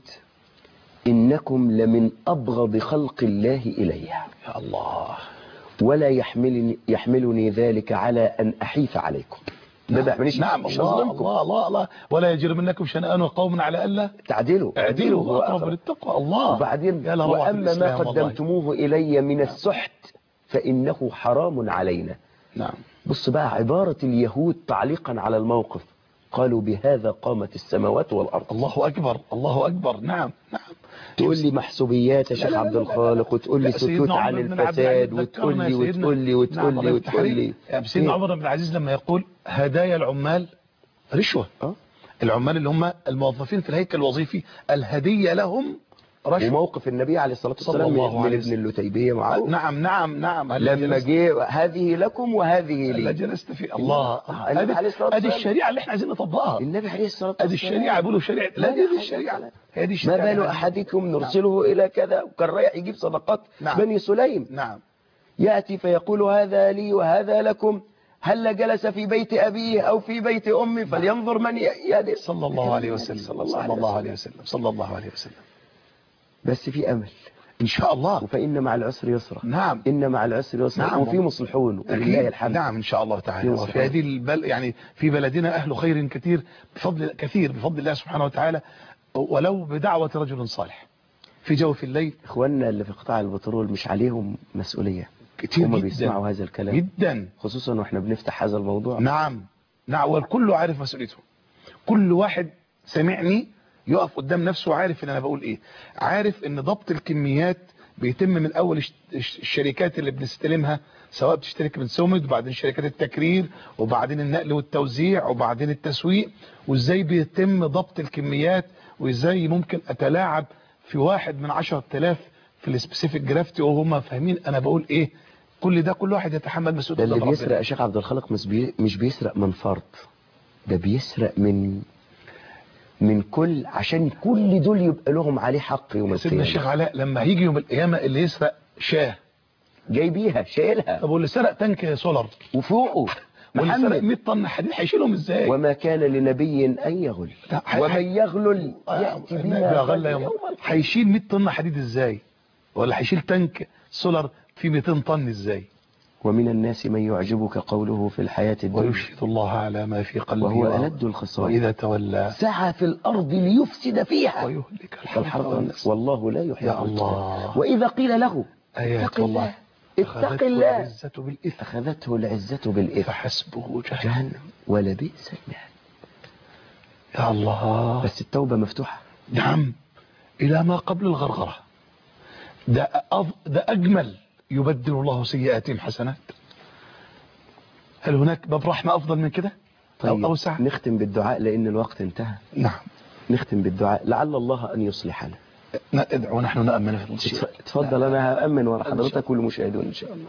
انكم لمن ابغض خلق الله الي يا الله ولا يحملني يحملني ذلك على ان احيف عليكم ده ما يحملنيش نعم مش الله هظلمكم. الله الله الله ولا يجرمنكم شنآن قوم على الا تعدلوا اعدلوا هو واقرب أقرب. للتقوى الله وبعدين يا لروعة واما ما الإسلام والله. قدمتموه الي من السحت فانه حرام علينا نعم بص بقى عباره اليهود تعليقا على الموقف قالوا بهذا قامت السماوات والارض الله اكبر الله اكبر نعم نعم تقول لي محسوبيات يا لا، شيخ لا، لا، عبد لا، لا، الخالق وتقول لي لا، سيدنا سكوت عمر عن بن عبد الفساد العزيز وتقول ذكرنا لي يا سيدنا. وتقول لي نعم، وتقول الله لي يفتح وتقول عليك. لي يعني سيدنا إيه؟ عمر بن العزيز لما يقول هدايا العمال رشوة آه. العمال اللي هم الموظفين في الهيكل الوظيفي الهدية لهم رشوة وموقف النبي عليه الصلاه صلى والسلام الله من عليه ابن وسلم. اللتيبيه معه نعم نعم نعم هل لما جلست- جه هذه لكم وهذه هل لي جلست في الله النبي عليه الصلاة ادي والسلام. الشريعة اللي احنا عايزين نطبقها النبي عليه الصلاه ادي والسلام الشريعة بيقولوا شريعة لا دي, دي الشريعة هي دي ما الشريعة بال اللي عايزين- احدكم نرسله الى كذا وكان رايح يجيب صدقات نعم. بني سليم نعم ياتي فيقول هذا لي وهذا لكم هل جلس في بيت ابيه او في بيت امي فلينظر من يهدي صلى الله عليه وسلم صلى صلى الله الله عليه عليه وسلم صلى الله عليه وسلم بس في امل ان شاء الله فان مع العسر يسرا نعم ان مع العسر يسرا نعم. وفي مصلحون ولله أكيد. الحمد نعم إن شاء الله تعالى يوسف. وفي هذه البل يعني في بلدنا أهل خير كثير بفضل كثير بفضل الله سبحانه وتعالى ولو بدعوة رجل صالح في جوف الليل اخواننا اللي في قطاع البترول مش عليهم مسؤوليه كتير هم جدا بيسمعوا هذا الكلام جدا خصوصا واحنا بنفتح هذا الموضوع نعم نعم والكل عارف مسؤوليته كل واحد سمعني يقف قدام نفسه عارف ان انا بقول ايه عارف ان ضبط الكميات بيتم من اول الش- الش- الشركات اللي بنستلمها سواء بتشترك من سومد وبعدين شركات التكرير وبعدين النقل والتوزيع وبعدين التسويق وازاي بيتم ضبط الكميات وازاي ممكن اتلاعب في واحد من عشرة آلاف في السبيسيفيك جرافتي وهم فاهمين انا بقول ايه كل ده كل واحد يتحمل ده مسؤوليته اللي قدام ربنا. بيسرق يا شيخ عبد الخالق مش بي... مش بيسرق من فرد ده بيسرق من من كل عشان كل دول يبقى لهم عليه حق يوم سيدنا الشيخ القيامه علاء لما هيجي يوم القيامة اللي يسرق شاه جاي بيها شايلها طب واللي سرق تانك سولار وفوقه واللي سرق محمد 100 طن حديد هيشيلهم ازاي وما كان لنبي ان يغل لا، هي- ومن يغلل آه، ياتي النبي بما غلى غل يوم يوم القيامة. هيشيل 100 طن حديد ازاي ولا هيشيل تانك سولار فيه 200 طن ازاي ومن الناس من يعجبك قوله في الحياة الدنيا ويشهد الله على ما في قلبه وهو وهو- ألد الخصام وإذا تولى سعى في الأرض ليفسد فيها ويهلك الحرث فالحرث والنسل والله لا يحب يا الله وإذا قيل له آيات اتق الله الله اتق أخذته الله العزة بالإثم أخذته العزة بالإثم فحسبه جهنم جهنم ولبئس المهاد يا الله بس التوبة مفتوحة نعم إلى ما قبل الغرغرة ده, أف... ده أجمل يبدل الله سيئاتهم حسنات هل هناك باب رحمة أفضل من كده طيب أو أوسع نختم بالدعاء لأن الوقت انتهى نعم نختم بالدعاء لعل الله أن يصلحنا ندعو ونحن نأمن في الشيء اتفضل أنا هأمن ورا حضرتك والمشاهدون إن شاء الله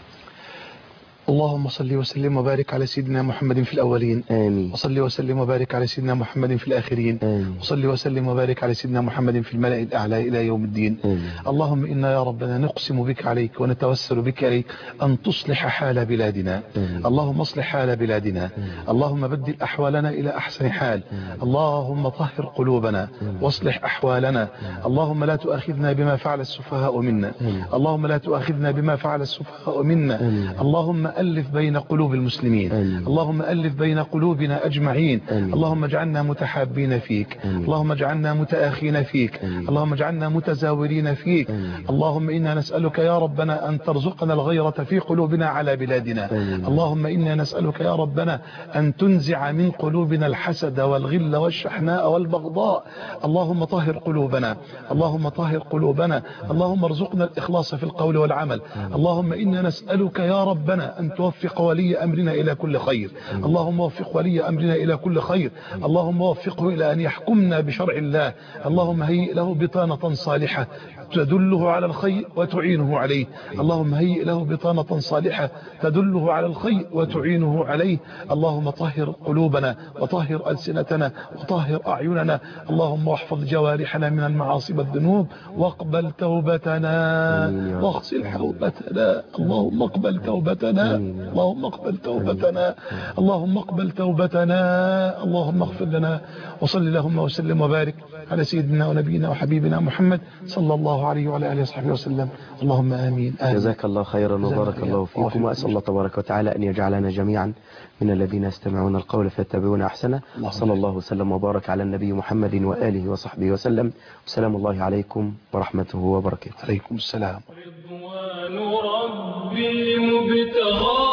اللهم صل وسلم وبارك على سيدنا محمد في الأولين آمين وصل وسلم وبارك على سيدنا محمد في الآخرين آمين وصل وسلم وبارك على سيدنا محمد في الملأ الأعلى إلى يوم الدين آمين اللهم إنا يا ربنا نقسم بك عليك ونتوسل بك عليك أن تصلح حال بلادنا آمين. اللهم اصلح حال بلادنا اللهم بدل أحوالنا إلى أحسن حال اللهم طهر قلوبنا واصلح أحوالنا اللهم لا تؤاخذنا بما فعل السفهاء منا اللهم لا تؤاخذنا بما فعل السفهاء منا آمين. اللهم ألف بين قلوب المسلمين آمين. اللهم ألف بين قلوبنا أجمعين آمين. اللهم اجعلنا متحابين فيك آمين. اللهم اجعلنا متآخين فيك آمين. اللهم اجعلنا متزاورين فيك آمين. اللهم إنا نسألك يا ربنا أن ترزقنا الغيرة في قلوبنا على بلادنا آمين. اللهم إنا نسألك يا ربنا أن تنزع من قلوبنا الحسد والغل والشحناء والبغضاء اللهم طهر قلوبنا اللهم طهر قلوبنا اللهم ارزقنا الإخلاص في القول والعمل اللهم إنا نسألك يا ربنا أن توفق ولي أمرنا إلى كل خير اللهم وفق ولي أمرنا إلى كل خير اللهم وفقه إلى أن يحكمنا بشرع الله اللهم هيئ له بطانة صالحة تدله على الخير وتعينه عليه اللهم هيئ له بطانة صالحة تدله على الخير وتعينه عليه اللهم طهر قلوبنا وطهر ألسنتنا وطهر أعيننا اللهم واحفظ جوارحنا من المعاصي والذنوب واقبل توبتنا آمين يا رب. واغسل حوبتنا اللهم اقبل توبتنا اللهم اقبل توبتنا اللهم اقبل توبتنا اللهم اغفر لنا وصل اللهم وسلم وبارك على سيدنا ونبينا وحبيبنا محمد صلى الله عليه وعلى اله وصحبه وسلم اللهم امين, آمين. جزاك الله خيرا وبارك جزاك الله الله فيكم خيرا. وأسأل الله تبارك وتعالى أن يجعلنا جميعا من الذين يستمعون القول فيتبعون أحسنه اللهم صلى الله وسلم وبارك على النبي محمد وآله وصحبه وسلم وسلام الله عليكم ورحمته وبركاته عليكم السلام رضوان ربي مبتغى